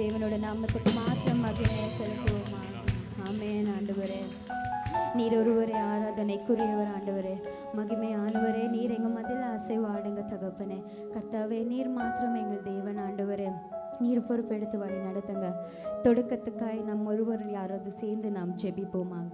தேவனோட நாமத்துக்கு மாத்திரம் மகிமை செலுத்துவோமா ஆமென் ஆண்டவரே நீர் ஒருவரே ஆராதனைக்குரியவர் ஆண்டவரே மகிமை ஆண்டவரே நீர் எங்க மதில் அசைவாடுங்க தகப்பனே கர்த்தாவே நீர் மாத்திரம் எங்கள் தேவன் ஆண்டவரே நீர் பொறுப்பெடுத்து வழி நடத்துங்க தொடக்கத்துக்காய் நம் ஒருவரில் யாராவது சேர்ந்து நாம் ஜெபிப்போமாக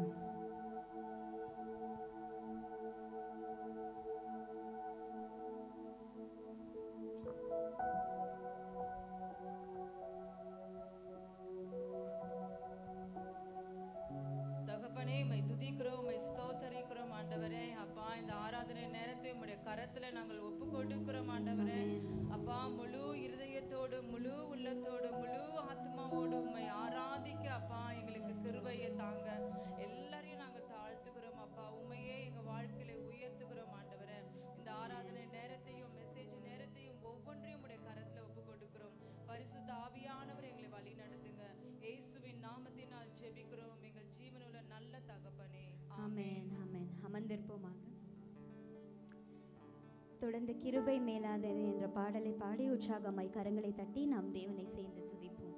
தகப்பனே மை துதிக்கிறோம் மை ஸ்தோத்தரிக்கிறோம் ஆண்டவரே அப்பா இந்த ஆராதனை நேரத்தை உம்முடைய கரத்துல நாங்கள் ஒப்பு கொடுக்கிறோம் ஆண்டவரே அப்பா முழு இருதயத்தோடு முழு உள்ளத்தோடு முழு ஆத்மாவோடு உம்மை ஆராதிக்க அப்பா எங்களுக்கு சிறுவையை தாங்க எல்லாரையும் நாங்கள் தாழ்த்துக்கிறோம் அப்பா உண்மையே எங்க வாழ்க்கையில உயர்த்துகிறோம் ஆண்டவரே இந்த ஆராதனை நேரத்தையும் மெசேஜ் நேரத்தையும் ஒவ்வொன்றையும் உடைய கரத்துல ஒப்பு கொடுக்கிறோம் பரிசுத்த ஆவியானவர் எங்களை வழி நடத்துங்க இயேசுவின் நாமத்தினால் ஜெபிக்கிறோம் எங்கள் ஜீவனுள்ள நல்ல தகப்பனே ஆமென் ஆமென் அமர்ந்திருப்போமாக தொடர்ந்து கிருபை மேலாதது என்ற பாடலை பாடி உற்சாகமாய் கரங்களை தட்டி நாம் தேவனை சேர்ந்து துதிப்போம்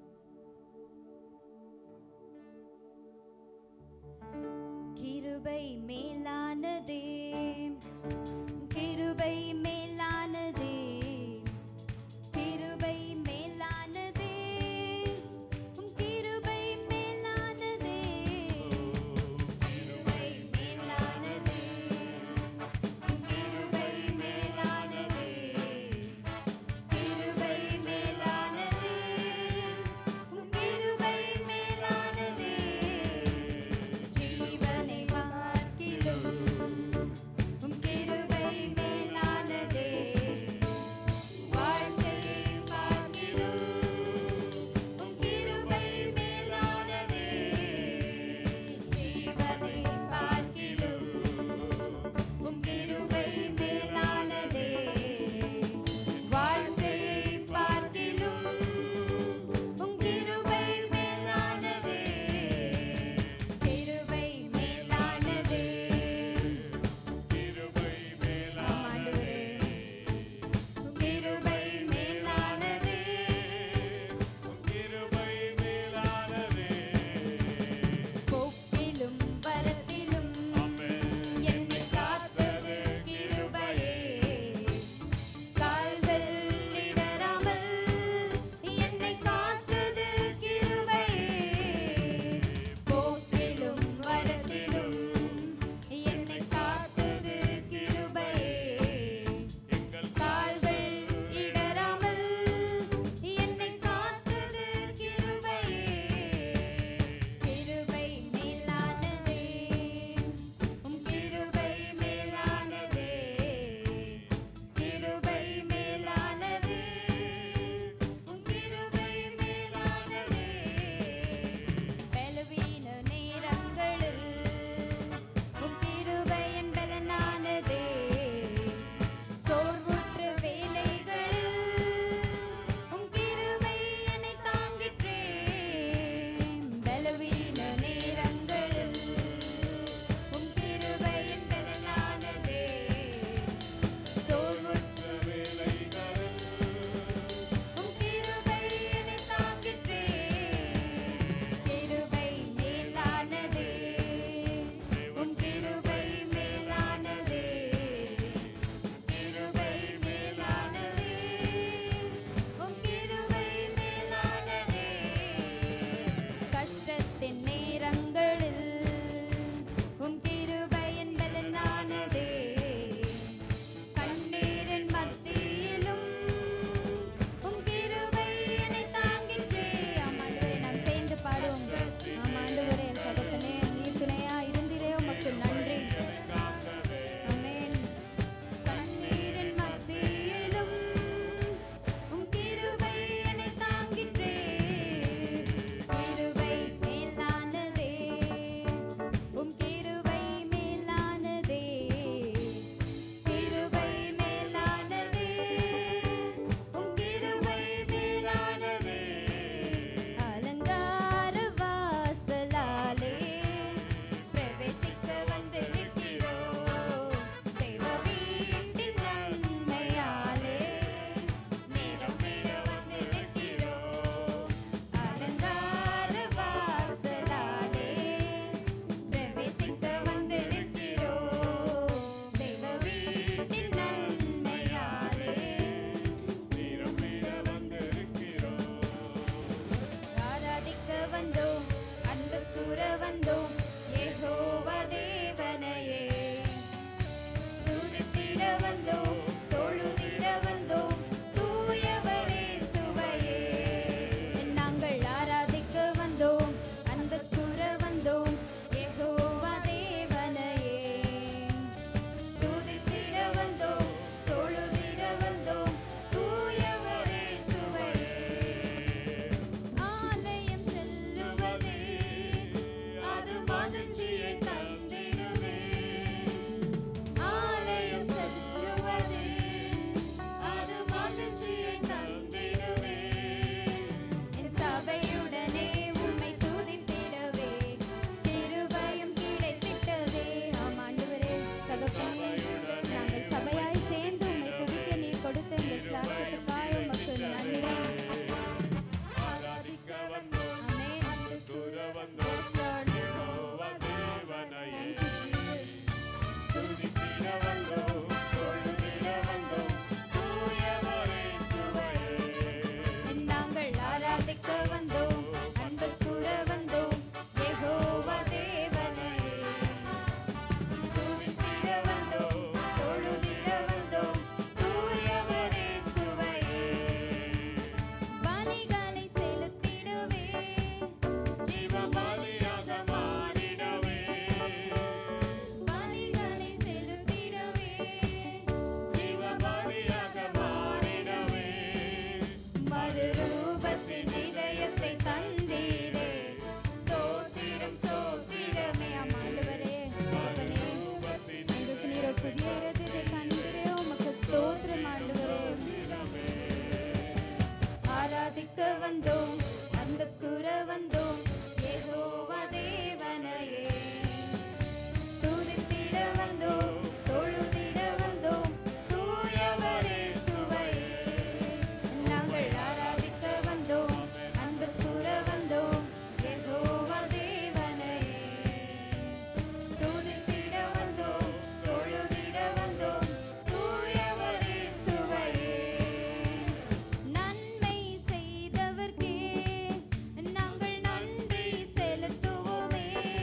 கிருபை மேலானதே கிருபை மேலானதே கிருபை மேலானதே உம் கிருபை மேலானதே கிருபை மேலானதே உம் கிருபை மேலானதே கிருபை மேலானதே உம் கிருபை மேலானதே ஜீவனை பார்க்கிலும் வந்தோம் அன்பு கூற வந்தோம் யெகோவா தேவனையே துதித்திட வந்தோம் தொழுதிட வந்தோம் தூயவரே சுவையே நாங்கள் ஆராதிக்க வந்தோம் அன்பு கூற வந்தோம் யெகோவா தேவனையே துதித்திட வந்தோம் தொழுதிட வந்தோம் தூயவரே சுவையே நன்மை செய்தவர்க்கே நாங்கள் நன்றி செலுத்துவோமே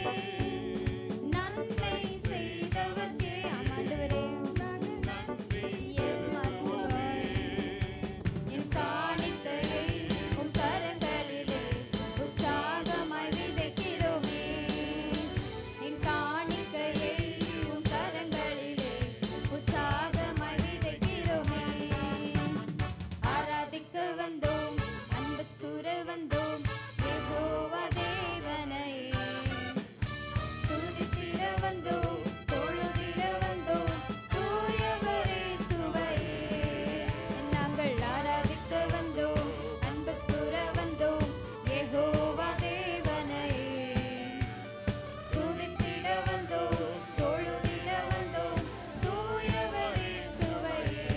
நன்மை செய்தவர்க்கே ஆமாண்டவரே Yes, Master God. என் காணிக்கையை உம் கரங்களிலே உற்சாகமாய் விதைக்கிறோமே என் காணிக்கையை உம் கரங்களிலே உற்சாகமாய் விதைக்கிறோமே ஆராதிக்க வந்தோம் அன்பு கூற வந்தோம் யெகோவா தேவனையே துதித்திட வந்தோம் தொழுதிட வந்தோம் தூயவரே சுவையே நாங்கள் ஆராதிக்க வந்தோம் அன்பு கூற வந்தோம் யெகோவா தேவனையே துதித்திட வந்தோம் தொழுதிட வந்தோம் தூயவரே சுவையே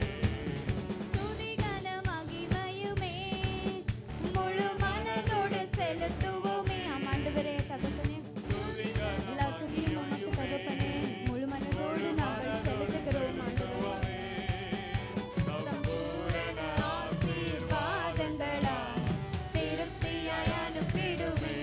துதிகன மகிமையுமே முழு மனதோடு செலுத்துவோமே ஆமாண்டவரே தகப்பனே எல்லா துதியும் உமக்கு தகப்பனே முழு மனதோடு நாங்கள் செலுத்துகிறோம் ஆண்டவரே சம்பூரண ஆசீர்வாதங்களால் திருப்தியாய் அனுப்பிடுவே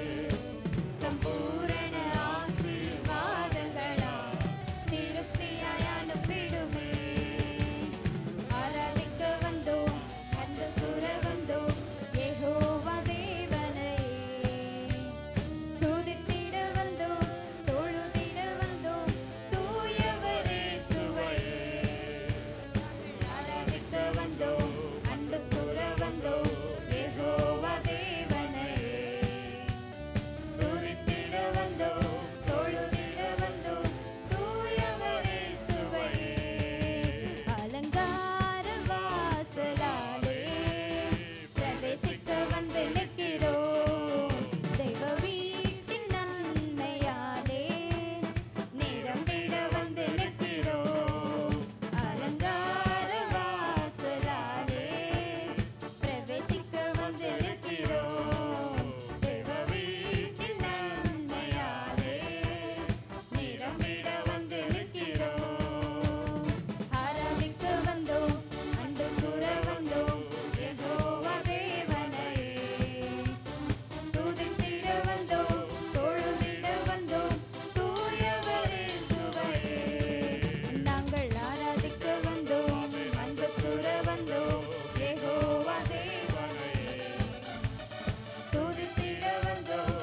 சம்பூரண ஆசீர்வாதங்களால் திருப்தியாய் அனுப்பிடுமே ஆராதிக்க வந்தோம் அன்பு கூற வந்தோம் யெகோவா தேவனையே துதித்திட வந்தோம் தொழுதிட வந்தோம் தூயவரே சுவையே ஆராதிக்க வந்தோம் அன்பு கூற வந்தோம் யெகோவா தேவனையே துதித்திட வந்தோம் தொழுதிட வந்தோம் தூயவரே சுவையே அலங்கார வாசலாலே பிரவேசிக்க வந்து நிற்கிறோம் தெய்வ வீட்டின் நன்மையாலே நிரம்பிட வந்து நிற்கிறோம் அலங்கார வாசலாலே பிரவேசிக்க வந்து நிற்கிறோம் தெய்வ வீட்டின் நன்மையாலே நிரம்பிட வந்து நிற்கிறோம் ஆராதிக்க வந்தோம் அன்பு கூற வந்தோம் யெகோவா தேவனையே துதித்திட வந்தோம் தொழுதிட வந்தோம் தூயவரே சுவையே நாங்கள் ஆராதிக்க வந்தோம் அன்பு கூற வந்தோம் யெகோவா தேவனையே துதித்திட வந்தோம்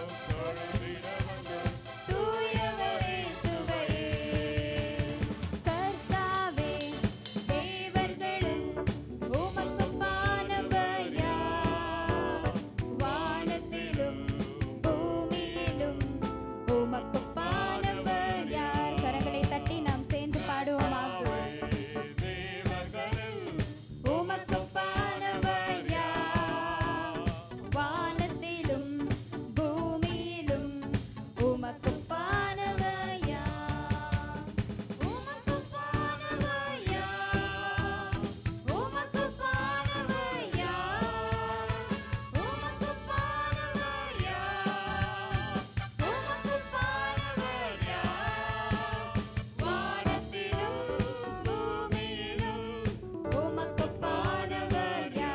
தூயவரே சுவையே கர்த்தாவே தேவர்களில் உமக்கு பானவையா வானத்திலும் பூமியிலும் உமக்கு பானவையா கரங்களை தட்டி நாம் சேர்ந்து பாடுவோமாக உமக்கு பானவையா வானத்திலும் பூமியிலும் உமக்கு பானவையா உமக்கு பானவையா உமக்கு பானவையா உமக்கு பானவையா உமக்கு பானவையா வானத்திலும் பூமியிலும் உமக்கு பானவையா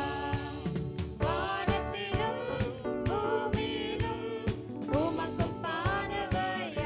வானத்திலும் பூமியிலும் உமக்கு பானவையா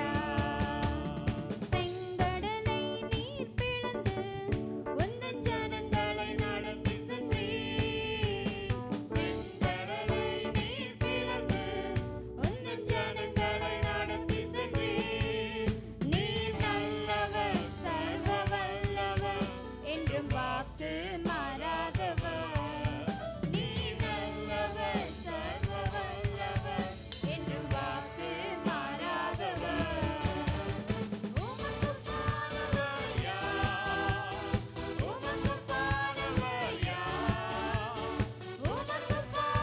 செங்கடலை நீர் பிளந்து உந்தன் ஜனங்களை நடத்தி சென்றீர் செங்கடலை நீர் பிளந்து உந்தன் ஜனங்களை நடத்தி சென்றீர் நீர் நல்லவர் சர்வ வல்லவர் என்றும் வாக்கு மாறாதவர் நீர் நல்லவர் சர்வ வல்லவர் என்றும் வாக்கு மாறாதவர் உமக்கு பானவையா உமக்கு பானவையா உமக்கு பானவையா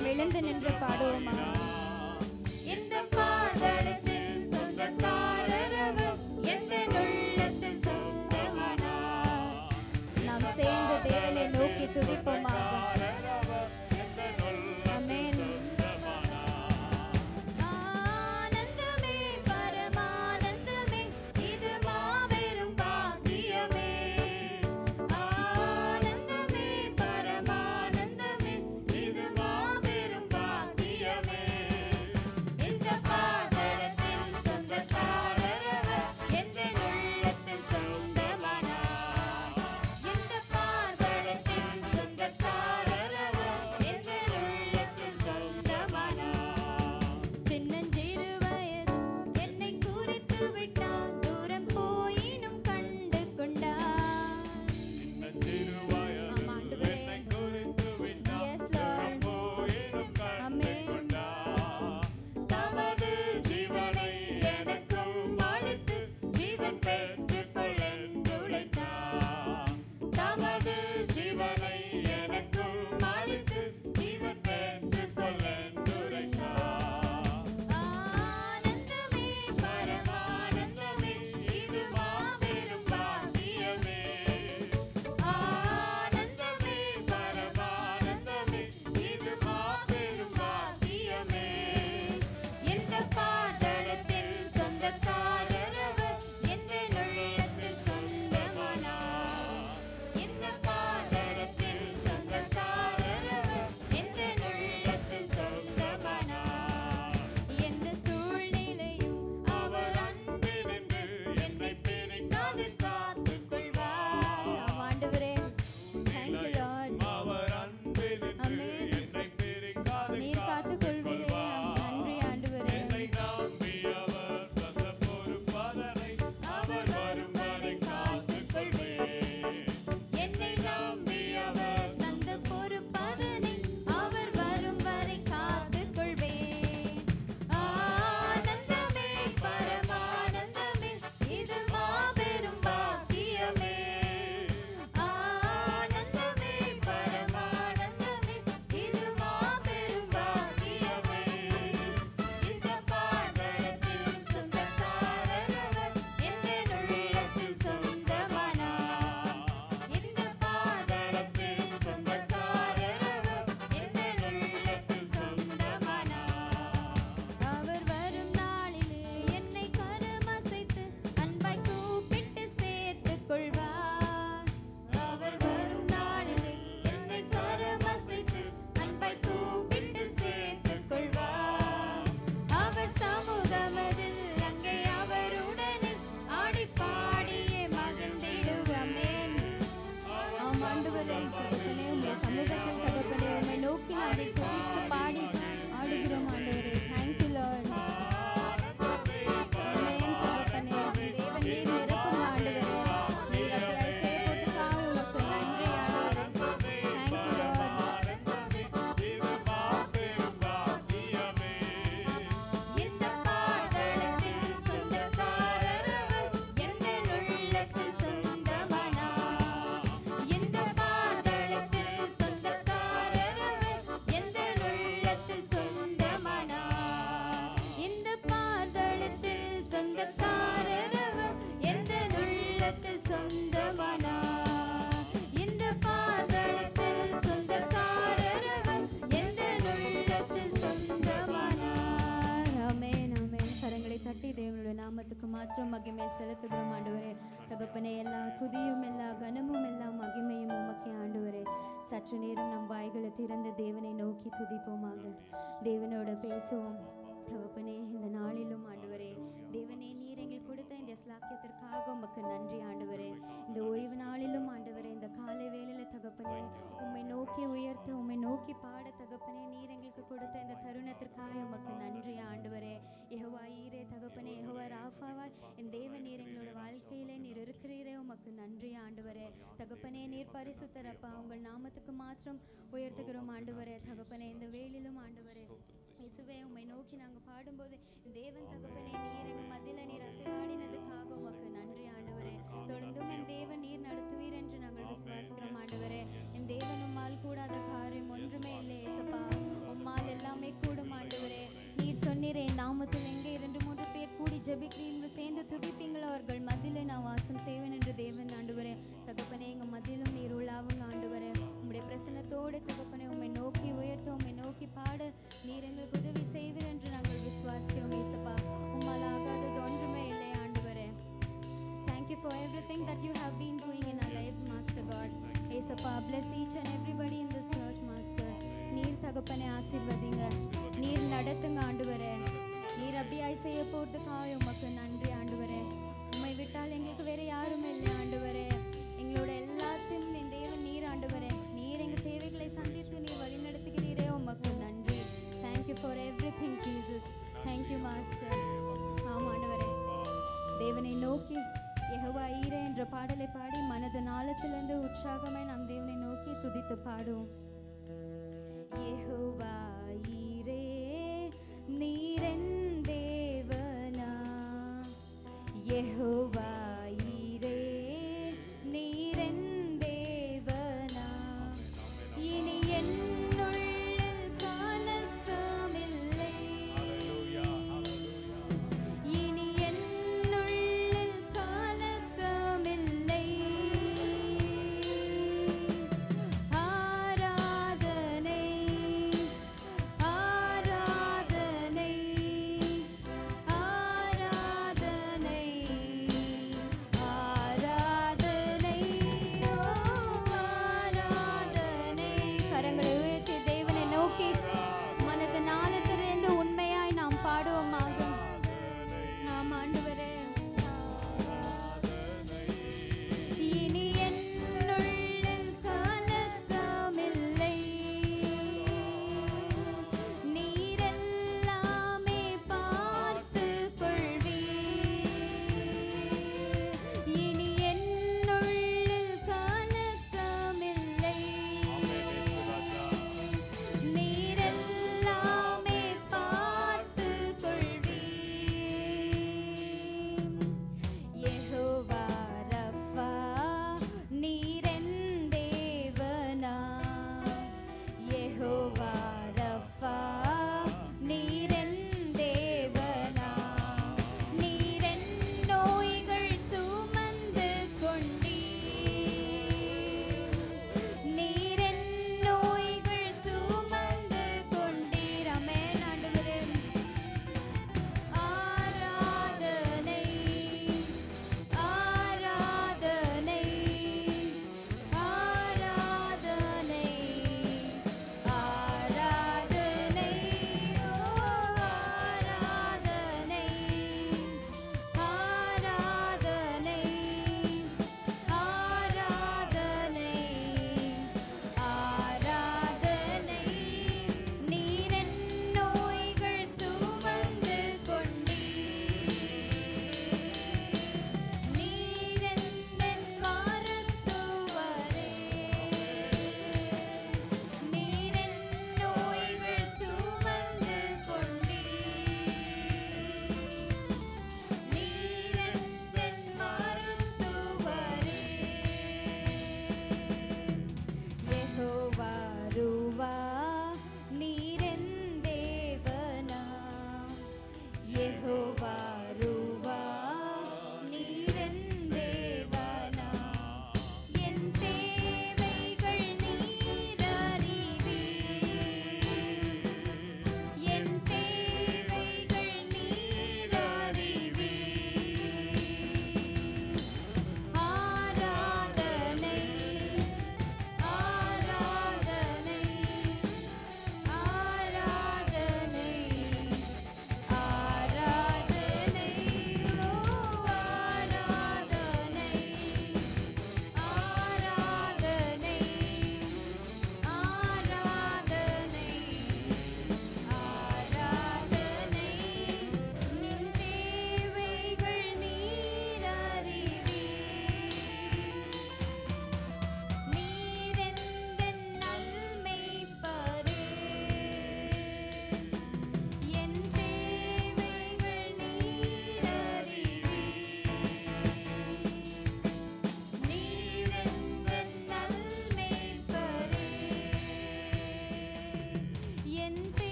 நாம் எழுந்து நின்று பாடுவோமா இந்த பாதளத்தில் சொந்தக்காரரவர் எந்த உள்ளத்தில் சொந்தமானார் நாம் சேர்ந்து தேவனை நோக்கி துதிப்போமாக ஆமென் ஆனந்தமே பரமானந்தமே இது மாபெரும் பாக்கியமே ஆனந்தமே பரமானந்தமே இது மாபெரும் பாக்கியமே இந்த பாதளத்தில் சொந்தக்காரரவர் எந்த உள்ளத்தில் சொந்தமானார் இந்த பாதளத்தில் சொந்தக்காரரவர் எந்த உள்ளத்தில் சொந்தமானார் சின்னஞ்சிறு வயது என்னை குறித்து விட்டார் தூரம் போயினும் கண்டு கொண்டார் ஆமா, ஆண்டவரே. Yes, Lord. Amen. தமது ஜீவனை எனக்கும் அளித்து ஜீவன் பெற்றுக் கொள்ளென்றுழைத்தார். தமது ஜீவனை எனக்கும் அளித்து ஜீவன் பெற்றுக் கொள்ளென்றுழைத்தார். ஆனந்தமே பரமானந்தமே இது மாபெரும் பாக்கியமே ஆனந்தமே பரமானந்தமே இது மாபெரும் பாக்கியமே எந்த பாதளத்தில் சொந்தக்காரரவர் எந்த உள்ளத்தில் சொந்தமானார் எந்த பாதளத்தில் சொந்தக்காரரவர் எந்த உள்ளத்தில் சொந்தமானார் எந்த சூழ்நிலையும் அவர் அன்பு நின்று என்னை பிரிக்காது காத்துக் கொள்வார் ஆம், ஆண்டவரே Thank you, Lord. Amen. நீர் காத்துக் கொள்வீரே நன்றி ஆண்டவரே அவர் வரும் வரை காத்துக் கொள்வேன் என்னை நம்பி அவர் தந்த பொறுப்பதனை அவர் வரும் வரை காத்துக் கொள்வேன் ஆனந்தமே பரமானந்தமே இது மாபெரும் பாக்கியமே ஆனந்தமே பரமானந்தமே இது மாபெரும் பாக்கியமே இந்த பாதளத்தில் சொந்தக்காரரவர் எந்த உள்ளத்தில் சொந்தமானார் இந்த பாதளத்தில் சொந்தக்காரரவர் எந்த உள்ளத்தில் சொந்தமானார் அவர் வரும் நாளிலே என்னை கரமசைத்து அன்பாய் கூப்பிட்டு சேர்த்துக் கொள்வார் அவர் வரும் நாளிலே என்னை கரமசைத்து அன்பாய் கூப்பிட்டு சேர்த்துக் கொள்வார் அவர் சமூகமதில் அங்கே அவருடனே ஆடி பாடியே மகிழ்ந்திடுவமேன் ஆம் ஆண்டவரே தகப்பனே உம்முடைய சமூகத்தில் தகப்பனே உம்மை நோக்கி நாடி துதித்து பாடி ஆடுகிறோம் ஆண்டவரே தேங்க்யூ லார்ட் ஆமென் தகப்பனே தேவன் நீர் நிரப்புங்க ஆண்டவரே நீர் அப்படியாய் செய்யப்பட்டதுக்காக உமக்கு நன்றி ஆண்டவரே தேங்க்யூ லார்ட் இந்த பாதளத்தில் சொந்தக்காரரவர் எந்த உள்ளத்தில் சொந்தமானார் இந்த பாதளத்தில் சொந்தக்காரரவர் எந்த உள்ளத்தில் சொந்தமானார் இந்த பாதளத்தில் சொந்தக்காரரவர் எந்த உள்ளத்தில் சொந்தமானார் இந்த பாதளத்தில் சொந்தக்காரரவர் எந்த உள்ளத்தில் சொந்தமானார் ஆமென் ஆமென் கரங்களை தட்டி தேவனுடைய நாமத்துக்கு மாத்திரம் மகிமை செலுத்துகிறோம் ஆண்டவரே தகப்பனே எல்லா துதியும் எல்லா கனமும் எல்லா மகிமையும் உமக்கே ஆண்டவரே சற்று நேரம் நம் வாய்களை திறந்து தேவனை நோக்கி துதிப்போமாக தேவனோட பேசுவோம் தகப்பனே இந்த நாளிலும் ஆண்டவரே தேவனே நீர் எங்களுக்கு கொடுத்த இந்த ஸ்லாக்கியத்திற்காக உமக்கு நன்றி ஆண்டவரே இந்த ஓய்வு நாளிலும் ஆண்டவரே இந்த காலை வேளையில தகப்பனே உம்மை நோக்கி உயர்த்த உம்மை நோக்கி பாட தகப்பனே நீர் எங்களுக்கு கொடுத்த இந்த தருணத்திற்காக உமக்கு நன்றி ஆண்டவரே யெகோவா ஈரே தகப்பனே யெகோவா ராஃபாவாய் என் தேவன் நீர் எங்களோட வாழ்க்கையிலே நீர் இருக்கிறீரே உமக்கு நன்றி ஆண்டவரே தகப்பனே நீர் பரிசுத்தரப்பா உங்கள் நாமத்துக்கு மாத்திரம் உயர்த்துகிறோம் ஆண்டவரே தகப்பனே இந்த வேளிலும் ஆண்டவரே இயேசுவே உம்மை நோக்கி நாங்கள் பாடும்போது தேவன் தகப்பனே நீர் எங்கள் மத்தியில் நீர் அசைவாடினதுக்காக உமக்கு நன்றி ஆண்டவரே தொடர்ந்தும் என் தேவன் நீர் நடத்துவீர் என்று நாங்கள் விசுவாசிக்கிறோம் ஆண்டவரே என் தேவன் உம்மால் கூடாத காரியம் ஒன்றுமே இல்லை ஏசப்பா உம்மால் ஜெபிக்கிறீர்கள் சேர்ந்து துதிப்பீங்களோ அவர்கள் மத்தியிலே நான் வாசம் செய்வேன் என்று தேவன் ஆண்டவரே தகப்பனே எங்க மத்தியிலும் நீர் உள்ளாவுங்க ஆண்டவரே உம்முடைய பிரசன்னத்தோடு தகப்பனே உம்மை நோக்கி உயர்த்த உம்மை நோக்கி பாட நீர் எங்களுக்கு உதவி செய்வீர் என்று நாங்கள் விசுவாசிக்கிறோம் ஏசப்பா உம்மால் ஆகாதது ஒன்றுமே இல்லை ஆண்டவரே Thank you for everything that you have been doing in our lives, Master God. ஏசப்பா bless each and everybody in this church, Master. நீர் தகப்பனை ஆசீர்வதிங்க நீர் நடத்துங்க ஆண்டவரே நீர் அப்படியாய் செய்ய போறதுக்காக உமக்கு நன்றி ஆண்டவரே உம்மை விட்டால் எங்களுக்கு வேற யாரும் இல்லை ஆண்டவரே எங்களோட எல்லாத்தையும் என் தேவன் நீர் ஆண்டவரே நீர் எங்க தேவைகளை சந்தித்து நீர் வழி நடத்துகிறீரே உமக்கு நன்றி thank you for everything Jesus thank you master ஆமாண்டவரே தேவனை நோக்கி யெகோவா ஈரே என்ற பாடலை பாடி மனது நாளத்திலிருந்து உற்சாகமாய் நாம் தேவனை நோக்கி துதித்து பாடுவோம் யெகோவா ஈரே நீரென் தேவனா யெகோவா ஈரே நீரென் தேவனா இனி என்னுள்ளில் கலக்கமில்லை இனி என்னுள்ளில் கலக்கமில்லை ஆராதனை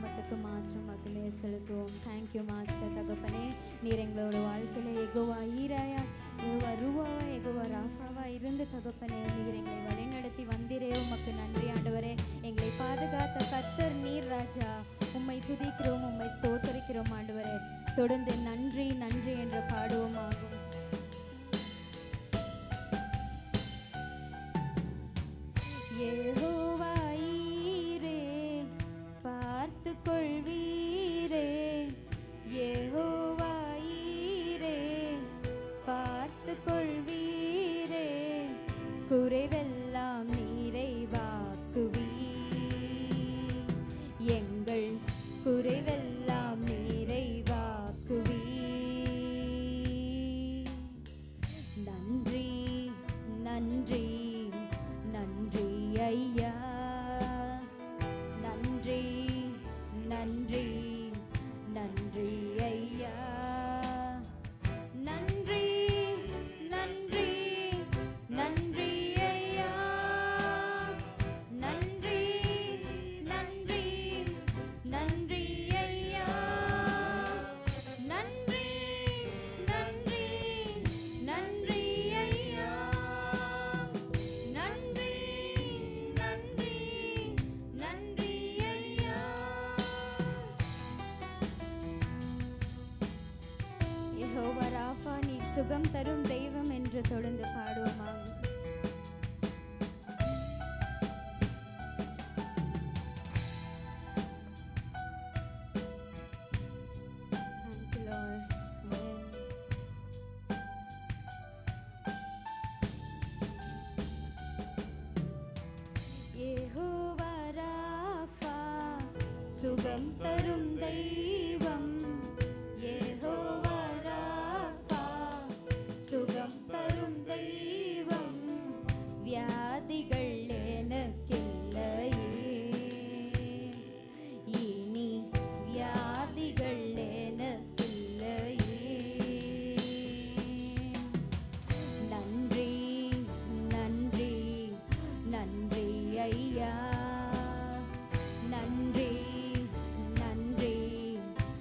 நாமத்துக்கு மாற்றம் மகிமையை செலுத்துவோம் தேங்க்யூ மாஸ்டர் தகப்பனே நீர் எங்களோட வாழ்க்கையில எகுவா ஈராயா எகுவா ரூவாவா எகுவா ராஃபாவா இருந்து தகப்பனே நீர் எங்களை வழிநடத்தி வந்திரே உமக்கு நன்றி ஆண்டவரே எங்களை பாதுகாத்த கத்தர் நீர் ராஜா உம்மை துதிக்கிறோம் உம்மை ஸ்தோத்தரிக்கிறோம் ஆண்டவரே தொடர்ந்து நன்றி நன்றி என்ற பாடுவோம் ஆகும் யெகோவாயீரே, பார்த்துக் கொள்வீரே யெகோவாயீரே, பார்த்துக் கொள்வீரே குறைவெல்லாம் நிறைவாக்குவீ எங்கள் குறைவெல்லாம் நிறைவாக்குவீ நன்றி நன்றி நன்றி ஐயா நன்றி நன்றி நன்றி ஐயா நன்றி நன்றி நன்றி ஐயா நன்றி நன்றி நன்றி ஐயா நன்றி நன்றி நன்றி ஐயா நன்றி நன்றி நன்றி ஐயா யெகோவா ராஃபா நீ சுகம் தரும் தெய்வம் என்று தொடர்ந்து பாடுவோமாக Thank you, Lord. Amen. Jehovah Rafah, சுகம் தரும் தெய்வம் யெகோவா ராஃபா, சுகம் தரும் தெய்வம் வியாதிகள் எனக்கில்லையே இனி வியாதிகள் எனக்கில்லையே நன்றி நன்றி நன்றி ஐயா நன்றி நன்றி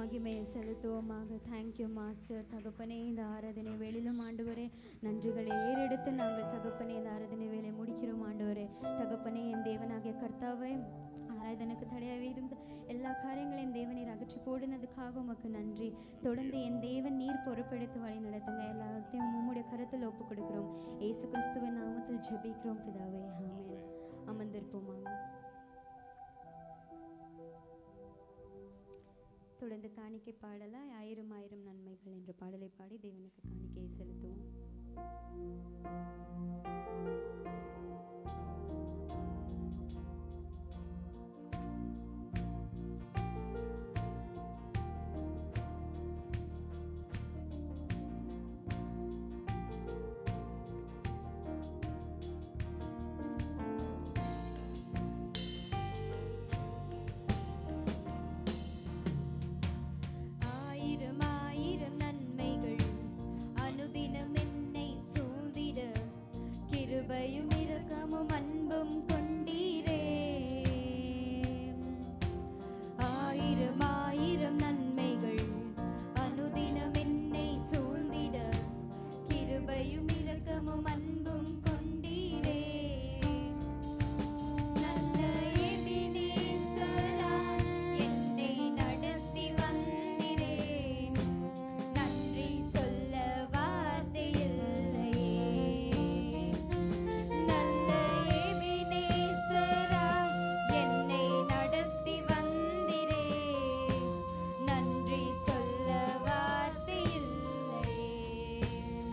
மகிமையை செலுத்துவோமாக தேங்க்யூ மாஸ்டர் தகப்பனே இந்த ஆராதனை வேளையிலும் ஆண்டவரே நன்றிகளை ஏறெடுத்து நாங்கள் தகப்பனே இந்த ஆராதனை வேலை முடிக்கிறோம் ஆண்டவரே தகப்பனே என் தேவனாகிய கர்த்தாவே ஆராதனுக்கு தடையாகவே இருந்த எல்லா காரியங்களையும் தேவனீர் அகற்றி போடுனதுக்காக உமக்கு நன்றி தொடர்ந்து என் தேவன் நீர் பொறுப்பெடுத்து வழி நடத்துங்க எல்லாத்தையும் உம்முடைய கருத்தில் ஒப்பு கொடுக்கிறோம் ஏசு கிறிஸ்துவின் நாமத்தில் ஜெபிக்கிறோம் பிதாவே ஆமென் அமர்ந்திருப்போமாக தொடர்ந்து காணிக்கை பாடலாய் ஆயிரம் ஆயிரம் நன்மைகள் என்ற பாடலை பாடி தேவனுக்கு காணிக்கையை செலுத்துவோம் ஆயிரம் ஆயிரம் நன்மைகள் அனுதினம் என்னை சூழ்ந்திட கிருபையும் இரக்கமும் அன்பும் கொண்டீரே ஆயிரம் ஆயிரம் நன்மைகள் அனுதினம் என்னை சூழ்ந்திட கிருபையும் இரக்கமும் அன்பும் கொண்டீரே நல்ல எபினேசரா என்னை நடத்தி வந்திரேன் நன்றி சொல்ல வார்த்தை இல்லையே நல்ல எபினேசரா என்னை நடத்தி வந்திரேன் நன்றி சொல்ல வார்த்தை இல்லையே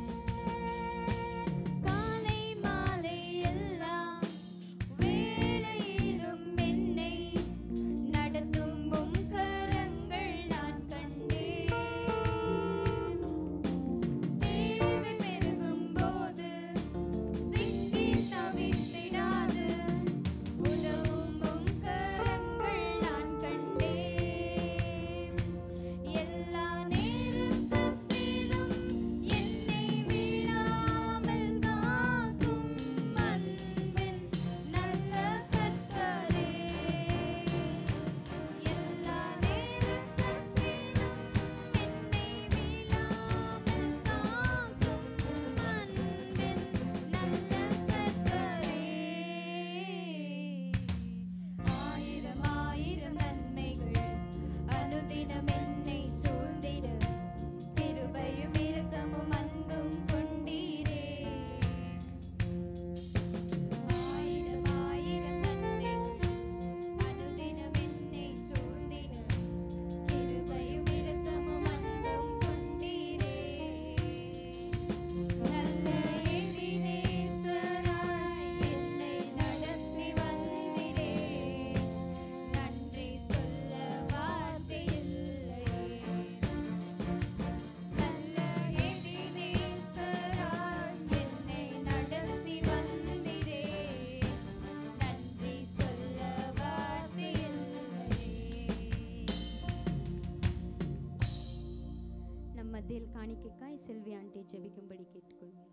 காலை மாலை எல்லாம் வேளையிலும் என்னை நடத்தும் உம் கரங்கள் நான் கண்டேன் தேவை பெருகும் போது சிக்கி தவித்திடாது உதவும் உம் கரங்கள் நான் கண்டேன் எல்லா நேரத்திலும் என்னை விழாமல் காக்கும் அன்பின் நல்ல கர்த்தரே எல்லா நேரத்திலும் என்னை விழாமல் காக்கும் அன்பின் நல்ல கர்த்தரே ஆயிரம் ஆயிரம் நன்மைகள் அனுதினம் என்னை சூழ்ந்திட கிருபையும் இரக்கமும் அன்பும் கொண்டீரே ஆயிரம் ஆயிரம் நன்மைகள் அனுதினம் என்னை சூழ்ந்திட கிருபையும் இரக்கமும் அன்பும் கொண்டீரே நல்ல எபினேசராய் என்னை நடத்தி வந்திரே நன்றி சொல்ல வார்த்தை இல்லையே நல்ல எபினேசராய் என்னை நடத்தி வந்திரே நன்றி சொல்ல வார்த்தை இல்லையே நம் மத்தியில் காணிக்கைக்காய் செல்வி ஆண்டி ஜெபிக்கும்படி கேட்டுக்கொள்வேன்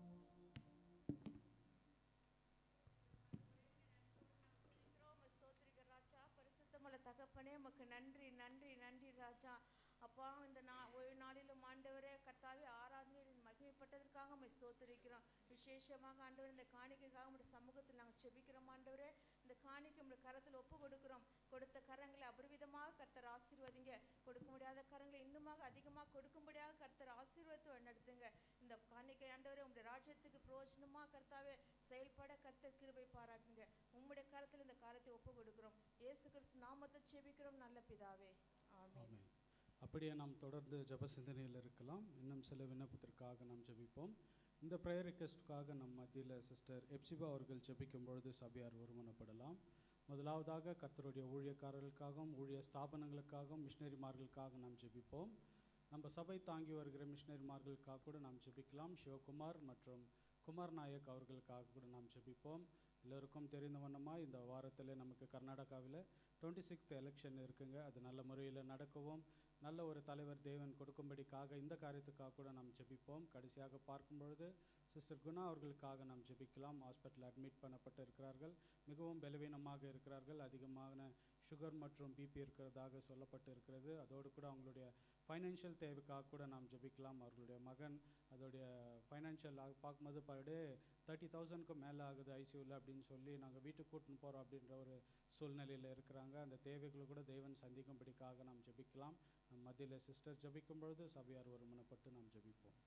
ஸ்தோத்திரிக்கிறோம், ஸ்தோத்திரிக்கிற ராஜா பரிசுத்தமுள்ள தகப்பனே உமக்கு நன்றி நன்றி நன்றி ராஜா அப்பா இந்த நா ஒரு நாளிலும் ஆண்டவரே கர்த்தாவே ஆராதனையில் மகிமைப்பட்டதற்காக உம்மை ஸ்தோத்திரிக்கிறோம் விசேஷமாக ஆண்டவர் இந்த காணிக்கைக்காக உங்களுடைய சமூகத்தில் நாங்கள் செபிக்கிறோம் ஆண்டவரே இந்த காணிக்கை உங்களுடைய கரத்தில் ஒப்பு கொடுக்கிறோம் கொடுத்த கரங்களை அபரிவிதமாக கர்த்தர் ஆசீர்வதிங்க கொடுக்க முடியாத கரங்களை இன்னுமாக அதிகமாக கொடுக்கும்படியாக கர்த்தர் ஆசீர்வதித்து நடத்துங்க இந்த காணிக்கை ஆண்டவரே உங்களுடைய ராஜ்யத்துக்கு பிரயோஜனமாக கர்த்தாவே செயல்பட கர்த்தர் கிருபை பாராட்டுங்க உம்முடைய கரத்தில் இந்த காலத்தை ஒப்பு கொடுக்கிறோம் இயேசு கிறிஸ்து நாமத்தை செபிக்கிறோம் நல்ல பிதாவே ஆமென் ஆமென் அப்படியே நாம் தொடர்ந்து ஜெப சிந்தனையில் இருக்கலாம் இன்னும் சில விண்ணப்பத்திற்காக நாம் ஜெபிப்போம் இந்த ப்ரேயர் ரிக்வெஸ்ட்டுக்காக நம் மத்தியில் சிஸ்டர் எப்சிபா அவர்கள் ஜெபிக்கும் பொழுது சபையார் ஒருமனப்படலாம் முதலாவதாக கர்த்தருடைய ஊழியக்காரர்களுக்காகவும் ஊழிய ஸ்தாபனங்களுக்காகவும் மிஷினரிமார்களுக்காக நாம் ஜெபிப்போம் நம்ம சபை தாங்கி வருகிற மிஷினரிமார்களுக்காக கூட நாம் ஜெபிக்கலாம் சிவகுமார் மற்றும் குமார் நாயக் அவர்களுக்காக கூட நாம் ஜெபிப்போம் எல்லோருக்கும் தெரிந்த வண்ணமாக இந்த வாரத்தில் நமக்கு கர்நாடகாவில் டுவெண்ட்டி சிக்ஸ்த் எலெக்ஷன் இருக்குங்க அது நல்ல முறையில் நடக்கவும் நல்ல ஒரு தலைவர் தேவன் கொடுக்கும்படிக்காக இந்த காரியத்துக்காக கூட நாம் ஜெபிப்போம் கடைசியாக பார்க்கும் பொழுது சிஸ்டர் குணா அவர்களுக்காக நாம் ஜெபிக்கலாம் ஹாஸ்பிட்டல் அட்மிட் பண்ணப்பட்டு இருக்கிறார்கள் மிகவும் பலவீனமாக இருக்கிறார்கள் அதிகமான சுகர் மற்றும் பிபி இருக்கிறதாக சொல்லப்பட்டு இருக்கிறது அதோடு கூட அவங்களுடைய ஃபைனான்ஷியல் தேவைக்காக கூட நாம் ஜெபிக்கலாம் அவர்களுடைய மகன் அதோடைய ஃபைனான்ஷியல் பார்க்கும்போது பர் டே தேர்ட்டி தௌசண்ட்க்கு மேலே ஆகுது ஐசியூவில் அப்படின்னு சொல்லி நாங்கள் வீட்டுக்கு கூட்டின்னு போகிறோம் அப்படின்ற ஒரு சூழ்நிலையில் இருக்கிறாங்க அந்த தேவைகளை கூட தேவன் சந்திக்கும்படிக்காக நாம் ஜெபிக்கலாம் நம் மத்தியில் சிஸ்டர் ஜெபிக்கும் பொழுது சபையார் ஒருமனப்பட்டு நாம் ஜெபிப்போம்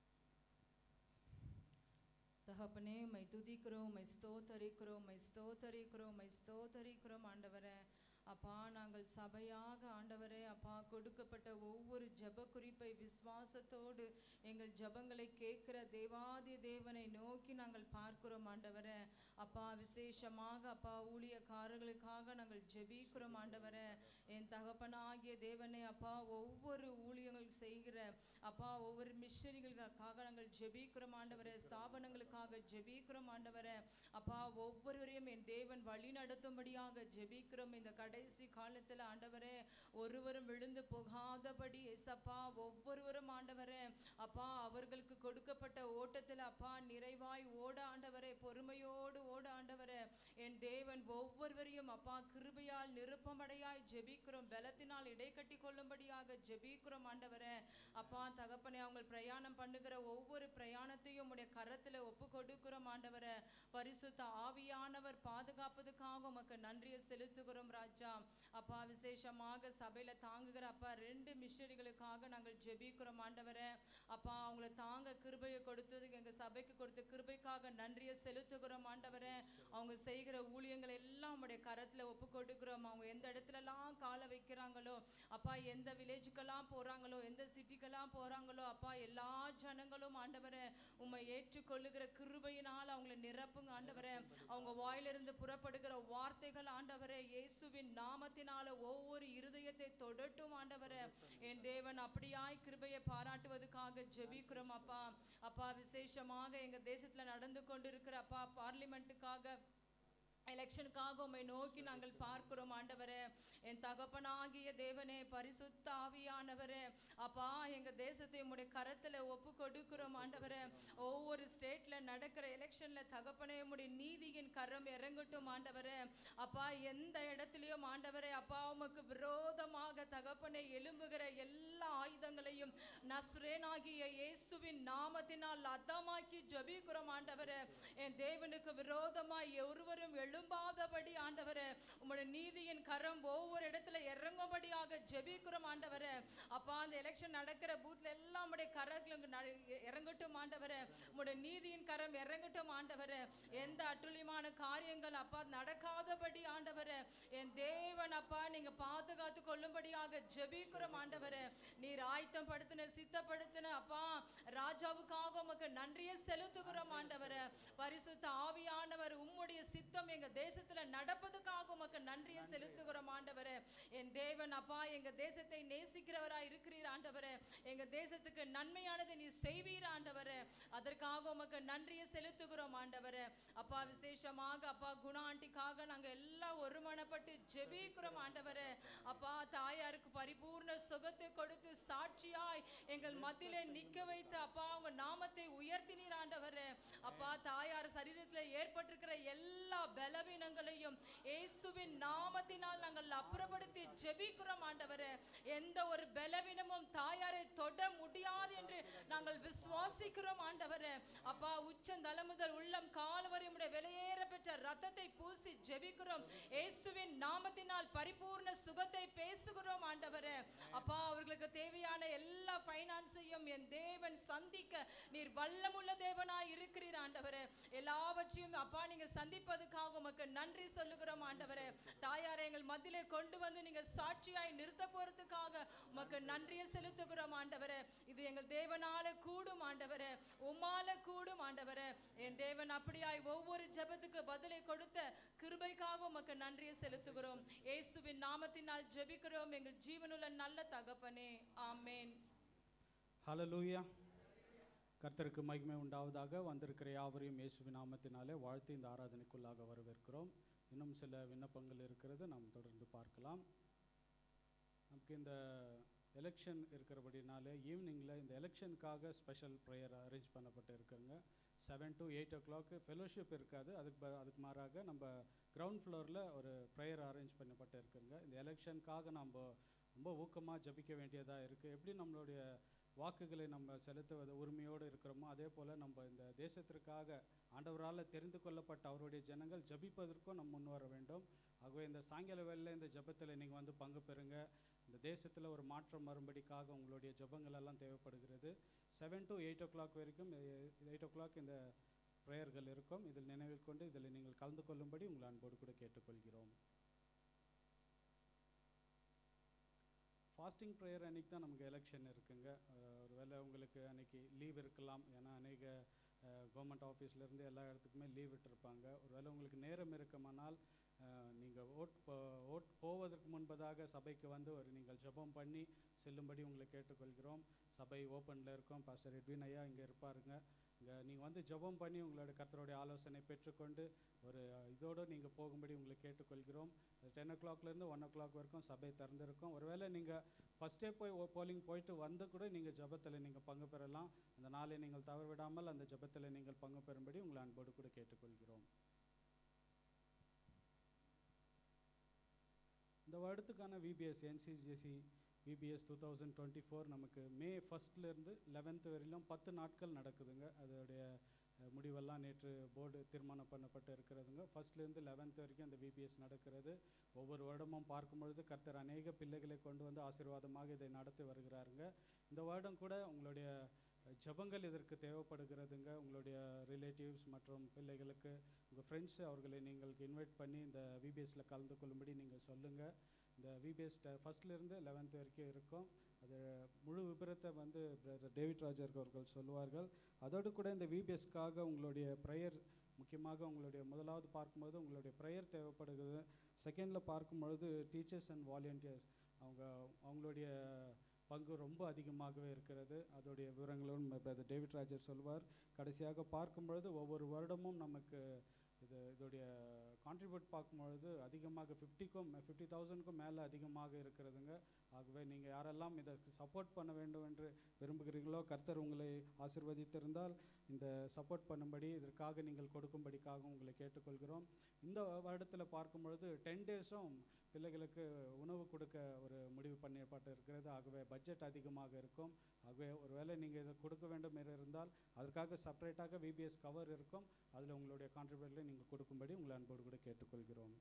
தகப்பனே மை துதிக்கிறோம் மை ஸ்தோத்தரிக்கிறோம் மை ஸ்தோத்தரிக்கிறோம் மை ஸ்தோத்தரிக்கிறோம் ஆண்டவரே அப்பா நாங்கள் சபையாக ஆண்டவரே அப்பா கொடுக்கப்பட்ட ஒவ்வொரு ஜெப குறிப்பை விசுவாசத்தோடு எங்கள் ஜெபங்களை கேட்கிற தேவாதி தேவனை நோக்கி நாங்கள் பார்க்கிறோம் ஆண்டவரே அப்பா விசேஷமாக அப்பா ஊழியக்காரர்களுக்காக நாங்கள் ஜெபிக்கிறோம் ஆண்டவரே என் தகப்பனாகிய தேவனே அப்பா ஒவ்வொரு ஊழியங்கள் செய்கிற அப்பா ஒவ்வொரு மிஷனரிகளுக்காக நாங்கள் ஜெபிக்கிறோம் ஆண்டவரே ஸ்தாபனங்களுக்காக ஜெபிக்கிறோம் ஆண்டவரே அப்பா ஒவ்வொருவரையும் என் தேவன் வழி நடத்தும்படியாக ஜெபிக்கிறோம் இந்த கடைசி காலத்தில் ஆண்டவரே ஒருவரும் விழுந்து போகாதபடி எசப்பா ஒவ்வொருவரும் ஆண்டவரே அப்பா அவர்களுக்கு கொடுக்கப்பட்ட ஓட்டத்தில் அப்பா நிறைவாய் ஓட ஆண்டவரே பொறுமையோடு ஓட ஆண்டவரே என் தேவன் ஒவ்வொருவரையும் அப்பா கிருபையால் நிருப்பமடையாய் ஜெபிக்கிறோம் பலத்தினால் இடைக்கட்டி கொள்ளும்படியாக ஜெபிக்கிறோம் ஆண்டவரே அப்பா தகப்பனே அவங்க பிரயாணம் பண்ணுகிற ஒவ்வொரு பிரயாணத்தையும் உடைய கரத்துல ஒப்பு கொடுக்கிறோம் ஆண்டவரே பரிசுத்த ஆவியானவர் பாதுகாப்பதுக்காக உமக்கு நன்றியை செலுத்துகிறோம் ராஜா அப்பா விசேஷமாக சபையில தாங்குகிற அப்பா ரெண்டு மிஷனரிகளுக்காக நாங்கள் ஜெபிக்கிறோம் ஆண்டவரே அப்பா அவங்கள தாங்க கிருபையை கொடுத்ததுக்கு எங்க சபைக்கு கொடுத்த கிருபைக்காக நன்றியை செலுத்துகிறோம் ஆண்டவரே அவங்க செய்கிற ஊழியங்கள் எல்லாம் உடைய கரத்துல ஒப்பு கொடுக்கிறோம் அவங்க எந்த இடத்துலலாம் காலை வைக்கிறாங்களோ அப்பா எந்த வில்லேஜுக்கெல்லாம் போறாங்களோ எந்த சிட்டிக்கெல்லாம் போறாங்களோ அப்பா எல்லா ஜனங்களும் ஆண்டவரே உம்மை ஏற்றுக்கொள்ளுகிற கிருபையினால் அவங்களை நிரப்புங்க ஆண்டவரே அவங்க வாயிலிருந்து புறப்படுகிற வார்த்தைகள் ஆண்டவரே இயேசுவின் நாமத்தினால ஒவ்வொரு இருதயத்தை தொடட்டும் ஆண்டவரே என் தேவன் அப்படியாய் கிருபையை பாராட்டுவதற்காக ஜெபிக்கிறோம் அப்பா அப்பா விசேஷமாக எங்க தேசத்துல நடந்து கொண்டிருக்கிற அப்பா பார்லிமெண்ட்டுக்காக எலெக்ஷனுக்காக உம்மை நோக்கி நாங்கள் பார்க்கிறோம் ஆண்டவரே என் தகப்பனாகிய தேவனே பரிசுத்த ஆவியானவரே அப்பா எங்க தேசத்தை உம்முடைய கரத்துல ஒப்பு கொடுக்கிறோம் ஆண்டவரே ஒவ்வொரு ஸ்டேட்ல நடக்கிற எலெக்ஷன்ல தகப்பனே உம்முடைய நீதியின் கரம் இறங்கட்டும் ஆண்டவரே அப்பா எந்த இடத்துலயும் ஆண்டவரே அப்பா உமக்கு விரோதமாக தகப்பனை எழும்புகிற எல்லா ஆயுதங்களையும் நஸ்ரேனாகிய இயேசுவின் நாமத்தினால் லத்தமாக்கி ஜெபிக்கிறோம் ஆண்டவரே என் தேவனுக்கு விரோதமாய் ஒருவரும் எழும்பாதபடி ஆண்டவரே உம்முடைய நீதியின் கரம் ஒவ்வொரு இடத்துல இறங்கும்படியாக ஜெபிக்கிறோம் ஆண்டவரே அப்பா அந்த எலெக்ஷன் நடக்கிற பூத்ல எல்லாம் உடைய கரங்களுக்கு நட- இறங்கட்டும் ஆண்டவரே உம்முடைய நீதியின் கரம் இறங்கட்டும் ஆண்டவரே எந்த அட்டுழியமான காரியங்கள் அப்பா நடக்காதபடி ஆண்டவரே என் தேவன் அப்பா நீங்க பாதுகாத்து கொள்ளும்படியாக ஜெபிக்கிறோம் ஆண்டவரே நீர் ஆயத்தம் படுத்தின சித்தப்படுத்தின அப்பா ராஜாவுக்காக உமக்கு நன்றியை செலுத்துகிறோம் ஆண்டவரே பரிசுத்த ஆவியானவர் உம்முடைய சித்தம் எங்க தேசத்துல நடப்பதுக்காக உமக்கு நன்றியை செலுத்துகிறோம் ஆண்டவரே என் தேவன் அப்பா எங்க தேசத்தை நேசிக்கிறவரா இருக்கிறீர் ஆண்டவரே எங்க தேசத்துக்கு நன்மையானதை நீ செய்வீர் ஆண்டவரே அதற்காக உமக்கு நன்றியை செலுத்துகிறோம் ஆண்டவரே அப்பா விசேஷமாக அப்பா குண ஆண்டிக்காக நாங்க எல்லாம் ஒருமனப்பட்டு ஜெபிக்கிறோம் ஆண்டவரே அப்பா தாயாருக்கு பரிபூர்ண சுகத்தை கொடுத்து சாட்சியாய் எங்கள் மத்தியிலே நிக்க வைத்து அப்பா உங்க நாமத்தை உயர்த்தினீர் ஆண்டவரே அப்பா தாயார் சரீரத்தில் ஏற்பட்டிருக்கிற எல்லா பலவீனங்களையும் இயேசுவின் நாமத்தினால் நாங்கள் அப்புறப்படுத்தி ஜெபிக்கிறோம் ஆண்டவரே எந்த ஒரு பலவீனமும் தாயாரை தொட முடியாது என்று நாங்கள் விசுவாசிக்கிறோம் ஆண்டவரே அப்பா உச்சந்தலை முதல் உள்ளம் கால் வரை உம்முடைய வெளியேற பெற்ற ரத்தத்தை பூசி ஜெபிக்கிறோம் இயேசுவின் நாமத்தினால் பரிபூர்ண சுகத்தை பேசுகிறோம் ஆண்டவரே அப்பா அவர்களுக்கு தேவையான எல்லா ஃபைனான்ஸையும் என் தேவன் சந்திக்க நீர் வல்லமுள்ள தேவனாய் இருக்கிறீர் ஆண்டவரே எல்லாவற்றையும் அப்பா நீங்க சந்திப்பதுக்காக உமக்கு நன்றி சொல்லுகிறோம் ஆண்டவரே தாயாரை எங்கள் மத்தியிலே கொண்டு வந்து நீங்க சாட்சியாய் நிறுத்த போறதுக்காக உமக்கு நன்றியை செலுத்துகிறோம் ஆண்டவரே இது எங்கள் தேவனால கூடும் ஆண்டவரே உம்மால கூடும் ஆண்டவரே என் தேவன் அப்படியாய் ஒவ்வொரு ஜெபத்துக்கு பதிலை கொடுத்த கிருபைக்காக உமக்கு நன்றியை செலுத்துகிறோம் இயேசுவின் நாமத்தினால் ஜெபிக்கிறோம் எங்கள் ஜீவனுள்ள நல்ல தகப்பனே ஆமென் ஹalleluya கர்த்தருக்கு மகிமை உண்டாவதாக வந்திருக்கிற யாவரையும் இயேசுவின் நாமத்தினாலே வாழ்த்து இந்த ஆராதனைக்குள்ளாக வரவேற்கிறோம் இன்னும் சில விண்ணப்பங்கள் இருக்கிறது நாம் தொடர்ந்து பார்க்கலாம் நமக்கு இந்த எலெக்ஷன் இருக்கிறபடினாலே ஈவினிங்கில் இந்த எலெக்ஷனுக்காக ஸ்பெஷல் ப்ரேயர் அரேஞ்ச் பண்ணப்பட்டு இருக்குங்க seven to eight o'clock fellowship இருக்காது அதுக்கு ப- அதுக்கு மாறாக நம்ம கிரவுண்ட் ஃப்ளோரில் ஒரு ப்ரேயர் அரேஞ்ச் பண்ணப்பட்டு இருக்குங்க இந்த எலெக்ஷனுக்காக நம்ம ரொம்ப ஊக்கமாக ஜபிக்க வேண்டியதாக இருக்குது எப்படி நம்மளுடைய வாக்குகளை நம்ம செலுத்துவது உரிமையோடு இருக்கிறோமோ அதே போல் நம்ம இந்த தேசத்திற்காக ஆண்டவரால் தெரிந்து கொள்ளப்பட்ட அவருடைய ஜனங்கள் ஜபிப்பதற்கும் நம்ம முன் வர வேண்டும் ஆகவே இந்த சாயங்கால வேளையில் இந்த ஜெபத்தில் நீங்கள் வந்து பங்கு பெறுங்க இந்த தேசத்தில் ஒரு மாற்றம் வரும்படிக்காக உங்களுடைய ஜெபங்கள் எல்லாம் தேவைப்படுகிறது seven to eight o'clock வரைக்கும் எயிட் ஓ கிளாக் இந்த ப்ரேயர்கள் இருக்கும் இதில் நினைவில் கொண்டு இதில் நீங்கள் கலந்து கொள்ளும்படி உங்களை அன்போடு கூட கேட்டுக்கொள்கிறோம் ஃபாஸ்டிங் ப்ரேயர் அன்னைக்கு தான் நமக்கு எலெக்ஷன் இருக்குங்க அஹ் ஒருவேளை உங்களுக்கு அன்னைக்கு லீவ் இருக்கலாம் ஏன்னா அநேக கவர்மெண்ட் ஆஃபீஸ்லேருந்து எல்லா இடத்துக்குமே லீவ் விட்டுருப்பாங்க ஒருவேளை உங்களுக்கு நேரம் இருக்குமானால் நீங்கள் ஓட் போ- ஓட் போவதற்கு முன்பதாக சபைக்கு வந்து ஒரு நீங்கள் ஜெபம் பண்ணி செல்லும்படி உங்களை கேட்டுக்கொள்கிறோம் சபை ஓப்பனில் இருக்கும் பாஸ்டர் எட்வின் ஐயா இங்கே இருப்பாருங்க இங்கே நீங்கள் வந்து ஜெபம் பண்ணி உங்களோட கர்த்தருடைய ஆலோசனை பெற்றுக்கொண்டு ஒரு அஹ், இதோடு நீங்கள் போகும்படி உங்களை கேட்டுக்கொள்கிறோம் டென் ஓ கிளாக்லேருந்து ஒன் ஓ கிளாக் வரைக்கும் சபை திறந்திருக்கும் ஒருவேளை நீங்கள் ஃபஸ்ட்டே போய் போலிங் போயிட்டு வந்து கூட நீங்கள் ஜெபத்தில் நீங்கள் பங்கு பெறலாம் அந்த நாளை நீங்கள் தவற விடாமல் அந்த ஜெபத்தில் நீங்கள் பங்கு பெறும்படி உங்களை அன்போடு கூட கேட்டுக்கொள்கிறோம் இந்த வருடத்துக்கான VBS NCGSC VBS two thousand twenty four நமக்கு மே ஃபஸ்ட்லேருந்து லெவன்த்து வரையிலும் பத்து நாட்கள் நடக்குதுங்க அதோடைய அஹ், முடிவெல்லாம் நேற்று போர்டு தீர்மானம் பண்ணப்பட்டு இருக்கிறதுங்க ஃபஸ்ட்லேருந்து லெவன்த் வரைக்கும் இந்த விபிஎஸ் நடக்கிறது ஒவ்வொரு வருடமும் பார்க்கும் பொழுது கர்த்தர் அநேக பிள்ளைகளை கொண்டு வந்து ஆசீர்வாதமாக இதை நடத்தி வருகிறாருங்க இந்த வருடம் கூட உங்களுடைய அஹ், ஜெபங்கள் இதற்கு தேவைப்படுகிறதுங்க உங்களுடைய ரிலேட்டிவ்ஸ் மற்றும் பிள்ளைகளுக்கு உங்கள் ஃப்ரெண்ட்ஸ் அவர்களை நீங்கள் இன்வைட் பண்ணி இந்த விபிஎஸ்ல கலந்து கொள்ளும்படி நீங்கள் சொல்லுங்கள் இந்த விபிஎஸ் ஃபஸ்ட்லேருந்து லெவன்த் வரைக்கும் இருக்கும் அது முழு விபரத்தை வந்து பிரதர் டேவிட் ராஜர் அவர்கள் சொல்லுவார்கள் அதோடு கூட இந்த விபிஎஸ்க்காக உங்களுடைய ப்ரேயர் முக்கியமாக உங்களுடைய முதலாவது பார்க்கும்போது உங்களுடைய ப்ரேயர் தேவைப்படுகிறது செகண்டில் பார்க்கும்பொழுது டீச்சர்ஸ் அண்ட் வாலண்டியர்ஸ் அவங்க அவங்களுடைய பங்கு ரொம்ப அதிகமாகவே இருக்கிறது அதோடைய விவரங்களும் பிரதர் டேவிட் ராஜர் சொல்வார் கடைசியாக பார்க்கும் பொழுது ஒவ்வொரு வருடமும் நமக்கு இது இதோடைய கான்ட்ரிபியூட் பார்க்கும்பொழுது அதிகமாக ஃபிஃப்டிக்கும் ஃபிஃப்டி தௌசண்ட்க்கும் மேலே அதிகமாக இருக்கிறதுங்க ஆகவே நீங்கள் யாரெல்லாம் இதற்கு சப்போர்ட் பண்ண வேண்டும் என்று விரும்புகிறீங்களோ கர்த்தர் உங்களை ஆசிர்வதித்திருந்தால் இந்த சப்போர்ட் பண்ணும்படி இதற்காக நீங்கள் கொடுக்கும்படிக்காக உங்களை கேட்டுக்கொள்கிறோம் இந்த வருடத்தில் பார்க்கும் பொழுது டென் டேஸும் பிள்ளைகளுக்கு உணவு கொடுக்க ஒரு முடிவு பண்ணப்பட்டு இருக்கிறது ஆகவே பட்ஜெட் அதிகமாக இருக்கும் ஆகவே ஒருவேளை நீங்கள் இதை கொடுக்க வேண்டும் என்று இருந்தால் அதற்காக செப்பரேட்டாக விபிஎஸ் கவர் இருக்கும் அதில் உங்களுடைய கான்ட்ரிபியூட்டில் நீங்கள் கொடுக்கும்படி உங்களை அன்போடு கூட கேட்டுக்கொள்கிறோம்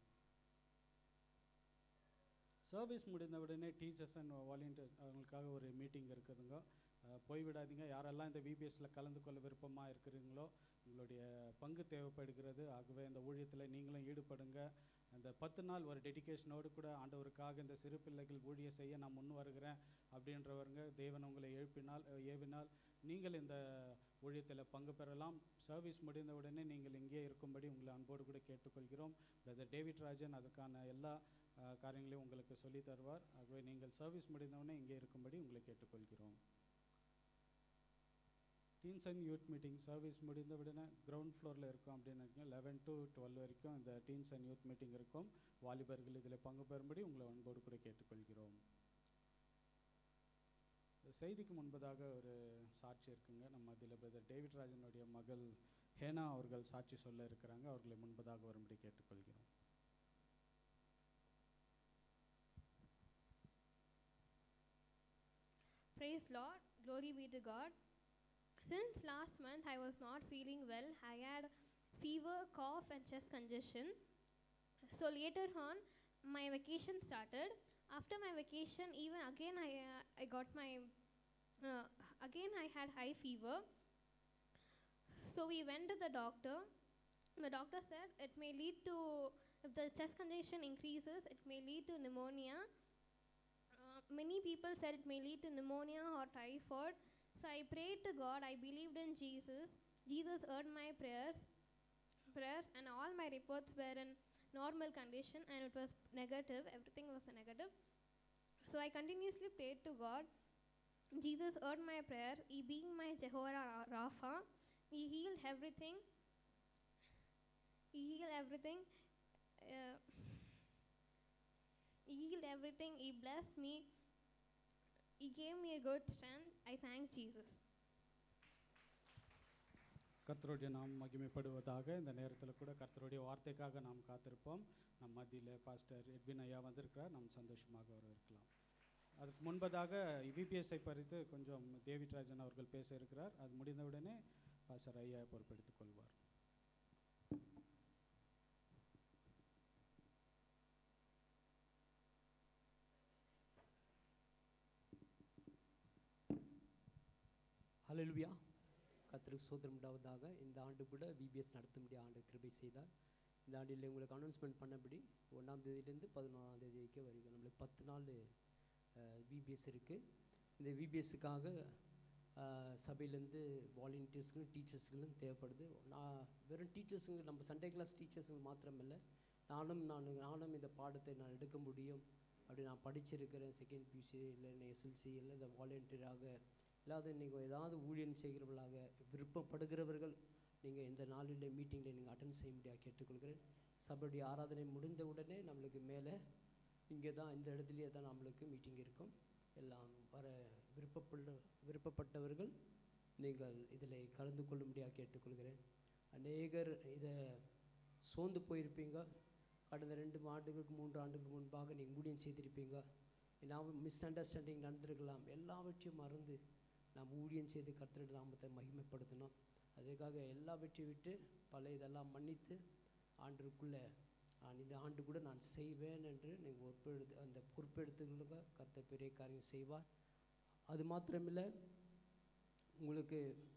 சர்வீஸ் முடிந்த உடனே டீச்சர்ஸ் அண்ட் வாலண்டியர்ஸ் அவங்களுக்காக ஒரு மீட்டிங் இருக்குதுங்க அஹ் போய்விடாதீங்க யாரெல்லாம் இந்த விபிஎஸ்ல கலந்து கொள்ள விருப்பமாக இருக்கிறீங்களோ உங்களுடைய பங்கு தேவைப்படுகிறது ஆகவே இந்த ஊழியத்தில் நீங்களும் ஈடுபடுங்க அந்த பத்து நாள் ஒரு டெடிகேஷனோடு கூட ஆண்டவருக்காக இந்த சிறு பிள்ளைகள் ஊழிய செய்ய நான் முன் வருகிறேன் அப்படின்றவருங்க தேவன் உங்களை எழுப்பினால் அஹ் ஏவினால் நீங்கள் இந்த ஊழியத்தில் பங்கு பெறலாம் சர்வீஸ் முடிந்த உடனே நீங்கள் இங்கே இருக்கும்படி உங்களை அன்போடு கூட கேட்டுக்கொள்கிறோம் பிரதர் டேவிட் ராஜன் அதுக்கான எல்லா அஹ், காரியங்களையும் உங்களுக்கு சொல்லித் தருவார் ஆகவே நீங்கள் சர்வீஸ் முடிந்தவுடனே இங்கே இருக்கும்படி உங்களை கேட்டுக்கொள்கிறோம் teens and youth meeting service முடிந்த உடனே கிரவுண்ட் ஃப்ளோரில் இருக்கும் அப்படின்னு இருக்கீங்க லெவன் டு டுவெல் வரைக்கும் இந்த டீன்ஸ் அண்ட் யூத் மீட்டிங் இருக்கும் வாலிபர்கள் இதில் பங்கு பெறும்படி உங்களை அன்போடு கூட கேட்டுக்கொள்கிறோம் இந்த செய்திக்கு முன்பதாக ஒரு சாட்சி இருக்குங்க நம்ம அதில் பிரதர் டேவிட் ராஜனுடைய மகள் ஹேனா அவர்கள் சாட்சி சொல்ல இருக்கிறாங்க அவர்களை முன்பதாக வரும்படி கேட்டுக்கொள்கிறோம் Praise Lord, glory be to God. Since last month I was not feeling well, I had fever, cough, and chest congestion. So later on, my vacation started. After my vacation, even again I uh, I got my uh, again I had high fever. So we went to the doctor. The doctor said it may lead to if the chest congestion increases, it may lead to pneumonia. Uh, many people said it may lead to pneumonia or typhoid. So I prayed to God. I believed in Jesus. Jesus heard my prayers, prayers, and all my reports were in normal condition, and it was negative. Everything was negative. So I continuously prayed to God. Jesus heard my prayer. He being my Jehovah Rapha, He healed everything. He healed everything. Uh, he healed everything. He blessed me. He gave me a good strength. I thank Jesus. கர்த்தருடைய நாம் மகிமைப்படுவதாக இந்த நேரத்தில் கூட கர்த்தருடைய வார்த்தைக்காக நாம் காத்திருப்போம் நம் மத்தியில் பாஸ்டர் எட்வின் ஐயா வந்திருக்கிறார் நாம் சந்தோஷமாக வரவேற்கலாம் அதுக்கு முன்பதாக விபிஎஸ்ஐ பறித்து கொஞ்சம் டேவிட் ராஜன் அவர்கள் பேச இருக்கிறார் அது முடிந்தவுடனே பாஸ்டர் ஐயா பொறுப்பெடுத்துக் கொள்வார் ஹalleluya கர்த்தருக்கு சோதரம் உண்டாவதாக இந்த ஆண்டு கூட விபிஎஸ் நடத்தும்படி ஆண்டு கிருபை செய்தார் இந்த ஆண்டில் உங்களுக்கு அனௌன்ஸ்மெண்ட் பண்ணபடி ஒன்றாம் தேதியிலேருந்து பதினோராம் தேதி வரைக்கும் வரைக்கும் நம்மளுக்கு பத்து நாள் விபிஎஸ் இருக்குது இந்த விபிஎஸ்ஸுக்காக சபையிலேருந்து வாலண்டியர்ஸ்களும் டீச்சர்ஸ்களும் தேவைப்படுது நான் வெறும் டீச்சர்ஸுங்க நம்ம சண்டே கிளாஸ் டீச்சர்ஸுங்க மாத்திரமில்லை நானும் நான் நானும் இந்த பாடத்தை நான் எடுக்க முடியும் அப்படி நான் படிச்சிருக்கிறேன் செகண்ட் பியூசி இல்லை எஸ்எல்சி இல்லை இந்த வாலண்டியராக இல்லாத நீங்கள் ஏதாவது ஊழியம் செய்கிறவர்களாக விருப்பப்படுகிறவர்கள் நீங்கள் இந்த நாளில் மீட்டிங்கில் நீங்கள் அட்டன் செய்ய முடியாது கேட்டுக்கொள்கிறேன் சபையுடைய ஆராதனை முடிந்த உடனே நம்மளுக்கு மேலே இங்கே தான் இந்த இடத்துலையே தான் நம்மளுக்கு மீட்டிங் இருக்கும் எல்லாம் வர விருப்பப்பட விருப்பப்பட்டவர்கள் நீங்கள் இதில் கலந்து கொள்ளும்படியாக கேட்டுக்கொள்கிறேன் அநேகர் இதை சோர்ந்து போயிருப்பீங்க கடந்த ரெண்டு ஆண்டுகளுக்கு மூன்று ஆண்டுகளுக்கு முன்பாக நீங்கள் ஊழியம் செய்திருப்பீங்க எல்லாம் மிஸ் அண்டர்ஸ்டாண்டிங் நடந்திருக்கலாம் எல்லாவற்றையும் மறந்து நாம் ஊழியம் செய்து கர்த்தருடைய நாமத்தை மகிமைப்படுத்தணும் அதுக்காக எல்லாவற்றையும் விட்டு பல இதெல்லாம் மன்னித்து ஆண்டுக்குள்ளே நான் இந்த ஆண்டு கூட நான் செய்வேன் என்று நீங்கள் பொறுப்பெடுத்து அந்த பொறுப்பெடுத்துகளுக்கு கர்த்தர் பெரிய காரியம் செய்வார் அது மாத்திரமில்லை உங்களுக்கு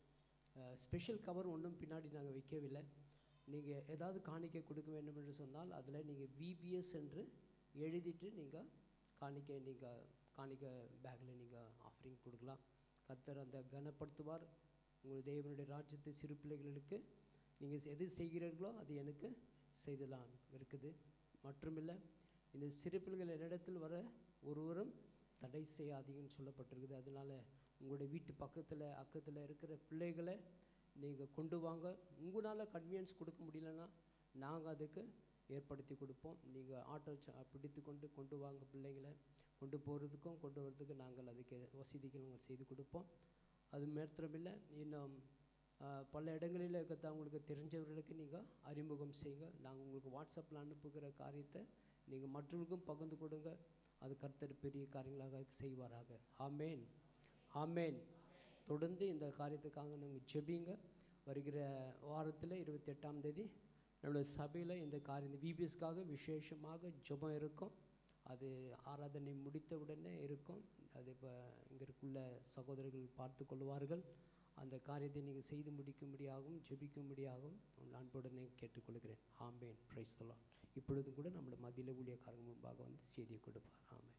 ஸ்பெஷல் கவர் ஒன்றும் பின்னாடி நாங்கள் வைக்கவில்லை நீங்கள் ஏதாவது காணிக்கை கொடுக்க வேண்டும் என்று சொன்னால் அதில் நீங்கள் விபிஎஸ் என்று எழுதிட்டு நீங்கள் காணிக்கை நீங்கள் காணிக்கை பேக்கில் நீங்கள் ஆஃபரிங் கொடுக்கலாம் கர்த்தர் அந்த கனப்படுத்துவார் உங்கள் தேவனுடைய ராஜ்யத்தை சிறு பிள்ளைகளுக்கு நீங்கள் எது செய்கிறீர்களோ அது எனக்கு செய்தலாம் இருக்குது மட்டுமில்லை இந்த சிறு பிள்ளைகள் என்னிடத்தில் வர ஒருவரும் தடை செய்யாதீங்கன்னு சொல்லப்பட்டிருக்குது அதனால உங்களுடைய வீட்டு பக்கத்தில் அக்கத்தில் இருக்கிற பிள்ளைகளை நீங்கள் கொண்டு வாங்க உங்களால் கன்வீனியன்ஸ் கொடுக்க முடியலன்னா நாங்கள் அதுக்கு ஏற்படுத்தி கொடுப்போம் நீங்கள் ஆட்டோ ச- பிடித்து கொண்டு கொண்டு வாங்க பிள்ளைங்களை கொண்டு போகிறதுக்கும் கொண்டு வரதுக்கு நாங்கள் அதுக்கு வசதிகள் நாங்கள் செய்து கொடுப்போம் அது மாத்திரமில்லை இன்னும் ஆ, பல இடங்களில் இருக்கிற உங்களுக்கு தெரிஞ்சவர்களுக்கு நீங்கள் அறிமுகம் செய்யுங்க நாங்கள் உங்களுக்கு வாட்ஸ்அப்பில் அனுப்புகிற காரியத்தை நீங்கள் மற்றவர்களுக்கும் பகிர்ந்து கொடுங்க அது கர்த்தர் பெரிய காரியங்களாக செய்வாராக ஆமேன் ஆமேன் தொடர்ந்து இந்த காரியத்துக்காக நாங்கள் ஜெபிங்க வருகிற வாரத்தில் இருபத்தெட்டாம் தேதி நம்மளுடைய சபையில் இந்த காரியம் இந்த விபிஎஸ்க்காக விசேஷமாக ஜெபம் இருக்கும் அது ஆராதனை முடித்த உடனே இருக்கும் அது இப்போ இங்கே இருக்குள்ள சகோதரர்கள் பார்த்து கொள்வார்கள் அந்த காரியத்தை நீங்கள் செய்து முடிக்கும்படியாகவும் ஜெபிக்கும்படியாகவும் உங்கள் அன்புடனே கேட்டுக்கொள்கிறேன் ஆமேன் பிரைஸ் சொல்லலாம் இப்பொழுது கூட நம்மளோட மதியில ஊழியக்காரங்க முன்பாக வந்து செய்தியை கொடுப்பார் ஆமேன்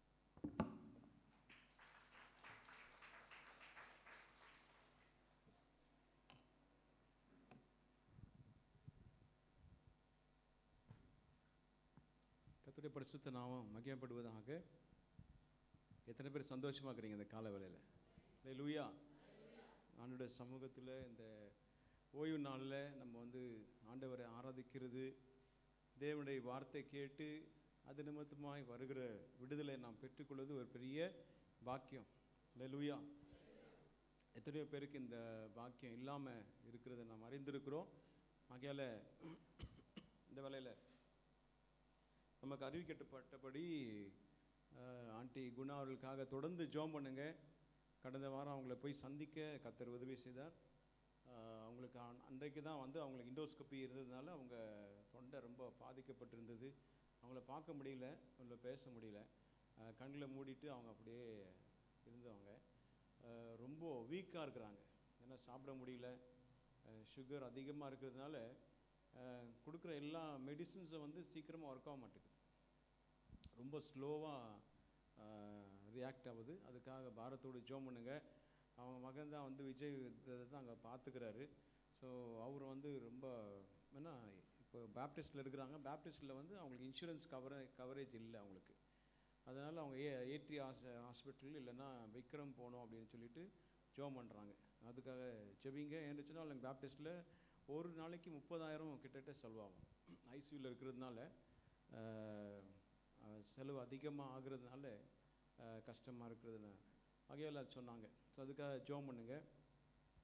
கர்த்தருடைய பரிசுத்த நாமம் மகிமைப்படுவதாக எத்தனை பேர் சந்தோஷமா இருக்கிறீங்க இந்த கால வேளையில் லூயா ஆண்டுடைய சமூகத்தில் இந்த ஓய்வு நாளில் நம்ம வந்து ஆண்டவரை ஆராதிக்கிறது தேவனுடைய வார்த்தை கேட்டு அது நிமித்தமாய் வருகிற விடுதலை நாம் பெற்றுக்கொள்வது ஒரு பெரிய பாக்கியம் லூயா எத்தனையோ பேருக்கு இந்த பாக்கியம் இல்லாமல் இருக்கிறத நாம் அறிந்திருக்கிறோம் ஆகையால் இந்த வேலையில் நமக்கு அறிவிக்கப்பட்டபடி அஹ், ஆண்டி குணா அவர்களுக்காக தொடர்ந்து ஜோம் பண்ணுங்க கடந்த வாரம் அவங்கள போய் சந்திக்க கத்தர் உதவி செய்தார் அஹ், அவங்களுக்கு அன்- அன்றைக்கு தான் வந்து அவங்களுக்கு இண்டோஸ்கோப்பி இருந்ததுனால அவங்க தொண்டை ரொம்ப பாதிக்கப்பட்டிருந்தது அவங்கள பார்க்க முடியல அவங்கள பேச முடியல கண்ணில் மூடிட்டு அவங்க அப்படியே இருந்தவங்க அஹ், ரொம்ப வீக்காக இருக்கிறாங்க ஏன்னா சாப்பிட முடியல சுகர் அதிகமாக இருக்கிறதுனால அஹ், கொடுக்குற எல்லா மெடிசின்ஸை வந்து சீக்கிரமாக ஒர்க் ஆக மாட்டேங்குது ரொம்ப ஸ்லோவாக ரியாக்ட் ஆகுது அதுக்காக பாரத்தோடு ஜோம் பண்ணுங்க அவங்க மகன் தான் வந்து விஜய் தான் அங்கே பார்த்துக்கிறாரு ஸோ அவர் வந்து ரொம்ப ஏன்னா இப்போ பேப்டிஸ்டில் இருக்கிறாங்க பேப்டிஸ்டில் வந்து அவங்களுக்கு இன்சூரன்ஸ் கவர கவரேஜ் இல்லை அவங்களுக்கு அதனால் அவங்க ஏ ஏடி ஹாஸ் ஹாஸ்பிட்டல் இல்லைன்னா விக்ரம் போகணும் அப்படின்னு சொல்லிட்டு ஜோம் பண்ணுறாங்க அதுக்காக செவிங்க ஏன்னு சொன்னால் எங்கள் பேப்டிஸ்டில் ஒரு நாளைக்கு முப்பதாயிரம் கிட்டத்தட்ட செலவாகும் ஐசியூவில் இருக்கிறதுனால அஹ், அஹ், செலவு அதிகமாக ஆகுறதுனால கஷ்டமாக இருக்கிறதுனால ஆகையால் அது சொன்னாங்க ஸோ அதுக்காக ஜோம் பண்ணுங்க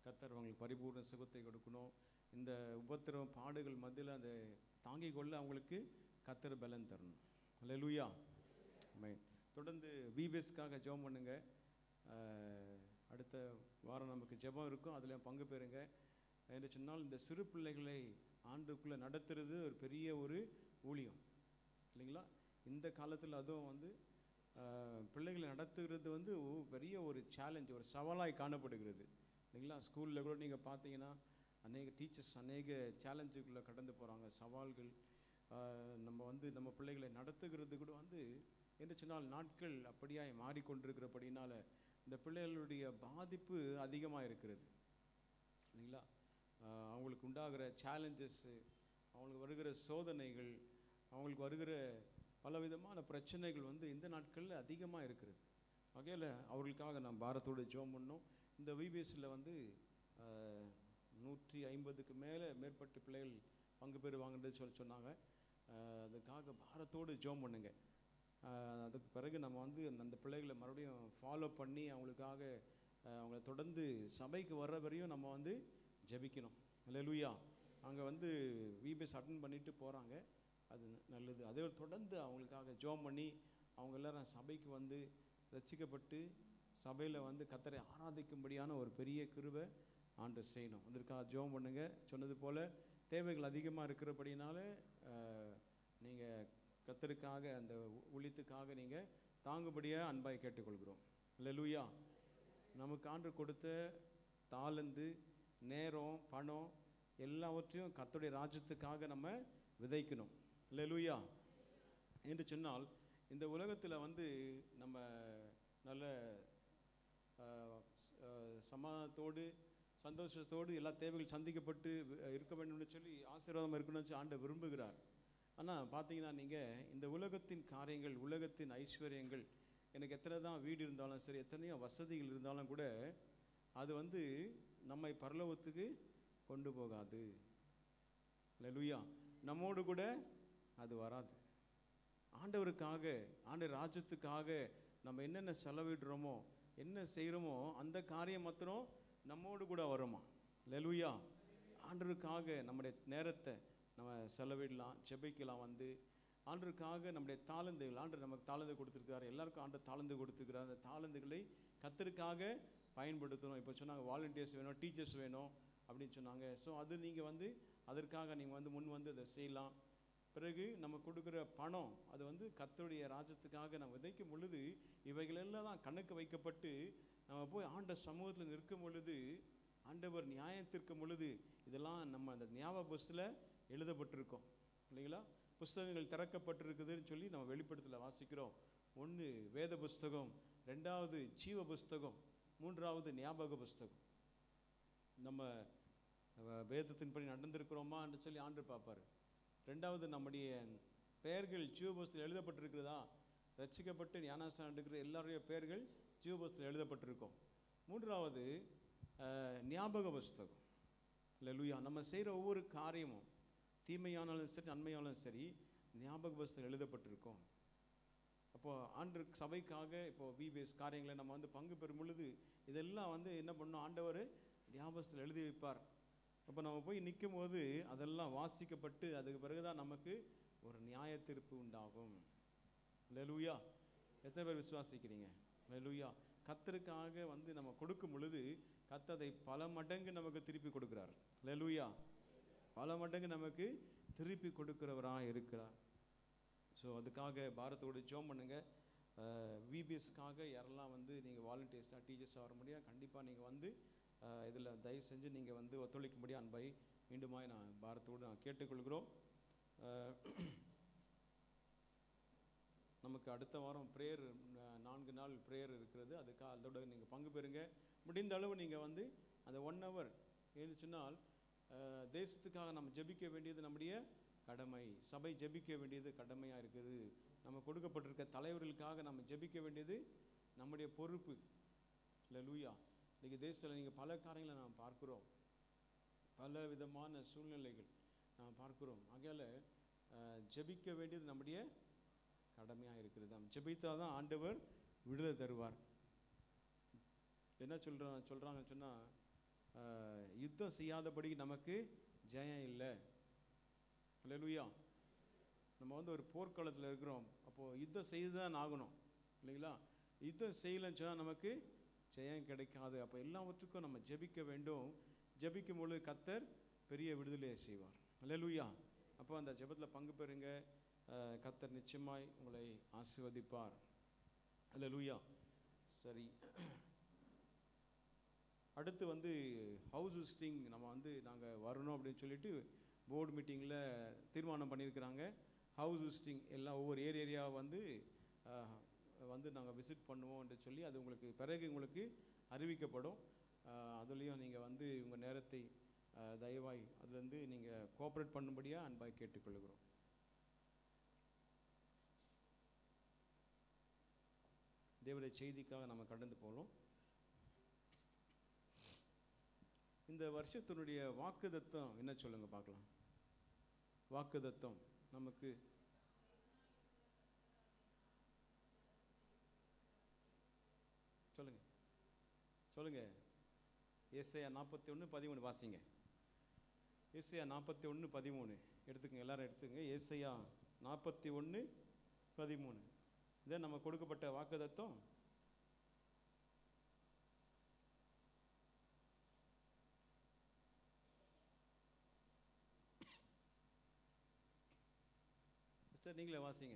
கத்தர் அவங்களுக்கு பரிபூர்ண சுகத்தை கொடுக்கணும் இந்த உபத்திரவம் பாடுகள் மத்தியில் அதை தாங்கிக் கொள்ள அவங்களுக்கு கத்தர் பலன் தரணும் அல்லேலூயா ஆமென் தொடர்ந்து விபிஎஸ்க்காக ஜெபம் பண்ணுங்க அஹ், அடுத்த வாரம் நமக்கு ஜெபம் இருக்கும் அதில் பங்கு பெறுங்க என்று சொன்னால் இந்த சிறு பிள்ளைகளை ஆண்டுக்குள்ளே நடத்துறது ஒரு பெரிய ஒரு ஊழியம் இல்லைங்களா இந்த காலத்தில் அதுவும் வந்து அஹ், பிள்ளைகளை நடத்துகிறது வந்து ஒ- பெரிய ஒரு சேலஞ்ச் ஒரு சவாலாய் காணப்படுகிறது இல்லைங்களா ஸ்கூலில் கூட நீங்கள் பார்த்தீங்கன்னா அநேக டீச்சர்ஸ் அநேக சேலஞ்சுக்குள்ளே கடந்து போகிறாங்க சவால்கள் அஹ், நம்ம வந்து நம்ம பிள்ளைகளை நடத்துகிறது கூட வந்து என்று சொன்னால் நாட்கள் அப்படியாய் மாறிக்கொண்டிருக்கிறபடினால இந்த பிள்ளைகளுடைய பாதிப்பு அதிகமாக இருக்கிறது இல்லைங்களா ஆஹ் அவங்களுக்கு உண்டாகிற சேலஞ்சஸ்ஸு அவங்களுக்கு வருகிற சோதனைகள் அவங்களுக்கு வருகிற பலவிதமான பிரச்சனைகள் வந்து இந்த நாட்களில் அதிகமாக இருக்கிறது வகையில் அவர்களுக்காக நான் பாரத்தோடு ஜெபம் பண்ணோம் இந்த விபிஎஸ்சில் வந்து ஆஹ், நூற்றி ஐம்பதுக்கு மேலே மேற்பட்ட பிள்ளைகள் பங்கு பெறுவாங்கன்னு சொல்லி சொன்னாங்க ஆஹ், அதுக்காக பாரத்தோடு ஜெபம் பண்ணுங்க ஆஹ், அதுக்கு பிறகு நம்ம வந்து அந்த பிள்ளைகளை மறுபடியும் ஃபாலோ பண்ணி அவங்களுக்காக ஆஹ், அவங்கள தொடர்ந்து சபைக்கு வர்ற வரையும் நம்ம வந்து ஜெபிக்கணும் அல்லேலூயா அங்கே வந்து விபிஎஸ் அட்டன் பண்ணிட்டு போகிறாங்க அது நல்லது அதே தொடர்ந்து அவங்களுக்காக ஜெபம் பண்ணி அவங்க எல்லாரும் சபைக்கு வந்து ரட்சிக்கப்பட்டு சபையில் வந்து கத்தரை ஆராதிக்கும்படியான ஒரு பெரிய கிருபை ஆண்டு செய்யணும் அதற்காக ஜெபம் பண்ணுங்க சொன்னது போல் தேவைகள் அதிகமாக இருக்கிறபடினால நீங்கள் கத்தருக்காக அந்த ஊ- ஊழியத்துக்காக நீங்கள் தாங்குபடியாக அன்பாய் கேட்டுக்கொள்கிறோம் அல்லேலூயா நமக்கு ஆண்டு கொடுத்த தாளந்து நேரம் பணம் எல்லாவற்றையும் கர்த்தருடைய ராஜ்யத்துக்காக நம்ம விதைக்கணும் அல்லேலூயா என்று சொன்னால் இந்த உலகத்தில் வந்து நம்ம நல்ல ஆஹ், ஆஹ், சமாதானத்தோடு சந்தோஷத்தோடு எல்லா தேவைகள் சந்திக்கப்பட்டு வி- இருக்க வேண்டும்னு சொல்லி ஆசீர்வாதம் இருக்கணும்னு சொல்லி ஆண்டவர் விரும்புகிறார் ஆனால் பார்த்தீங்கன்னா நீங்கள் இந்த உலகத்தின் காரியங்கள் உலகத்தின் ஐஸ்வர்யங்கள் எனக்கு எத்தனை தான் வீடு இருந்தாலும் சரி எத்தனையோ வசதிகள் இருந்தாலும் கூட அது வந்து நம்மை பரலோகத்துக்கு கொண்டு போகாது லலுயா நம்மோடு கூட அது வராது ஆண்டவருக்காக ஆண்டவர் ராஜ்யத்துக்காக நம்ம என்னென்ன செலவிடுறோமோ என்ன செய்கிறோமோ அந்த காரியம் மாத்திரம் நம்மோடு கூட வருமா லலுயா ஆண்டவருக்காக நம்முடைய நேரத்தை நம்ம செலவிடலாம் செபிக்கலாம் வந்து ஆண்டருக்காக நம்முடைய தாளந்துகள் ஆண்டர் நமக்கு தாளந்து கொடுத்துருக்காரு எல்லாருக்கும் ஆண்டர் தாளந்து கொடுத்துருக்காரு அந்த தாளந்துகளை கத்தருக்காக பயன்படுத்தணும் இப்போ சொன்னாங்க வாலண்டியர்ஸ் வேணும் டீச்சர்ஸ் வேணும் அப்படின்னு சொன்னாங்க ஸோ அது நீங்கள் வந்து அதற்காக நீங்கள் வந்து முன் வந்து அதை செய்யலாம் பிறகு நம்ம கொடுக்குற பணம் அது வந்து கர்த்தருடைய ராஜ்யத்துக்காக நம்ம விதைக்கும் பொழுது இவைகளெல்லாம் தான் கணக்கு வைக்கப்பட்டு நம்ம போய் ஆண்ட சமூகத்தில் நிற்கும் பொழுது ஆண்டவர் நியாயம் தீர்க்கும் பொழுது இதெல்லாம் நம்ம அந்த ஞாபக புஸ்தில் எழுதப்பட்டிருக்கோம் இல்லைங்களா புஸ்தகங்கள் திறக்கப்பட்டிருக்குதுன்னு சொல்லி நம்ம வெளிப்படுத்தல வாசிக்கிறோம் ஒன்று வேத புஸ்தகம் ரெண்டாவது ஜீவ புஸ்தகம் மூன்றாவது ஞாபக புஸ்தகம் நம்ம அஹ், வேதத்தின்படி நடந்திருக்கிறோமான்னு சொல்லி ஆண்டு பார்ப்பார் ரெண்டாவது நம்முடைய பெயர்கள் ஜீவபுஸ்தத்தில் எழுதப்பட்டிருக்கிறதா ரட்சிக்கப்பட்டு ஞானாசனம் எடுக்கிற எல்லாருடைய பெயர்கள் ஜீவபுஸ்தத்தில் எழுதப்பட்டிருக்கும் மூன்றாவது அஹ், ஞாபக புஸ்தகம் லூயா நம்ம செய்கிற ஒவ்வொரு காரியமும் தீமையானாலும் சரி நன்மையானாலும் சரி ஞாபக புஸ்தகம் எழுதப்பட்டிருக்கும் அப்போ ஆண்டு சபைக்காக இப்போ விபிஎஸ் காரியங்களை நம்ம வந்து பங்கு பெறும் பொழுது இதெல்லாம் வந்து என்ன பண்ணணும் ஆண்டவர் ஞாபகத்தில் எழுதி வைப்பார் அப்போ நம்ம போய் நிற்கும் போது அதெல்லாம் வாசிக்கப்பட்டு அதுக்கு பிறகுதான் நமக்கு ஒரு நியாய தீர்ப்பு உண்டாகும் லெலுயா எத்தனை பேர் விசுவாசிக்கிறீங்க லெலுயா கத்தருக்காக வந்து நம்ம கொடுக்கும் பொழுது கத்ததை பல மடங்கு நமக்கு திருப்பி கொடுக்கிறார் லெலுயா பல மடங்கு நமக்கு திருப்பி கொடுக்கிறவராக இருக்கிறார் ஸோ அதுக்காக பாரத்தோடு ஜோம் பண்ணுங்க விபிஎஸ்க்காக யாரெல்லாம் வந்து நீங்கள் வாலண்டியர்ஸாக டீச்சர்ஸாக வர முடியாது கண்டிப்பாக நீங்கள் வந்து இதில் தயவு செஞ்சு நீங்கள் வந்து ஒத்துழைக்கும்படி அன்பை மீண்டுமாய் நான் பாரத்தோடு நான் கேட்டுக்கொள்கிறோம் அஹ், நமக்கு அடுத்த வாரம் ப்ரேயர் நான்கு நாள் ப்ரேயர் இருக்கிறது அதுக்காக அதோட நீங்கள் பங்கு பெறுங்க முடிந்த அளவு நீங்கள் வந்து அந்த ஒன் ஹவர் ஏன்னு சொன்னால் அஹ், தேசத்துக்காக நம்ம ஜெபிக்க வேண்டியது நம்முடைய கடமை சபை ஜெபிக்க வேண்டியது கடமையாக இருக்குது நம்ம கொடுக்கப்பட்டிருக்க தலைவர்களுக்காக நம்ம ஜெபிக்க வேண்டியது நம்முடைய பொறுப்பு இல்லை லூயா இன்றைக்கி தேசத்தில் நீங்கள் பல காரியங்களை நாம் பார்க்குறோம் பல விதமான சூழ்நிலைகள் நாம் பார்க்கிறோம் ஆகையால் அஹ், ஜெபிக்க வேண்டியது நம்முடைய கடமையாக இருக்கிறது நாம் ஜெபித்தால் தான் ஆண்டவர் விடுதலை தருவார் என்ன சொல்கிறான் சொல்கிறாங்கன்னு சொன்னால் அஹ், யுத்தம் செய்யாதபடி நமக்கு ஜெயம் இல்லை அல்லேலூயா நம்ம வந்து ஒரு போர்க்களத்தில் இருக்கிறோம் அப்போது யுத்தம் செய்து தான் ஆகணும் இல்லைங்களா யுத்தம் செய்யலைன்னு சொன்னால் நமக்கு ஜெயம் கிடைக்காது அப்போ எல்லாவற்றுக்கும் நம்ம ஜெபிக்க வேண்டும் ஜெபிக்கும் பொழுது கத்தர் பெரிய விடுதலையை செய்வார் அல்லேலூயா அப்போ அந்த ஜெபத்தில் பங்கு பெறுங்க அஹ், கத்தர் நிச்சயமாய் உங்களை ஆசீர்வதிப்பார் அல்லேலூயா சரி அடுத்து வந்து ஹவுஸ் விசிட்டிங் நம்ம வந்து நாங்கள் வரணும் அப்படின்னு சொல்லிட்டு போர்டு மீட்டிங்கில் தீர்மானம் பண்ணியிருக்கிறாங்க ஹவுஸ் விசிட்டிங் எல்லாம் ஒவ்வொரு ஏரியா ஏரியா வந்து அஹ், வந்து நாங்கள் விசிட் பண்ணுவோம்னு சொல்லி அது உங்களுக்கு பிறகு உங்களுக்கு அறிவிக்கப்படும் அஹ், அதுலேயும் நீங்கள் வந்து உங்கள் நேரத்தை அஹ், தயவாய் அதுலேருந்து நீங்கள் கோஆப்ரேட் பண்ணும்படியாக அன்பாய் கேட்டுக்கொள்கிறோம் தேவனுடைய செய்திக்காக நம்ம கடந்து போகிறோம் இந்த வருஷத்தினுடைய வாக்குதத்தம் என்ன சொல்லுங்க பார்க்கலாம் வாக்குதத்தம் நமக்கு சொல்லுங்க சொல்லுங்க ஏசையா நாற்பத்தி ஒன்று பதிமூணு வாசிங்க ஏசையா நாற்பத்தி ஒன்று பதிமூணு எடுத்துக்கங்க எல்லாரும் எடுத்துக்கங்க ஏசையா நாற்பத்தி ஒன்று பதிமூணு இதான் நம்ம கொடுக்கப்பட்ட வாக்குதத்தம் சிஸ்டர் நீங்களே வாசிங்க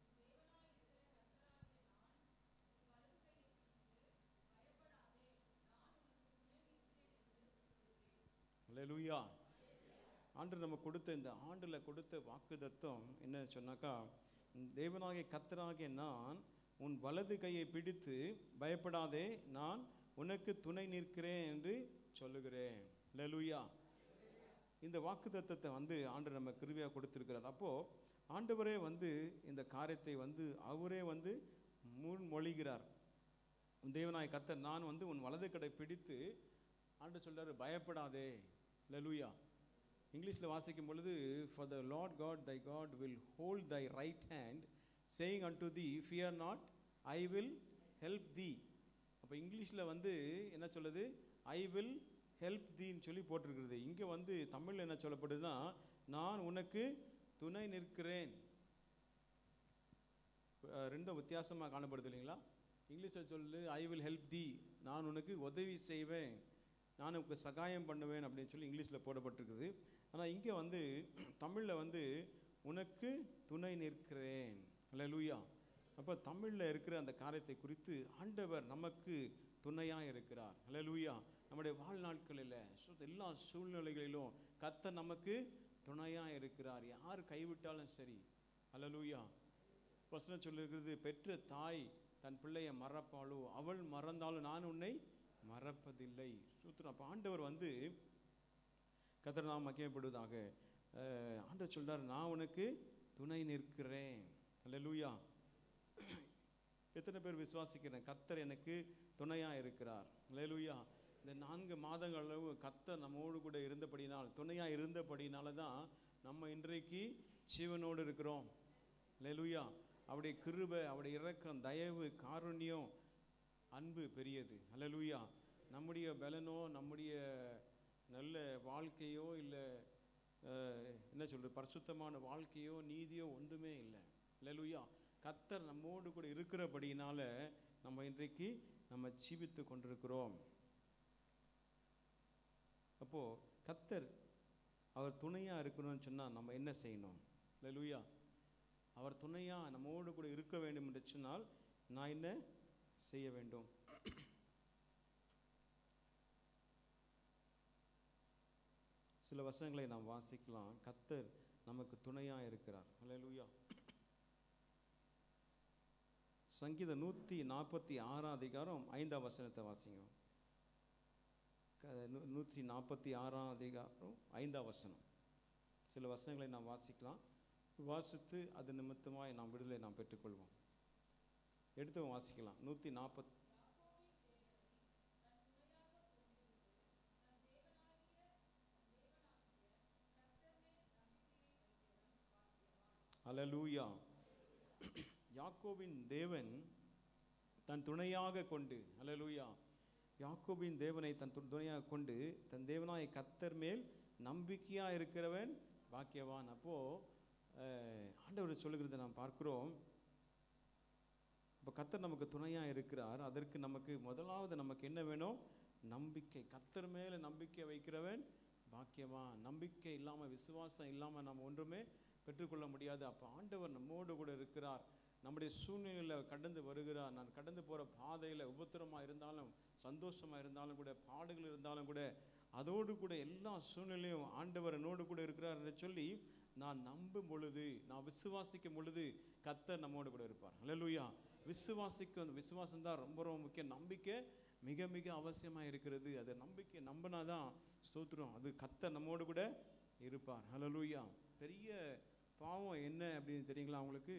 அல்லேலூயா ஆண்டு நம்ம கொடுத்த இந்த ஆண்டில் கொடுத்த வாக்குதத்தம் என்ன சொன்னாக்கா தேவனாகிய கத்தராகிய நான் உன் வலது கையை பிடித்து பயப்படாதே நான் உனக்கு துணை நிற்கிறேன் என்று சொல்லுகிறேன் அல்லேலூயா இந்த வாக்குத்தத்தத்தை வந்து ஆண்டு நம்ம கிருவியாக கொடுத்துருக்கிறார் அப்போது ஆண்டவரே வந்து இந்த காரியத்தை வந்து அவரே வந்து முன்மொழிகிறார் உன் தேவனாய் கத்தர் நான் வந்து உன் வலது கடை பிடித்து ஆண்டு சொல்றாரு பயப்படாதே லலுயா இங்கிலீஷில் வாசிக்கும் பொழுது for the Lord God thy God will hold thy right hand saying unto thee fear not I will help thee அப்போ இங்கிலீஷில் வந்து என்ன சொல்லுது ஐ வில் ஹெல்ப் தீன்னு சொல்லி போட்டிருக்கிறது இங்கே வந்து தமிழில் என்ன சொல்லப்படுதுன்னா நான் உனக்கு துணை நிற்கிறேன் அஹ் ரெண்டும் வித்தியாசமாக காணப்படுது இல்லைங்களா இங்கிலீஷில் சொல்லு ஐ வில் ஹெல்ப் தி நான் உனக்கு உதவி செய்வேன் நான் உனக்கு சகாயம் பண்ணுவேன் அப்படின்னு சொல்லி இங்கிலீஷில் போடப்பட்டிருக்குது ஆனால் இங்கே வந்து தமிழில் வந்து உனக்கு துணை நிற்கிறேன் அல்லேலூயா அப்போ தமிழில் இருக்கிற அந்த காரியத்தை குறித்து ஆண்டவர் நமக்கு துணையாக இருக்கிறார் அல்லேலூயா நம்முடைய வாழ்நாட்களில் சு- எல்லா சூழ்நிலைகளிலும் கர்த்தர் நமக்கு துணையாக இருக்கிறார் யார் கைவிட்டாலும் சரி அல்லேலூயா வசனம் சொல்லியிருக்கிறது பெற்ற தாய் தன் பிள்ளையை மறப்பாளோ அவள் மறந்தாலும் நான் உன்னை மறப்பதில்லை சூத்திரம் அப்போ ஆண்டவர் வந்து கத்தர் நாம் மகிமைப்படுவதாக அஹ், ஆண்டவர் சொல்றார் நான் உனக்கு துணை நிற்கிறேன் அல்லேலூயா எத்தனை பேர் விசுவாசிக்கிறேன் கத்தர் எனக்கு துணையா இருக்கிறார் அல்லேலூயா இந்த நான்கு மாதங்கள் அளவு கத்தர் நம்மோடு கூட இருந்தபடினால் துணையா இருந்தபடினால தான் நம்ம இன்றைக்கு ஜீவனோடு இருக்கிறோம் அல்லேலூயா அவருடைய கிருபை அவருடைய இரக்கம் தயவு காருண்யம் அன்பு பெரியது அல்லேலூயா நம்முடைய பலனோ நம்முடைய நல்ல வாழ்க்கையோ இல்லை என்ன சொல்றது பரிசுத்தமான வாழ்க்கையோ நீதியோ ஒன்றுமே இல்லை அல்லேலூயா கத்தர் நம்மோடு கூட இருக்கிறபடியினால நம்ம இன்றைக்கு நம்ம ஜீவித்து கொண்டிருக்கிறோம் அப்போ கத்தர் அவர் துணையா இருக்கணும்னு சொன்னா நம்ம என்ன செய்யணும் அல்லேலூயா அவர் துணையா நம்மோடு கூட இருக்க வேண்டும் என்று சொன்னால் நான் என்ன செய்ய வேண்டும் சில வசனங்களை நாம் வாசிக்கலாம் கத்தர் நமக்கு துணையா இருக்கிறார் அல்லேலூயா சங்கீத நூற்றி நாற்பத்தி ஆறாம் அதிகாரம் ஐந்தாம் வசனத்தை வாசிங்க க- நூ- நூற்றி நாற்பத்தி ஆறாம் அதிகாரம் ஐந்தாம் வசனம் சில வசனங்களை நாம் வாசிக்கலாம் வாசித்து அது நிமித்தமாய் நாம் விடுதலை நாம் பெற்றுக்கொள்வோம் எடுத்து வாசிக்கலாம் நூற்றி நாற்பத் அல்லேலூயா யாக்கோபின் தேவன் தன் துணையாக கொண்டு அல்லேலூயா யாக்கோபின் தேவனை தன் து- துணையாக கொண்டு தன் தேவனாய கத்தர் மேல் நம்பிக்கையாக இருக்கிறவன் பாக்கியவான் அப்போ அஹ், ஆண்டவர் சொல்லுகிறதை நாம் பார்க்கிறோம் இப்போ கத்தர் நமக்கு துணையாக இருக்கிறார் அதற்கு நமக்கு முதலாவது நமக்கு என்ன வேணும் நம்பிக்கை கத்தர் மேலே நம்பிக்கை வைக்கிறவன் பாக்கியவான் நம்பிக்கை இல்லாமல் விசுவாசம் இல்லாமல் நம்ம ஒன்றுமே பெற்றுக்கொள்ள முடியாது அப்போ ஆண்டவர் நம்மோடு கூட இருக்கிறார் நம்முடைய சூழ்நிலையில் கடந்து வருகிறார் நான் கடந்து போகிற பாதையில் உபத்திரமாக இருந்தாலும் சந்தோஷமாக இருந்தாலும் கூட பாடுகள் இருந்தாலும் கூட அதோடு கூட எல்லா சூழ்நிலையும் ஆண்டவர் என்னோடு கூட இருக்கிறார் என்று சொல்லி நான் நம்பும் பொழுது நான் விசுவாசிக்கும் பொழுது கத்தர் நம்மோடு கூட இருப்பார் அல்லேலூயா விசுவாசிக்கும் விசுவாசம் தான் ரொம்ப ரொம்ப முக்கியம் நம்பிக்கை மிக மிக அவசியமாக இருக்கிறது அது நம்பிக்கை நம்பினாதான் ஸ்தோத்திரம் அது கத்தர் நம்மோடு கூட இருப்பார் ஹalleluya பெரிய பாவம் என்ன அப்படின்னு தெரியுங்களா உங்களுக்கு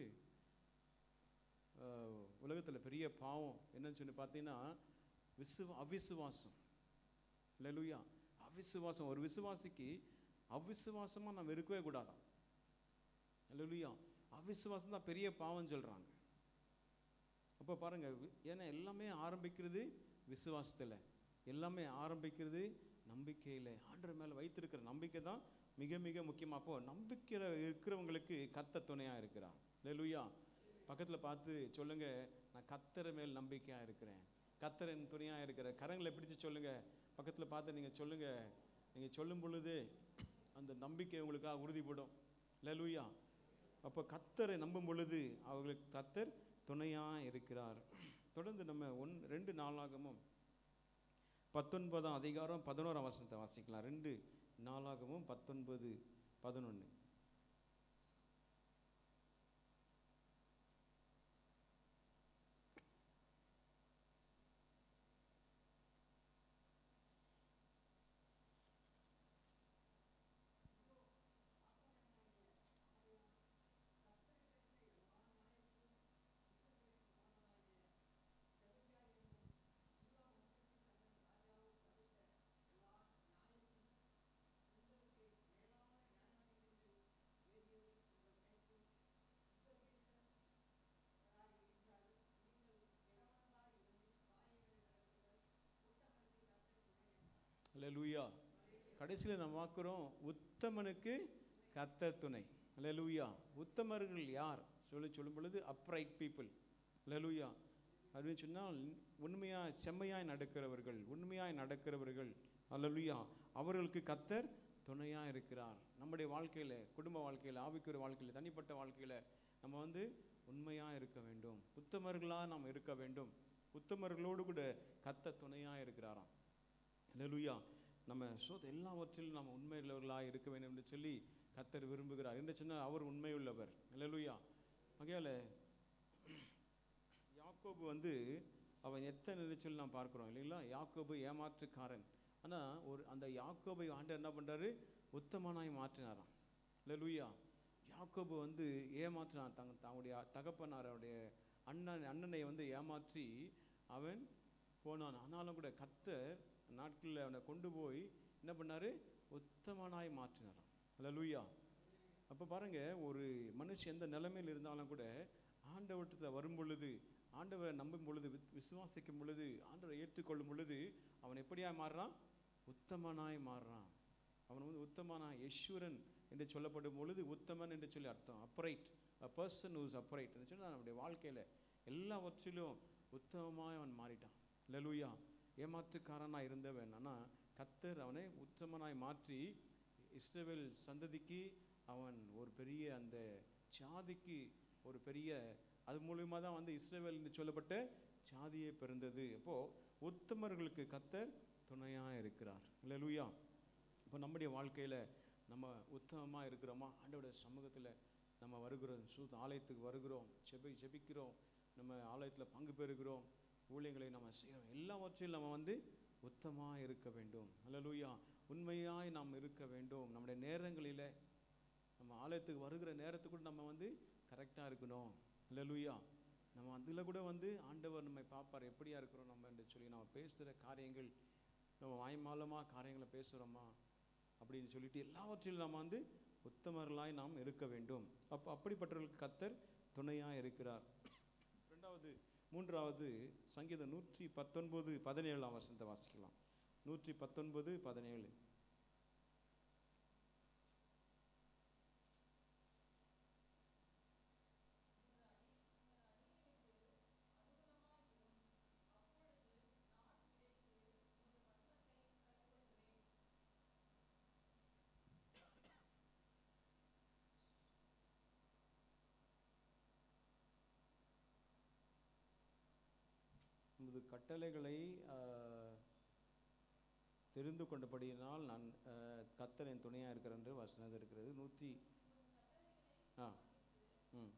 உலகத்தில் பெரிய பாவம் என்னன்னு சொல்லி பார்த்தீங்கன்னா விசுவா அவிசுவாசம் ஹalleluya அவிசுவாசம் ஒரு விசுவாசிக்கு அவிசுவாசமாக நம்ம இருக்கவே கூடாதாம் ஹalleluya அவிசுவாசம் தான் பெரிய பாவம் சொல்கிறாங்க அப்போ பாருங்க வி- ஏன்னா எல்லாமே ஆரம்பிக்கிறது விசுவாசத்தில் எல்லாமே ஆரம்பிக்கிறது நம்பிக்கையில் ஆண்டவர் மேலே வைத்திருக்கிற நம்பிக்கை தான் மிக மிக முக்கியம் அப்போ நம்பிக்கை இருக்கிறவங்களுக்கு கத்த துணையாக இருக்கிறார் லெலுயா பக்கத்தில் பார்த்து சொல்லுங்க நான் கத்தர மேல் நம்பிக்கையாக இருக்கிறேன் கத்தரன் துணையாக இருக்கிறேன் கரங்களை பிடிச்சு சொல்லுங்க பக்கத்தில் பார்த்து நீங்கள் சொல்லுங்க நீங்கள் சொல்லும் பொழுது அந்த நம்பிக்கை உங்களுக்காக உறுதிப்படும் லெலுயா அப்போ கத்தரை நம்பும் பொழுது அவர்களுக்கு கத்தர் துணையாக இருக்கிறார் தொடர்ந்து நம்ம ஒன் ரெண்டு நாளாகமும் பத்தொன்பதாம் அதிகாரம் பதினோராம் வசனத்தை வாசிக்கலாம் ரெண்டு நாளாகமும் பத்தொன்பது பதினொன்று அல்லேலூயா கடைசியில் நம்ம பார்க்குறோம் உத்தமனுக்கு கத்த துணை அல்லேலூயா உத்தமர்கள் யார் சொல்லி சொல்லும் பொழுது அப்ரைட் பீப்புள் அல்லேலூயா அப்படின்னு சொன்னால் உண்மையாய் செம்மையாய் நடக்கிறவர்கள் உண்மையாய் நடக்கிறவர்கள் அல்லேலூயா அவர்களுக்கு கத்தர் துணையாக இருக்கிறார் நம்முடைய வாழ்க்கையில் குடும்ப வாழ்க்கையில் ஆவிக்குரிய வாழ்க்கையில் தனிப்பட்ட வாழ்க்கையில் நம்ம வந்து உண்மையாக இருக்க வேண்டும் உத்தமர்களாக நாம் இருக்க வேண்டும் உத்தமர்களோடு கூட கத்த துணையாக இருக்கிறாராம் ஹalleluya நம்ம சோத எல்லாவற்றிலும் நம்ம உண்மையுள்ளவர்களாக இருக்க வேண்டும் என்று சொல்லி கத்தர் விரும்புகிறார் என்று சொன்னால் அவர் உண்மையுள்ளவர் ஹalleluya ஆகையால யாக்கோபு வந்து அவன் எத்தனை சொல்லி நாம் பார்க்கிறோம் இல்லைங்களா யாக்கோபு ஏமாற்றுக்காரன் ஆனால் ஒரு அந்த யாக்கோபை ஆண்டவர் என்ன பண்றாரு உத்தமனாய் மாற்றினாராம் ஹalleluya யாக்கோபு வந்து ஏமாற்றினான் தங்க தன்னுடைய தகப்பனாருடைய அண்ணன் அண்ணனை வந்து ஏமாற்றி அவன் போனான் ஆனாலும் கூட கத்தர் நாட்களில் அவனை கொண்டு போய் என்ன பண்ணாரு உத்தமனாய் மாற்றினாராம் ஹalleluya அப்போ பாருங்க ஒரு மனுஷன் எந்த நிலைமையில் இருந்தாலும் கூட ஆண்டவர்கிட்ட வரும் பொழுது ஆண்டவரை நம்பும் பொழுது வித்- விசுவாசிக்கும் பொழுது ஆண்டவரை ஏற்றுக்கொள்ளும் பொழுது அவன் எப்படியா மாறுறான் உத்தமனாய் மாறுறான் அவன் வந்து உத்தமனாய் யஸ்வரன் என்று சொல்லப்படும் பொழுது உத்தமன் என்று சொல்லி அர்த்தம் upright a person who is upright என்று சொன்னால் நம்முடைய வாழ்க்கையில் எல்லாவற்றிலும் உத்தமமாய் அவன் மாறிட்டான் லெலுயா ஏமாற்றுக்காரனாய் இருந்தவன் ஆனால் கத்தர் அவனை உத்தமனாய் மாற்றி இஸ்ரவேல் சந்ததிக்கு அவன் ஒரு பெரிய அந்த சாதிக்கு ஒரு பெரிய அது மூலியமா தான் வந்து இஸ்ரவேல் என்று சொல்லப்பட்ட சாதியே பிறந்தது அப்போ உத்தமர்களுக்கு கத்தர் துணையா இருக்கிறார் லெலுயா இப்போ நம்முடைய வாழ்க்கையில நம்ம உத்தமமா இருக்கிறோமா ஆண்டவருடைய சமூகத்துல நம்ம வருகிறோம் சூ ஆலயத்துக்கு வருகிறோம் செபி ஜெபிக்கிறோம் நம்ம ஆலயத்துல பங்கு பெறுகிறோம் ஊழியங்களை நம்ம செய்கிறோம் எல்லாவற்றையும் நம்ம வந்து உத்தமா இருக்க வேண்டும் அல்லேலூயா உண்மையாய் நாம் இருக்க வேண்டும் நம்முடைய நேரங்களில நம்ம ஆலயத்துக்கு வருகிற நேரத்துக்கு கூட நம்ம வந்து கரெக்டாக இருக்கணும் இல்லையா நம்ம அதில் கூட வந்து ஆண்டவர் நம்மை பார்ப்பார் எப்படியா இருக்கிறோம் நம்ம என்று சொல்லி நம்ம பேசுகிற காரியங்கள் நம்ம வாய்மாலமாக காரியங்களை பேசுகிறோமா அப்படின்னு சொல்லிட்டு எல்லாவற்றிலும் நம்ம வந்து உத்தமர்களாய் நாம் இருக்க வேண்டும் அப்போ அப்படிப்பட்டவர்களுக்கு கத்தர் துணையாக இருக்கிறார் ரெண்டாவது மூன்றாவது சங்கீதம் நூற்றி பத்தொன்பது பதினேழாம் வசனத்தை வாசிக்கலாம் நூற்றி பத்தொன்பது பதினேழு உமது கட்டளைகளை ஆஹ், தெரிந்து கொண்டபடியினால் நான் ஆஹ், கர்த்தர் என் துணையாக இருக்கிறேன் என்று வசனம் இருக்கிறது நூற்றி ஆ ம்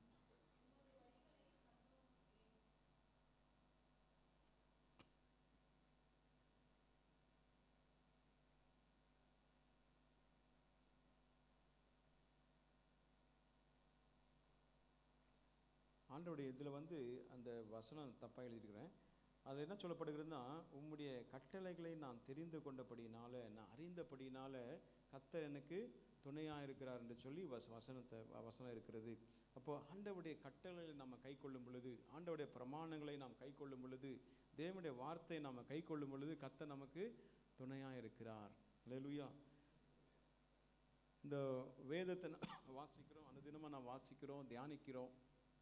ஆண்டவருடைய இதில் வந்து அந்த வசனம் தப்பாக எழுதியிருக்கிறேன் அது என்ன சொல்லப்படுகிறதுனா உம்முடைய கட்டளைகளை நான் தெரிந்து கொண்டபடினால நான் அறிந்தபடினால கர்த்தர் எனக்கு துணையாக இருக்கிறார் என்று சொல்லி வச வசனத்தை வ- வசனம் இருக்கிறது அப்போ ஆண்டவருடைய கட்டளைகளை நம்ம கை கொள்ளும் பொழுது ஆண்டவருடைய பிரமாணங்களை நாம் கை கொள்ளும் பொழுது தேவனுடைய வார்த்தையை நாம் கை கொள்ளும் பொழுது கர்த்தர் நமக்கு துணையாக இருக்கிறார் அல்லேலூயா இந்த வேதத்தை நான் வாசிக்கிறோம் அனுதினமாக நான் வாசிக்கிறோம் தியானிக்கிறோம்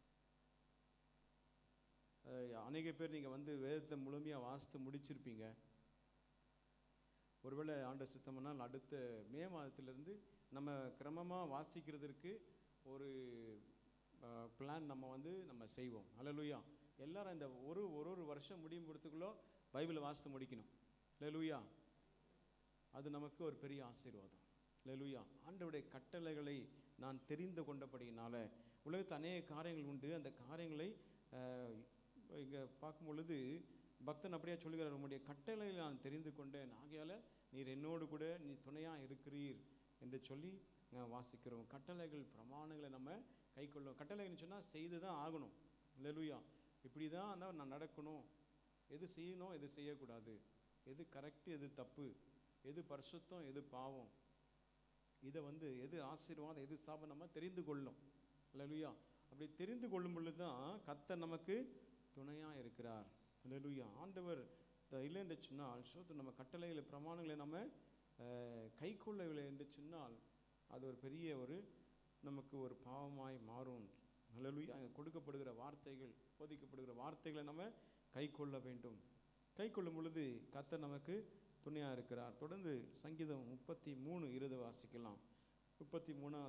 அஹ் அநேக பேர் நீங்கள் வந்து வேதத்தை முழுமையாக வாசித்து முடிச்சிருப்பீங்க ஒருவேளை ஆண்ட சித்தம்னால் அடுத்த மே மாதத்திலிருந்து நம்ம கிரமமாக வாசிக்கிறதற்கு ஒரு பிளான் நம்ம வந்து நம்ம செய்வோம் அல்லேலூயா எல்லாரும் இந்த ஒரு ஒரு ஒரு வருஷம் முடியும் பொறுத்துக்குள்ளோ பைபிளை வாசித்து முடிக்கணும் அல்லேலூயா அது நமக்கு ஒரு பெரிய ஆசீர்வாதம் அல்லேலூயா ஆண்டவருடைய கட்டளைகளை நான் தெரிந்து கொண்டபடியினால உலகத்தில் அநேக காரியங்கள் உண்டு அந்த காரியங்களை இங்கே பார்க்கும் பொழுது பக்தன் அப்படியே சொல்லுகிறார் உம்முடைய கட்டளைகளை நான் தெரிந்து கொண்டேன் ஆகையால் நீர் என்னோடு கூட நீ துணையாக இருக்கிறீர் என்று சொல்லி நான் வாசிக்கிறோம் கட்டளைகள் பிரமாணங்களை நம்ம கை கொள்ளும் கட்டளைன்னு சொன்னால் செய்து தான் ஆகணும் லெலுயா இப்படி தான் நான் நடக்கணும் எது செய்யணும் எது செய்யக்கூடாது எது கரெக்டு எது தப்பு எது பரிசுத்தம் எது பாவம் இதை வந்து எது ஆசீர்வாதம் எது சாபம் நம்ம தெரிந்து கொள்ளணும் லலுயா அப்படி தெரிந்து கொள்ளும் பொழுது தான் கர்த்தர் நமக்கு துணையாக இருக்கிறார் லலுயா ஆண்டவர் த- இல்லை என்று சொன்னால் சோத்து நம்ம கட்டளைகளை பிரமாணங்களை நம்ம அஹ், கை கொள்ளவில்லை என்று சொன்னால் அது ஒரு பெரிய ஒரு நமக்கு ஒரு பாவமாய் மாறும் ஹalleluya அங்கே கொடுக்கப்படுகிற வார்த்தைகள் போதிக்கப்படுகிற வார்த்தைகளை நம்ம கை கொள்ள வேண்டும் கை கொள்ளும் பொழுது கர்த்தர் நமக்கு துணையாக இருக்கிறார் தொடர்ந்து சங்கீதம் முப்பத்தி மூணு இருபது வாசிக்கலாம் முப்பத்தி மூணா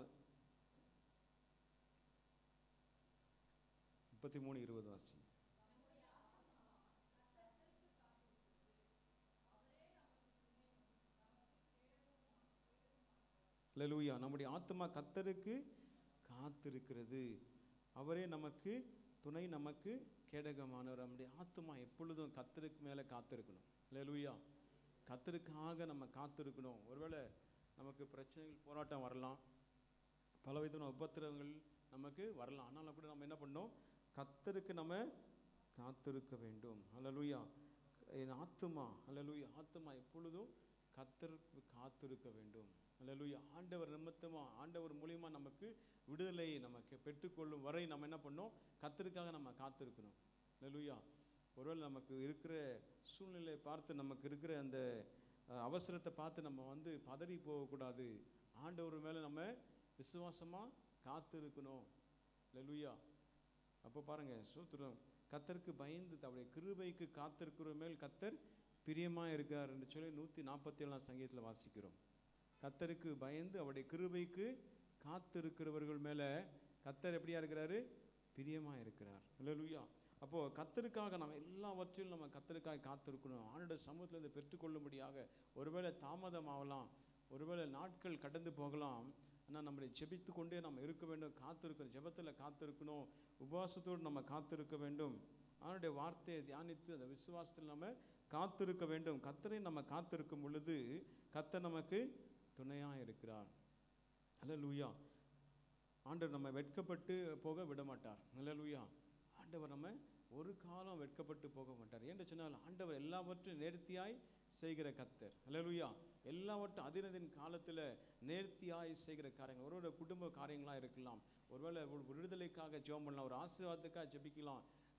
முப்பத்தி மூணு இருபது வாசி லலூயா நம்முடைய ஆத்மா கத்தருக்கு காத்திருக்கிறது அவரே நமக்கு துணை நமக்கு கேடகமானவர் நம்முடைய ஆத்மா எப்பொழுதும் கத்தருக்கு மேலே காத்திருக்கணும் லலூயா கத்தருக்காக நம்ம காத்திருக்கணும் ஒருவேளை நமக்கு பிரச்சனைகள் போராட்டம் வரலாம் பலவிதமான உபத்திரவங்கள் நமக்கு வரலாம் ஆனாலும் கூட நம்ம என்ன பண்ணோம் கத்தருக்கு நம்ம காத்திருக்க வேண்டும் அல்லலுயா என் ஆத்துமா அல்லலுயா ஆத்துமா எப்பொழுதும் கத்தருக்கு காத்திருக்க வேண்டும் அல்லலுயா ஆண்டவர் நிமித்தமா ஆண்டவர் மூலியமா நமக்கு விடுதலை நமக்கு பெற்றுக்கொள்ளும் வரை நம்ம என்ன பண்ணோம் கத்தருக்காக நம்ம காத்திருக்கணும் அல்லலுயா ஒருவேளை நமக்கு இருக்கிற சூழ்நிலையை பார்த்து நமக்கு இருக்கிற அந்த அஹ், அவசரத்தை பார்த்து நம்ம வந்து பதறி போகக்கூடாது ஆண்டவர் மேலே நம்ம விசுவாசமா காத்திருக்கணும் லெலுயா அப்போ பாருங்க சூத்திரம் கத்தருக்கு பயந்து அவருடைய கிருபைக்கு காத்திருக்கிற மேல் கத்தர் பிரியமா இருக்கார் என்று சொல்லி நூற்றி நாற்பத்தி ஏழாம் சங்கீதத்தில் வாசிக்கிறோம் கத்தருக்கு பயந்து அவருடைய கிருபைக்கு காத்திருக்கிறவர்கள் மேலே கத்தர் எப்படியா இருக்கிறாரு பிரியமா இருக்கிறார் லெலுயா அப்போ கத்தருக்காக நம்ம எல்லாவற்றிலும் நம்ம கத்தருக்காக காத்திருக்கணும் ஆண்டோட சமூகத்திலிருந்து பெற்றுக்கொள்ளும்படியாக ஒருவேளை தாமதம் ஆகலாம் ஒருவேளை நாட்கள் கடந்து போகலாம் ஆனால் நம்மளை ஜெபித்து கொண்டே நம்ம இருக்க வேண்டும் காத்திருக்கணும் ஜெபத்தில் காத்திருக்கணும் உபவாசத்தோடு நம்ம காத்திருக்க வேண்டும் அவனுடைய வார்த்தையை தியானித்து அந்த விசுவாசத்தில் நம்ம காத்திருக்க வேண்டும் கத்தரை நம்ம காத்திருக்கும் பொழுது கத்தர் நமக்கு துணையாக இருக்கிறார் அல்லேலூயா ஆண்டவர் நம்ம வெட்கப்பட்டு போக விட மாட்டார் அல்லேலூயா ஆண்டவர் நம்ம ஒரு காலம் வெட்கப்பட்டு போக மாட்டார் ஏன்னு சொன்னால் ஆண்டவர் எல்லாவற்றையும் நேர்த்தியாய் செய்கிற கத்தர் அல்லேலூயா எல்லாவற்றும் அதினதின் காலத்தில் நேர்த்தியாய் செய்கிற காரியங்கள் ஒருவரோட குடும்ப காரியங்களாக இருக்கலாம் ஒருவேளை ஒரு விடுதலைக்காக ஜெபம் பண்ணலாம் ஒரு ஆசீர்வாதத்துக்காக ஜெபிக்கலாம்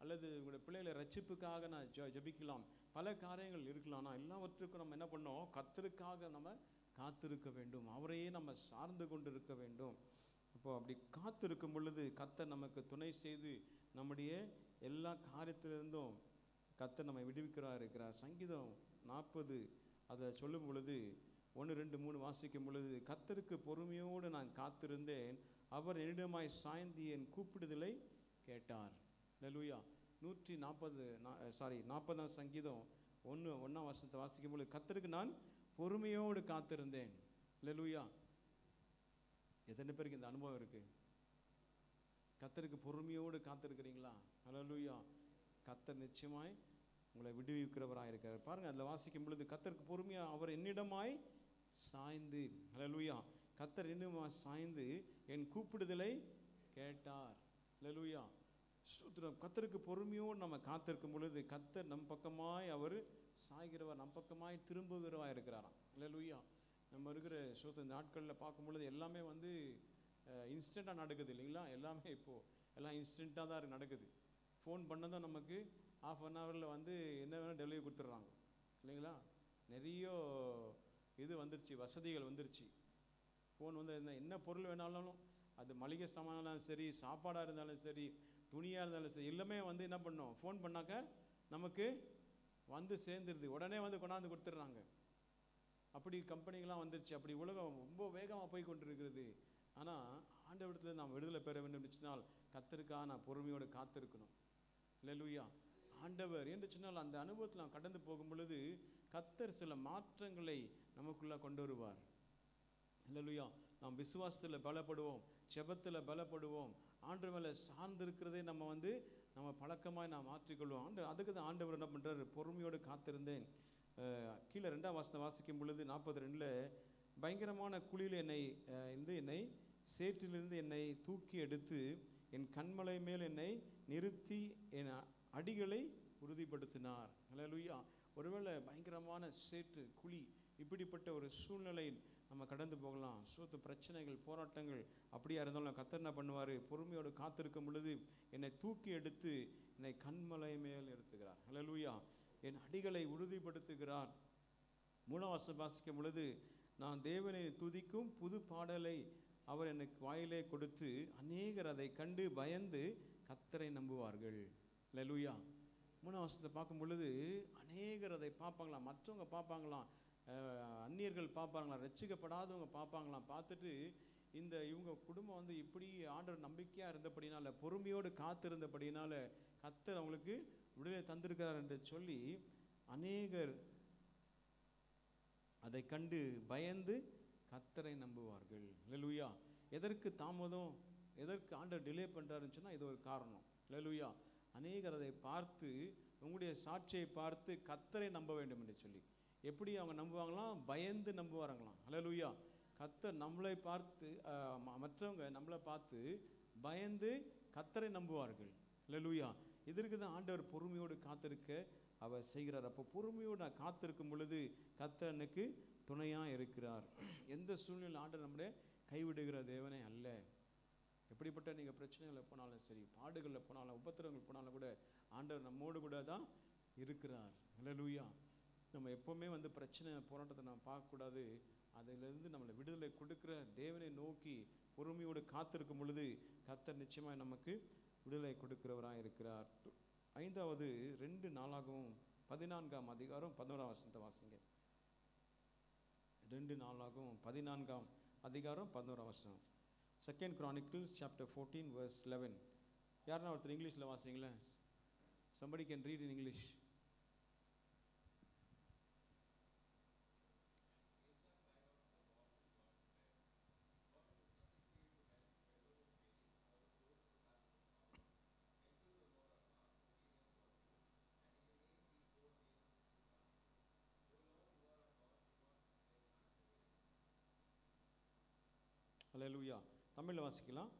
அல்லது உங்களுடைய பிள்ளைகளை ரட்சிப்புக்காக நான் ஜெ ஜெபிக்கலாம் பல காரியங்கள் இருக்கலாம் ஆனால் எல்லாவற்றுக்கும் நம்ம என்ன பண்ணோம் கத்தருக்காக நம்ம காத்திருக்க வேண்டும் அவரையே நம்ம சார்ந்து கொண்டு இருக்க வேண்டும் அப்போ அப்படி காத்திருக்கும் பொழுது கத்தர் நமக்கு துணை செய்து நம்முடைய எல்லா காரியத்திலிருந்தும் கத்தர் நம்மை விடுவிக்கிறார் இருக்கிறார் சங்கீதம் நாற்பது அதை சொல்லும் பொழுது ஒன்று ரெண்டு மூணு வாசிக்கும் பொழுது கத்தருக்கு பொறுமையோடு நான் காத்திருந்தேன் அவர் என்னிடமாய் சாய்ந்து என் கூப்பிடுதலை கேட்டார் லலுயா நூற்றி நாற்பது சாரி நாற்பதாம் சங்கீதம் ஒன்று ஒன்றாம் வருஷத்தை வாசிக்கும் பொழுது கத்தருக்கு நான் பொறுமையோடு காத்திருந்தேன் லலுயா எத்தனை பேருக்கு இந்த அனுபவம் இருக்கு கத்தருக்கு பொறுமையோடு காத்திருக்கிறீங்களா ஹalleluya கத்தர் நிச்சயமாய் உங்களை விடுவிக்கிறவராக இருக்கிறார் பாருங்க அதில் வாசிக்கும் பொழுது கத்தருக்கு பொறுமையா அவர் என்னிடமாய் சாய்ந்து ஹalleluya கத்தர் என்னிடமாய் சாய்ந்து என் கூப்பிடுதலை கேட்டார் ஹalleluya சூத்திரம் கத்தருக்கு பொறுமையோடு நம்ம காத்திருக்கும் பொழுது கத்தர் நம் பக்கமாய் அவர் சாய்கிறவர் நம் பக்கமாய் திரும்புகிறவா இருக்கிறாராம் ஹalleluya நம்ம இருக்கிற சூத்த நாட்களில் பார்க்கும் பொழுது எல்லாமே வந்து இன்ஸ்டண்ட்டாக நடக்குது இல்லைங்களா எல்லாமே இப்போது எல்லாம் இன்ஸ்டண்ட்டாக தான் இருக்கு- நடக்குது ஃபோன் பண்ணதும் நமக்கு ஆஃப் அன் ஹவரில் வந்து என்ன வேணால் டெலிவரி கொடுத்துட்றாங்க இல்லைங்களா நிறைய இது வந்துருச்சு வசதிகள் வந்துருச்சு ஃபோன் வந்து என்ன என்ன பொருள் வேணாலும் அது மளிகை சாமானாலும் சரி சாப்பாடாக இருந்தாலும் சரி துணியாக இருந்தாலும் சரி எல்லாமே வந்து என்ன பண்ணோம் ஃபோன் பண்ணாக்க நமக்கு வந்து சேர்ந்துருது உடனே வந்து கொண்டாந்து கொடுத்துட்றாங்க அப்படி கம்பெனிகள்லாம் வந்துருச்சு அப்படி உலகம் ரொம்ப வேகமாக போய் கொண்டிருக்கிறது ஆனால் ஆண்டவரத்தில் நாம் விடுதலை பெற வேண்டும் என்று சொன்னால் கத்தருக்காக நான் பொறுமையோடு காத்திருக்கணும் லெலுயா ஆண்டவர் என்று சொன்னால் அந்த அனுபவத்தில் நாம் கடந்து போகும் பொழுது கத்தர் சில மாற்றங்களை நமக்குள்ள கொண்டு வருவார் இல்லையா நாம் விசுவாசத்தில் பலப்படுவோம் ஜெபத்தில் பலப்படுவோம் ஆண்டு மேலே சார்ந்திருக்கிறதே நம்ம வந்து நம்ம பழக்கமாய் நாம் மாற்றிக்கொள்வோம் ஆண்டு அதுக்கு தான் ஆண்டவர் என்ன பண்ணுறாரு பொறுமையோடு காத்திருந்தேன் அஹ், கீழே ரெண்டாம் வாசனை வாசிக்கும் பொழுது நாற்பது ரெண்டில் பயங்கரமான குழியில் என்னை அஹ், வந்து என்னை சேற்றிலிருந்து என்னை தூக்கி எடுத்து என் கண்மலை மேல் என்னை நிறுத்தி என் அ- அடிகளை உறுதிப்படுத்தினார் ஹalleluya ஒருவேளை பயங்கரமான சேற்று குழி இப்படிப்பட்ட ஒரு சூழ்நிலை நம்ம கடந்து போகலாம் சோத்து பிரச்சனைகள் போராட்டங்கள் அப்படியா இருந்தாலும் கத்தர் என்ன பண்ணுவார் பொறுமையோடு காத்திருக்கும் பொழுது என்னை தூக்கி எடுத்து என்னை கண்மலை மேல் நிறுத்துகிறார் ஹalleluya என் அடிகளை உறுதிப்படுத்துகிறார் மூணாம் வருஷம் வாசிக்கும் பொழுது நான் தேவனை துதிக்கும் புது பாடலை அவர் எனக்கு வாயிலே கொடுத்து அநேகர் அதை கண்டு பயந்து கத்தரை நம்புவார்கள் லெலுயா மூணாம் வருஷத்தை பார்க்கும் பொழுது அநேகர் அதை பார்ப்பாங்களாம் மற்றவங்க பார்ப்பாங்களாம் அஹ், அந்நியர்கள் பார்ப்பாங்களாம் ரட்சிக்கப்படாதவங்க பார்ப்பாங்களாம் பார்த்துட்டு இந்த இவங்க குடும்பம் வந்து இப்படி ஆண்டவர் நம்பிக்கையாக இருந்தபடினால பொறுமையோடு காத்திருந்தபடினால கத்தர் அவங்களுக்கு விடுதலை தந்திருக்கிறார் என்று சொல்லி அநேகர் அதை கண்டு பயந்து கத்தரை நம்புவார்கள் லெலுயா எதற்கு தாமதம் எதற்கு ஆண்டவர் டிலே பண்ணுறாருன்னு சொன்னால் இது ஒரு காரணம் லெலுயா அநேகர் அதை பார்த்து உங்களுடைய சாட்சியை பார்த்து கத்தரை நம்ப வேண்டும் என்று சொல்லி எப்படி அவங்க நம்புவாங்களாம் பயந்து நம்புவாங்களாம் ஹalleluya கத்தர் நம்மளை பார்த்து ஆஹ், ம- மற்றவங்க நம்மளை பார்த்து பயந்து கத்தரை நம்புவார்கள் ஹalleluya இதற்கு தான் ஆண்டவர் பொறுமையோடு காத்திருக்க அவர் செய்கிறார் அப்போ பொறுமையோடு நான் காத்திருக்கும் பொழுது கத்தர் எனக்கு துணையாக இருக்கிறார் எந்த சூழ்நிலையில் ஆண்டவர் நம்முடைய கைவிடுகிற தேவனே அல்ல எப்படிப்பட்ட நீங்கள் பிரச்சனைகளில் போனாலும் சரி பாடுகளில் போனாலும் உபத்திரங்கள் போனாலும் கூட ஆண்டவர் நம்மோடு கூட தான் இருக்கிறார் ஹalleluya நம்ம எப்போவுமே வந்து பிரச்சனை போராட்டத்தை நம்ம பார்க்கக்கூடாது அதிலிருந்து நம்மளை விடுதலை கொடுக்கிற தேவனை நோக்கி பொறுமையோடு காத்திருக்கும் பொழுது கத்தர் நிச்சயமாக நமக்கு விடுதலை கொடுக்கிறவராக இருக்கிறார் ஐந்தாவது ரெண்டு நாளாகவும் பதினான்காம் அதிகாரம் பதினோராம் வசனத்தை வாசிங்க ரெண்டு நாளாகவும் பதினான்காம் அதிகாரம் பதினோராம் வசனம் second Chronicles chapter fourteen verse eleven யாருன்னா ஒருத்தர் இங்கிலீஷில் வாசிங்களேன் somebody can read in English ஹalleluya தமிழில் வாசிக்கலாம்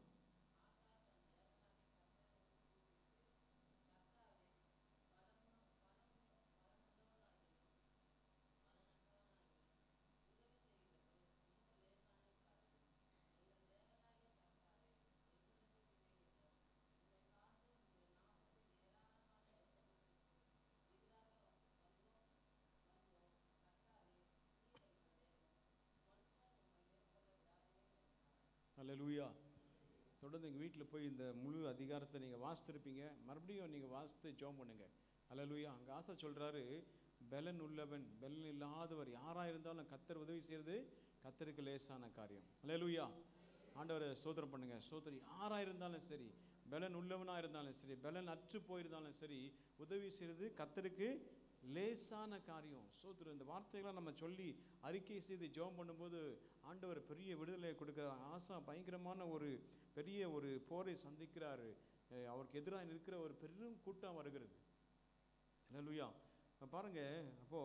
ஹalleluya தொடர்ந்து எங்கள் வீட்டில் போய் இந்த முழு அதிகாரத்தை நீங்கள் வாசித்திருப்பீங்க மறுபடியும் நீங்கள் வாசித்து ஜெபம் பண்ணுங்க ஹalleluya அங்கே ஆசை சொல்கிறாரு பெலன் உள்ளவன் பெலன் இல்லாதவர் யாராக இருந்தாலும் கத்தர் உதவி செய்கிறது கத்தருக்கு லேசான காரியம் ஹalleluya ஆண்டவரை சோதரம் பண்ணுங்க சோதரி யாராக இருந்தாலும் சரி பெலன் உள்ளவனாக இருந்தாலும் சரி பெலன் அற்று போயிருந்தாலும் சரி உதவி செய்கிறது கத்தருக்கு லேசான காரியம் சோதரம் இந்த வார்த்தைகளை நம்ம சொல்லி அறிக்கை செய்து ஜெபம் பண்ணும்போது ஆண்டவர் பெரிய விடுதலையை கொடுக்குறார் ஆசா பயங்கரமான ஒரு பெரிய ஒரு போரை சந்திக்கிறாரு அஹ் அவருக்கு எதிராக நிற்கிற ஒரு பெரும் கூட்டம் வருகிறது ஹalleluya அப்ப பாருங்க அப்போ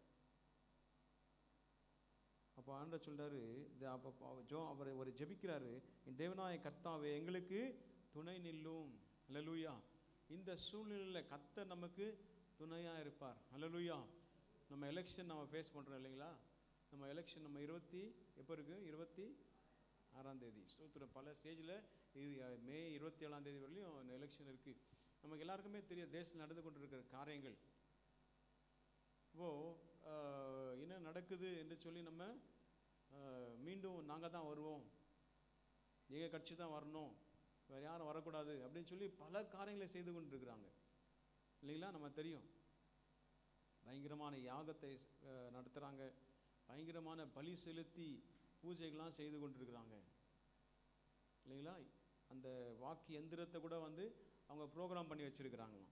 அப்போ ஆண்டவர் சொல்றாரு இந்த அப்போ அப்போ ஜோ அவர் ஒரு ஜெபிக்கிறாரு என் தேவனாய கர்த்தாவே எங்களுக்கு துணை நில்லும் ஹalleluya இந்த சூழ்நிலையில் கர்த்தர் நமக்கு துணையா இருப்பார் ஹalleluya நம்ம எலெக்ஷன் நம்ம ஃபேஸ் பண்றோம் இல்லைங்களா நம்ம எலெக்ஷன் நம்ம இருபத்தி எப்போ இருக்கு இருபத்தி ஆறாம் தேதி ஸ்தோத்திரம் பல ஸ்டேஜில் மே இருபத்தி ஏழாம் தேதி வரலையும் எலெக்ஷன் இருக்கு நமக்கு எல்லாருக்குமே தெரியும் தேசத்தில் நடந்து கொண்டிருக்கிற காரியங்கள் இப்போ ஆஹ், என்ன நடக்குது என்று சொல்லி நம்ம ஆஹ், மீண்டும் நாங்கள் தான் வருவோம் எங்கள் கட்சி தான் வரணும் வேறு யாரும் வரக்கூடாது அப்படின்னு சொல்லி பல காரியங்களை செய்து கொண்டிருக்கிறாங்க இல்லைங்களா நம்ம தெரியும் பயங்கரமான யாகத்தை ஆஹ், நடத்துகிறாங்க பயங்கரமான பலி செலுத்தி பூஜைகள்லாம் செய்து கொண்டிருக்கிறாங்க இல்லைங்களா அந்த வாக்கு எந்திரத்தை கூட வந்து அவங்க ப்ரோக்ராம் பண்ணி வச்சிருக்கிறாங்களாம்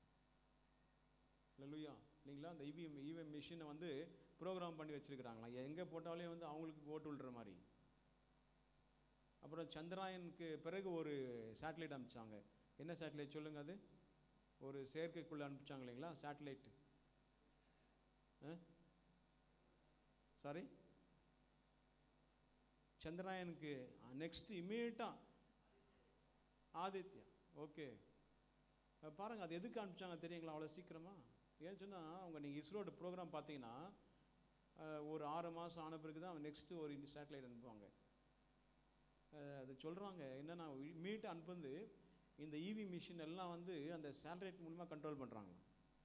இல்லையா இல்லைங்களா அந்த இவிஎம் இவிஎம் மிஷினை வந்து ப்ரோக்ராம் பண்ணி வச்சிருக்கிறாங்களாம் எங்கே போட்டாலே வந்து அவங்களுக்கு ஓட்டு விடுற மாதிரி அப்புறம் சந்திராயனுக்கு பிறகு ஒரு சேட்டலைட் அனுப்பிச்சாங்க என்ன சேட்டலைட் சொல்லுங்க அது ஒரு செயற்கைக்குள்ள அனுப்பிச்சாங்க இல்லைங்களா சேட்டலைட் சாரி சந்திராயனுக்கு நெக்ஸ்ட் இமீடியட்டாக ஆதித்யா ஓகே பாருங்க அது எதுக்கு அனுப்பிச்சாங்க தெரியுங்களா அவ்வளோ சீக்கிரமா ஏன்னு சொன்னால் அவங்க நீங்கள் இஸ்ரோட ப்ரோக்ராம் பார்த்தீங்கன்னா அஹ், ஒரு ஆறு மாதம் ஆன பிறகு தான் நெக்ஸ்ட்டு ஒரு சேட்டலைட் அனுப்புவாங்க அஹ், அது சொல்கிறாங்க என்னன்னா இமீடியட் அனுப்புந்து இந்த இவி மிஷின் எல்லாம் வந்து அந்த சேட்டலைட் மூலமாக கண்ட்ரோல் பண்ணுறாங்க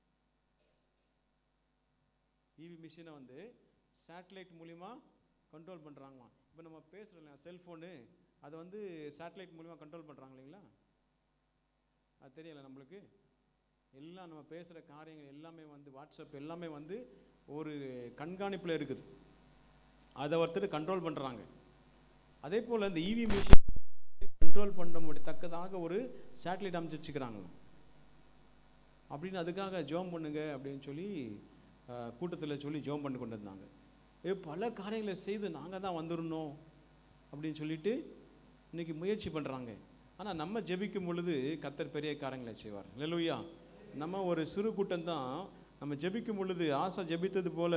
இவி மிஷினை வந்து சேட்டலைட் மூலிமா கண்ட்ரோல் பண்ணுறாங்களாம் இப்போ நம்ம பேசுகிறோம் இல்லையா செல்ஃபோனு அதை வந்து சேட்டலைட் மூலிமா கண்ட்ரோல் பண்ணுறாங்க இல்லைங்களா அது தெரியல நம்மளுக்கு எல்லாம் நம்ம பேசுகிற காரியங்கள் எல்லாமே வந்து வாட்ஸ்அப் எல்லாமே வந்து ஒரு கண்காணிப்பில் இருக்குது அதை ஒருத்தர் கண்ட்ரோல் பண்ணுறாங்க அதே போல் இந்த இவி மிஷின் கண்ட்ரோல் பண்ண முடியத்தக்கதாக ஒரு சேட்டலைட் அமைச்சு வச்சுக்கிறாங்களாம் அப்படின்னு அதுக்காக ஜோம் பண்ணுங்க அப்படின்னு சொல்லி கூட்டத்தில் சொல்லி ஜோம் பண்ணி கொண்டு வந்தாங்க ஏ பல காரியங்களை செய்து நாங்கள் தான் வந்துடணும் அப்படின்னு சொல்லிட்டு இன்னைக்கு முயற்சி பண்ணுறாங்க ஆனால் நம்ம ஜெபிக்கும் பொழுது கத்தர் பெரிய காரியங்களை செய்வார் லெலுயா நம்ம ஒரு சிறு கூட்டம் தான் நம்ம ஜெபிக்கும் பொழுது ஆசா ஜெபித்தது போல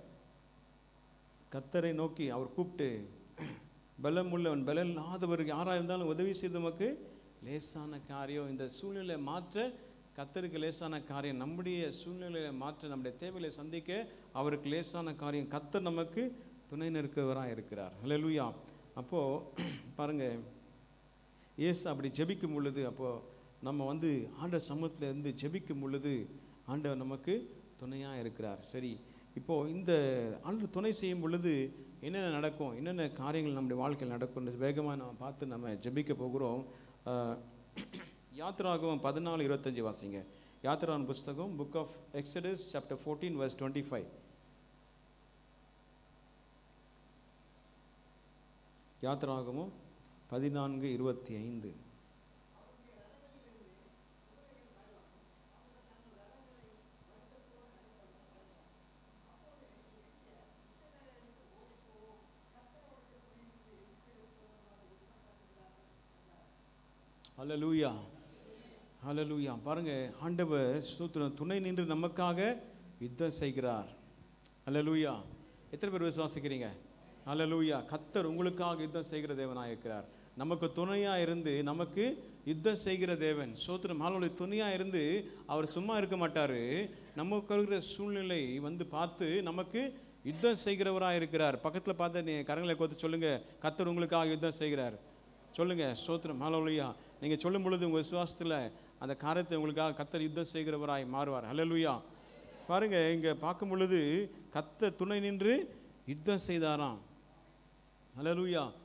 கத்தரை நோக்கி அவர் கூப்பிட்டு பலம் உள்ளவன் பலம் இல்லாதவருக்கு யாராக இருந்தாலும் உதவி செய்து நமக்கு லேசான காரியம் இந்த சூழ்நிலை மாற்ற கத்தருக்கு லேசான காரியம் நம்முடைய சூழ்நிலையை மாற்ற நம்முடைய தேவைகளை சந்திக்க அவருக்கு லேசான காரியம் கத்தர் நமக்கு துணை நிற்கிறவராக இருக்கிறார் ஹalleluya அப்போ பாருங்க இயேசு அப்படி ஜெபிக்கும் பொழுது அப்போ நம்ம வந்து ஆண்டவர் சமூகத்தில் இருந்து ஜெபிக்கும் பொழுது ஆண்டவர் நமக்கு துணையாக இருக்கிறார் சரி இப்போ இந்த ஆண்டவர் துணை செய்யும் பொழுது என்னென்ன நடக்கும் என்னென்ன காரியங்கள் நம்முடைய வாழ்க்கையில் நடக்கும் வேகமாக நம்ம பார்த்து நம்ம ஜெபிக்க போகிறோம் ஆஹ், யாத்ராகமம் பதினாலு இருபத்தஞ்சு வாசிங்க யாத்ரான் புஸ்தகம் book of Exodus chapter fourteen verse twenty five யாத்ராகமம் பதினான்கு இருபத்தி ஐந்து ஹalleluya ஹalleluya பாருங்க ஆண்டவர் ஸ்தோத்திரம் துணை நின்று நமக்காக யுத்தம் செய்கிறார் ஹalleluya எத்தனை பேர் விசுவாசிக்கிறீங்க ஹalleluya கத்தர் உங்களுக்காக யுத்தம் செய்கிற தேவனாக இருக்கிறார் நமக்கு துணையா இருந்து நமக்கு யுத்தம் செய்கிற தேவன் சோத்திரம் ஹalleluya துணையா இருந்து அவர் சும்மா இருக்க மாட்டாரு நமக்கு இருக்கிற சூழ்நிலை வந்து பார்த்து நமக்கு யுத்தம் செய்கிறவராக இருக்கிறார் பக்கத்துல பார்த்து நீ கரங்களை கோத்து சொல்லுங்க கத்தர் உங்களுக்காக யுத்தம் செய்கிறார் சொல்லுங்க சோத்திரம் ஹalleluya நீங்க சொல்லும் பொழுது உங்க விசுவாசத்துல அந்த காரியத்தை உங்களுக்காக கத்தர் யுத்தம் செய்கிறவராய் மாறுவார் ஹalleluya பாருங்க இங்க பார்க்கும் பொழுது கத்த துணை நின்று யுத்தம் செய்தாராம் ஹalleluya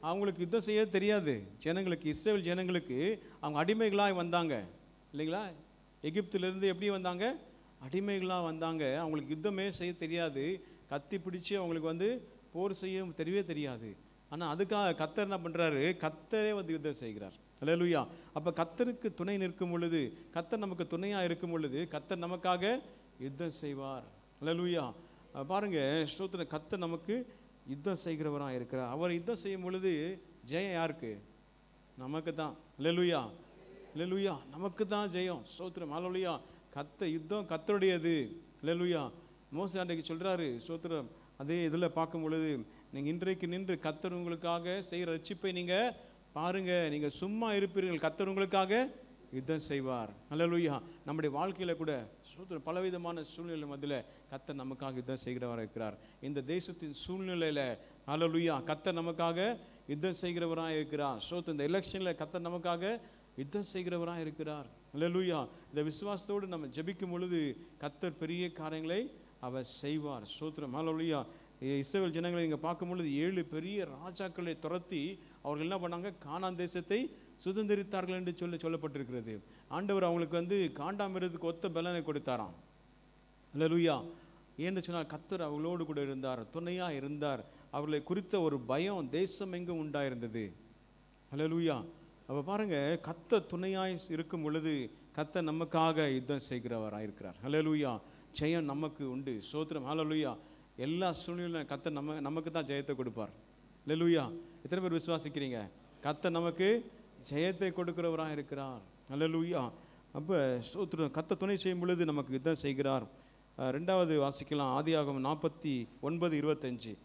அவங்களுக்கு யுத்தம் செய்ய தெரியாது ஜனங்களுக்கு இஸ்ரேல் ஜனங்களுக்கு அவங்க அடிமைகளாக வந்தாங்க இல்லைங்களா எகிப்திலிருந்து எப்படி வந்தாங்க அடிமைகளாக வந்தாங்க அவங்களுக்கு யுத்தமே செய்ய தெரியாது கத்தி பிடிச்சு அவங்களுக்கு வந்து போர் செய்ய தெரியவே தெரியாது ஆனால் அதுக்காக கத்தர் என்ன பண்ணுறாரு கத்தரே வந்து யுத்தம் செய்கிறார் அல்லேலூயா அப்போ கத்தருக்கு துணை நிற்கும் பொழுது கத்தர் நமக்கு துணையாக இருக்கும் பொழுது கத்தர் நமக்காக யுத்தம் செய்வார் அல்லேலூயா அஹ் பாருங்க ஸ்தோத்திர கத்தர் நமக்கு யுத்தம் செய்கிறவராக இருக்கிறார் அவர் யுத்தம் செய்யும் பொழுது ஜெயம் யாருக்கு நமக்கு தான் லெலுயா லெலுயா நமக்கு தான் ஜெயம் ஸ்தோத்திரம் ஹalleluya கத்த யுத்தம் கத்தருடையது லெலுயா மோசே அன்றைக்கு சொல்றாரு ஸ்தோத்திரம் அதே இதில் பார்க்கும் பொழுது நீங்கள் இன்றைக்கு நின்று கத்தர் உங்களுக்காக செய்கிற ரட்சிப்பை நீங்கள் பாருங்க நீங்கள் சும்மா இருப்பீர்கள் கத்தர் உங்களுக்காக யுத்தம் செய்வார் அல்லேலூயா நம்முடைய வாழ்க்கையில் கூட ஸ்தோத்திரம் பலவிதமான சூழ்நிலை மத்தியில் கத்தர் நமக்காக யுத்தம் செய்கிறவராக இருக்கிறார் இந்த தேசத்தின் சூழ்நிலையில் அல்லேலூயா கத்தர் நமக்காக யுத்தம் செய்கிறவராக இருக்கிறார் ஸ்தோத்திரம் இந்த எலெக்ஷனில் கத்தர் நமக்காக யுத்தம் செய்கிறவராக இருக்கிறார் அல்லேலூயா இந்த விசுவாசத்தோடு நம்ம ஜெபிக்கும் பொழுது கத்தர் பெரிய காரியங்களை அவர் செய்வார் ஸ்தோத்திரம் அல்லேலூயா இஸ்ரேல் ஜனங்களை இங்கே பார்க்கும் பொழுது ஏழு பெரிய ராஜாக்களை துரத்தி அவர்கள் என்ன பண்ணாங்க கானான் தேசத்தை சுதந்திரித்தார்கள் என்று சொல்லி சொல்லப்பட்டிருக்கிறது ஆண்டவர் அவங்களுக்கு வந்து காண்டாமிரத்துக்கு ஒத்த பலனை கொடுத்தாராம் அல்லேலூயா ஏன்னு சொன்னால் கத்தர் அவர்களோடு கூட இருந்தார் துணையா இருந்தார் அவர்களை குறித்த ஒரு பயம் தேசம் எங்கும் உண்டாயிருந்தது அல்லேலூயா அப்போ பாருங்க கத்த துணையாய் இருக்கும் பொழுது கத்த நமக்காக யுத்தம் செய்கிறவராக இருக்கிறார் ஹalleluya ஜெயம் நமக்கு உண்டு சோத்திரம் ஹalleluya எல்லா சூழ்நிலையும் கத்த நம்ம நமக்கு தான் ஜெயத்தை கொடுப்பார் ஹalleluya எத்தனை பேர் விசுவாசிக்கிறீங்க கத்த நமக்கு ஜெயத்தை கொடுக்கிறவராக இருக்கிறார் ஹalleluya அப்போ ஸ்தோத்திரம் கத்த துணை செய்யும் பொழுது நமக்கு யுத்தம் செய்கிறார் அஹ், ரெண்டாவது வாசிக்கலாம் ஆதியாகமம் நாற்பத்தி ஒன்பது இருபத்தஞ்சு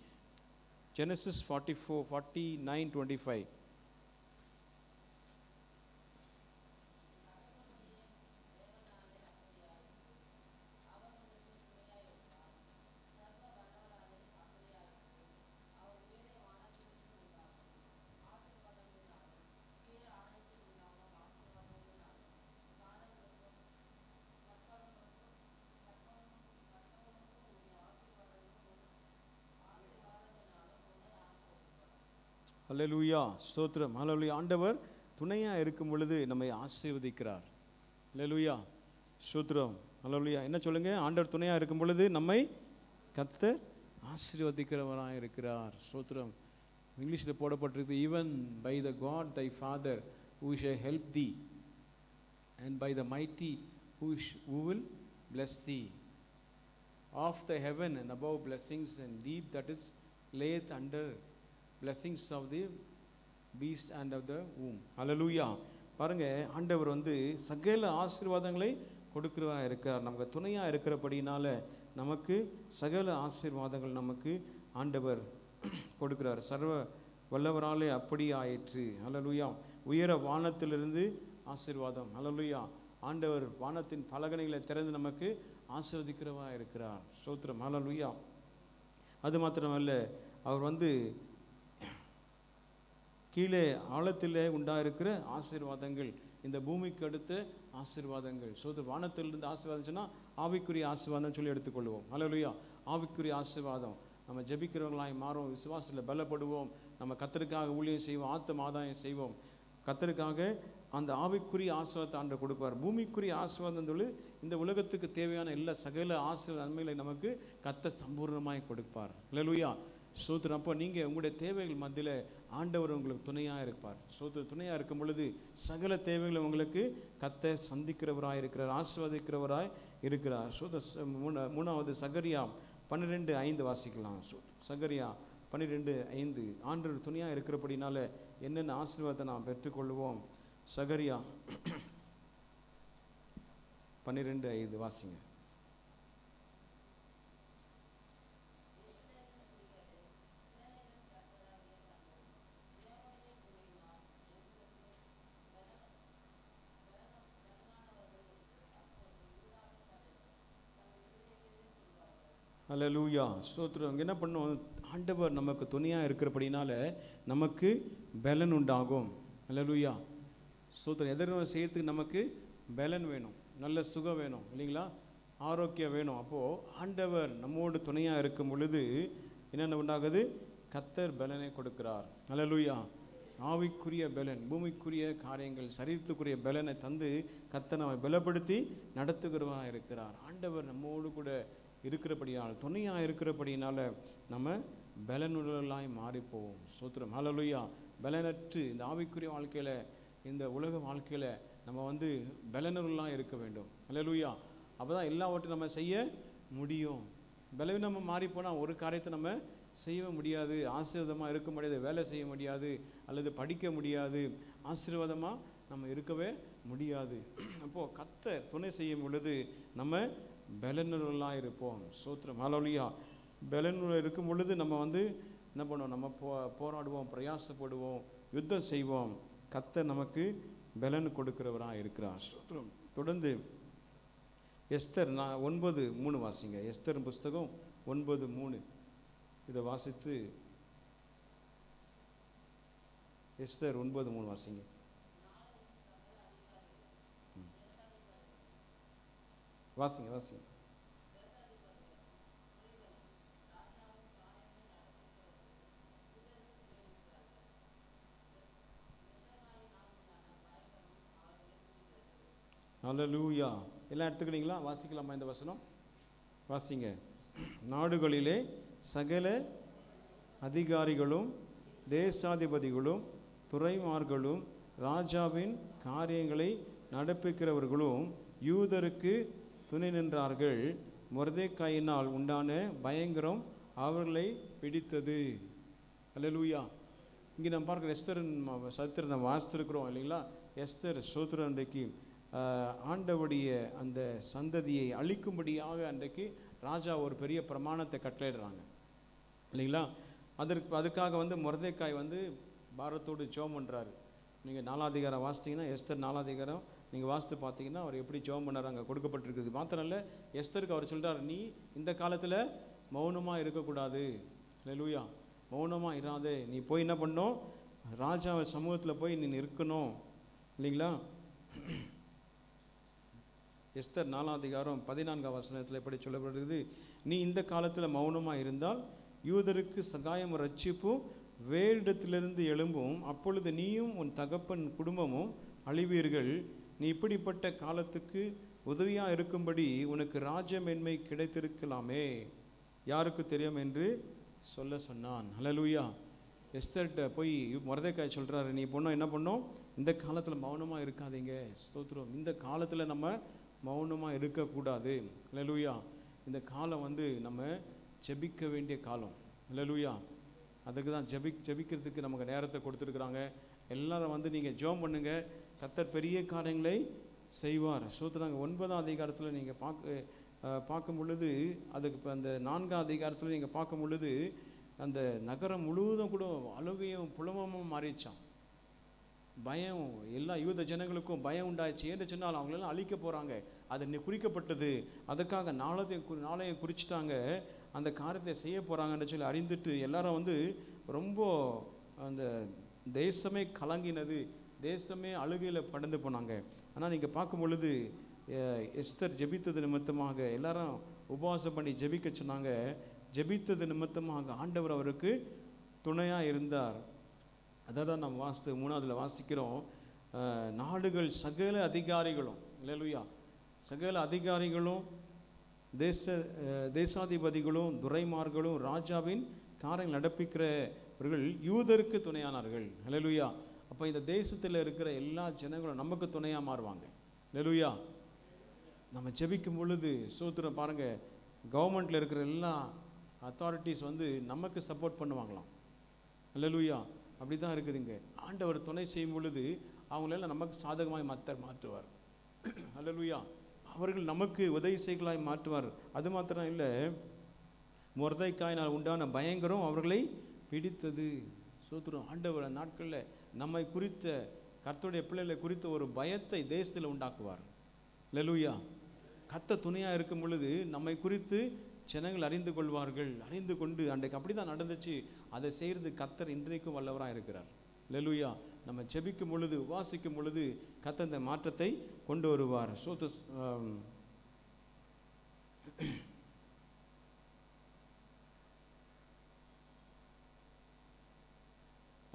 Genesis forty four forty nine twenty five அல்லேலூயா ஸ்தோத்திரம் ஹalleluya ஆண்டவர் துணையா இருக்கும் பொழுது நம்மை ஆசீர்வதிக்கிறார் அல்லேலூயா ஸ்தோத்திரம் ஹalleluya என்ன சொல்லுங்க ஆண்டவர் துணையா இருக்கும் பொழுது நம்மை கர்த்தர் ஆசீர்வதிக்கிறவராக இருக்கிறார் ஸ்தோத்திரம் இங்கிலீஷில் போடப்பட்டிருக்கு even by the God thy father who shall help thee and by the mighty who, sh- who will bless thee of the heaven and above blessings and deep that is layeth under blessings of the beast and of the womb hallelujah பாருங்க ஆண்டவர் வந்து சகல ஆசீர்வாதங்களை கொடுக்கிறவா இருக்கிறார் நமக்கு துணையா இருக்கிறபடினால நமக்கு சகல ஆசீர்வாதங்கள் நமக்கு ஆண்டவர் கொடுக்கிறார் சர்வ வல்லவராலே அப்படி ஆயிற்று ஹalleluya உயர வானத்திலிருந்து ஆசீர்வாதம் ஹalleluya ஆண்டவர் வானத்தின் பலகனைகளை திறந்து நமக்கு ஆசீர்வதிக்கிறவா இருக்கிறார் ஸ்தோத்திரம் ஹalleluya அது மாத்திரமல்ல அவர் வந்து கீழே ஆழத்திலே உண்டாயிருக்கிற ஆசீர்வாதங்கள் இந்த பூமிக்கு அடுத்த ஆசீர்வாதங்கள் சோதர் வானத்திலிருந்து ஆசீர்வாதம் சொன்னா ஆவிக்குரிய ஆசீர்வாதம் சொல்லி எடுத்துக்கொள்வோம் ஹalleluya ஆவிக்குரிய ஆசீர்வாதம் நம்ம ஜெபிக்கிறவங்களாய் மாறும் விசுவாசத்தில் பலப்படுவோம் நம்ம கத்தருக்காக ஊழியம் செய்வோம் ஆத்தம் ஆதாயம் செய்வோம் கத்தருக்காக அந்த ஆவிக்குரிய ஆசீர்வாதத்தை ஆண்டு கொடுப்பார் பூமிக்குரிய ஆசீர்வாதம் சொல்லி இந்த உலகத்துக்கு தேவையான எல்லா சகல ஆசீர்வாத நன்மைகளை நமக்கு கத்த சம்பூர்ணமாய் கொடுப்பார் ஹalleluya சோத்திரம் அப்போ நீங்கள் உங்களுடைய தேவைகள் மத்தியில் ஆண்டவர் உங்களுக்கு துணையாக இருப்பார் சோத்திர துணையாக இருக்கும் பொழுது சகல தேவைகளை உங்களுக்கு கத்த சந்திக்கிறவராய் இருக்கிறார் ஆசிர்வதிக்கிறவராய் இருக்கிறார் சோத மூணா மூணாவது சகரியா பன்னிரெண்டு ஐந்து வாசிக்கலாம் சோ- சகரியா பன்னிரெண்டு ஐந்து ஆண்டவர் துணையாக இருக்கிறபடினால என்னென்ன ஆசீர்வாதத்தை நாம் பெற்றுக்கொள்வோம் சகரியா பன்னிரெண்டு ஐந்து வாசிங்க அல்லேலூயா ஸ்தோத்திரம் அங்க என்ன பண்ணும் ஆண்டவர் நமக்கு துணையாக இருக்கிறபடினால நமக்கு பலன் உண்டாகும் அல்லேலூயா ஸ்தோத்திரம் எதிர்ப்பு செய்யறதுக்கு நமக்கு பலன் வேணும் நல்ல சுகம் வேணும் இல்லைங்களா ஆரோக்கியம் வேணும் அப்போது ஆண்டவர் நம்மோடு துணையாக இருக்கும் பொழுது என்னென்ன உண்டாகுது கத்தர் பலனை கொடுக்கிறார் அல்லேலூயா ஆவிக்குரிய பலன் பூமிக்குரிய காரியங்கள் சரீரத்துக்குரிய பலனை தந்து கத்தர் நம்மை பலப்படுத்தி நடத்துகிறவராக இருக்கிறார் ஆண்டவர் நம்மோடு கூட இருக்கிறபடியால் துணையாக இருக்கிறபடினால நம்ம பலனுள்ளலாய் மாறிப்போவோம் சூத்திரம் ஹalleluya பலனற்று இந்த ஆவிக்குரிய வாழ்க்கையில் இந்த உலக வாழ்க்கையில் நம்ம வந்து பலனுள்ளலாக இருக்க வேண்டும் ஹalleluya அப்போ தான் எல்லாவற்றையும் நம்ம செய்ய முடியும் பலவீனமாக மாறி போனால் ஒரு காரியத்தை நம்ம செய்ய முடியாது ஆசீர்வாதமாக இருக்க முடியாது வேலை செய்ய முடியாது அல்லது படிக்க முடியாது ஆசீர்வாதமாக நம்ம இருக்கவே முடியாது அப்போது கத்த துணை செய்யும் பொழுது நம்ம பலனுள்ளலாக இருப்போம் சோத்திரம் ஹalleluya பலனுள்ள இருக்கும் பொழுது நம்ம வந்து என்ன பண்ணுவோம் நம்ம போ போராடுவோம் பிரயாசப்படுவோம் யுத்தம் செய்வோம் கத்தர் நமக்கு பலன் கொடுக்கிறவராக இருக்கிறார் ஸ்தோத்திரம் தொடர்ந்து எஸ்தர் நான் ஒன்பது மூணு வாசிங்க எஸ்தர் புஸ்தகம் ஒன்பது மூணு இதை வாசித்து எஸ்தர் ஒன்பது மூணு வாசிங்க ம். வாசிங்க வாசிங்க அல்லேலூயா எல்லாம் எடுத்துக்கிறீங்களா வாசிக்கலாமா இந்த வசனம் வாசிங்க நாடுகளிலே சகல அதிகாரிகளும் தேசாதிபதிகளும் துறைமார்களும் ராஜாவின் காரியங்களை நடப்பிக்கிறவர்களும் யூதருக்கு துணை நின்றார்கள் மொர்தேக்காயினால் உண்டான பயங்கரம் அவர்களை பிடித்தது அல்லேலூயா இங்கே நம்ம பார்க்குற எஸ்தரின் ம- சரித்திரம் நம்ம வாசித்திருக்கிறோம் இல்லைங்களா எஸ்தர் சோத்ர அன்றைக்கு ஆஹ், ஆண்டவருடைய அந்த சந்ததியை அழிக்கும்படியாக அன்றைக்கு ராஜா ஒரு பெரிய பிரமாணத்தை கட்டளையிடுறாங்க இல்லைங்களா அதற்கு அதுக்காக வந்து முரதைக்காய் வந்து பாரத்தோடு ஜோம் பண்ணுறாரு நீங்கள் நாலாதிகாரம் வாசித்தீங்கன்னா எஸ்தர் நாலாதிகாரம் நீங்கள் வாசித்து பார்த்தீங்கன்னா அவர் எப்படி ஜோம் பண்ணார் அங்கே கொடுக்கப்பட்டிருக்குது மாத்திரம் இல்லை எஸ்தருக்கு அவர் சொல்றாரு நீ இந்த காலத்தில் மௌனமாக இருக்கக்கூடாது லூயா மௌனமாக இராதே நீ போய் என்ன பண்ணணும் ராஜா சமூகத்தில் போய் நீ இருக்கணும் இல்லைங்களா எஸ்தர் நாலாம் அதிகாரம் பதினான்காம் வசனத்தில் எப்படி சொல்லப்படுகிறது நீ இந்த காலத்தில் மௌனமாக இருந்தால் யூதருக்கு சகாயம் ரட்சிப்பும் வேறிடத்திலிருந்து எழும்பும் அப்பொழுது நீயும் உன் தகப்பன் குடும்பமும் அழிவீர்கள் நீ இப்படிப்பட்ட காலத்துக்கு உதவியாக இருக்கும்படி உனக்கு ராஜமேன்மை கிடைத்திருக்கலாமே யாருக்கு தெரியும் என்று சொல்ல சொன்னான் ஹalleluya எஸ்தர்கிட்ட போய் மொரதைக்காய் சொல்கிறாரு நீ பொண்ணு என்ன பண்ணோம் இந்த காலத்தில் மௌனமாக இருக்காதீங்க ஸ்தோத்திரம் இந்த காலத்தில் நம்ம மௌனமாக இருக்கக்கூடாது ஹalleluya இந்த காலம் வந்து நம்ம ஜெபிக்க வேண்டிய காலம் ஹalleluya அதுக்கு தான் ஜெபி ஜெபிக்கிறதுக்கு நமக்கு நேரத்தை கொடுத்துருக்குறாங்க எல்லாரும் வந்து நீங்கள் ஜெபம் பண்ணுங்க கத்தர் பெரிய காரியங்களை செய்வார் சூத்திராங்க ஒன்பதாம் அதிகாரத்தில் நீங்கள் பார்க்க அஹ், பார்க்கும் பொழுது அதுக்கு இப்போ அந்த நான்காம் அதிகாரத்தில் நீங்கள் பார்க்கும் பொழுது அந்த நகரம் முழுவதும் கூட அழுகையும் புலமமும் மாறிச்சான் பயம் எல்லா யூத ஜனங்களுக்கும் பயம் உண்டாச்சு ஏன்னு சொன்னால் அவங்களெல்லாம் அழிக்க போகிறாங்க அது நி- குறிக்கப்பட்டது அதுக்காக நாளைய குறி நாளைய குறிச்சிட்டாங்க அந்த காரியத்தை செய்ய போகிறாங்கன்னு சொல்லி அறிந்துட்டு எல்லாரும் வந்து ரொம்ப அந்த தேசமே கலங்கினது தேசமே அழுகையில் படந்து போனாங்க ஆனால் நீங்கள் பார்க்கும் பொழுது அஹ், எஸ்தர் ஜெபித்தது நிமித்தமாக எல்லாரும் உபவாசம் பண்ணி ஜெபிக்க சொன்னாங்க ஜெபித்தது நிமித்தமாக ஆண்டவர் அவருக்கு துணையாக இருந்தார் அதை தான் நம்ம வாசித்து மூணாவதுல வாசிக்கிறோம் அஹ், நாடுகள் சகல அதிகாரிகளும் இல்லையா சகல அதிகாரிகளும் தேச அஹ், தேசாதிபதிகளும் துரைமார்களும் ராஜாவின் காரியங்கள் நடப்பிக்கிறவர்கள் யூதருக்கு துணையானார்கள் ஹalleluya அப்போ இந்த தேசத்தில் இருக்கிற எல்லா ஜனங்களும் நமக்கு துணையாக மாறுவாங்க ஹalleluya நம்ம ஜெபிக்கும் பொழுது சூத்திரம் பாருங்க கவர்மெண்ட்ல இருக்கிற எல்லா அத்தாரிட்டிஸ் வந்து நமக்கு சப்போர்ட் பண்ணுவாங்களாம் அல்லேலூயா அப்படி தான் இருக்குதுங்க ஆண்டவர் துணை செய்யும் பொழுது அவங்களெல்லாம் நமக்கு சாதகமாய் மாத்தர் மாற்றுவார் அல்லேலூயா அவர்கள் நமக்கு உதவி செய்களாய் மாற்றுவார் அது மாத்திரம் இல்லை முரதைக்காயினால் உண்டான பயங்கரம் அவர்களை பிடித்தது சோத்துரும் ஆண்டவர் அந்த நாட்களில் நம்மை குறித்த கர்த்தருடைய பிள்ளைகளை குறித்த ஒரு பயத்தை தேசத்தில் உண்டாக்குவார் லெலுயா கத்த துணையாக இருக்கும் பொழுது நம்மை குறித்து ஜனங்கள் அறிந்து கொள்வார்கள் அறிந்து கொண்டு அன்றைக்கு அப்படி தான் நடந்துச்சு அதை செய்கிறது கத்தர் இன்றைக்கும் வல்லவராக இருக்கிறார் லெலுயா நம்ம ஜெபிக்கும் பொழுது உபாசிக்கும் பொழுது கத்த இந்த மாற்றத்தை கொண்டு வருவார் சோத்து ஆம்,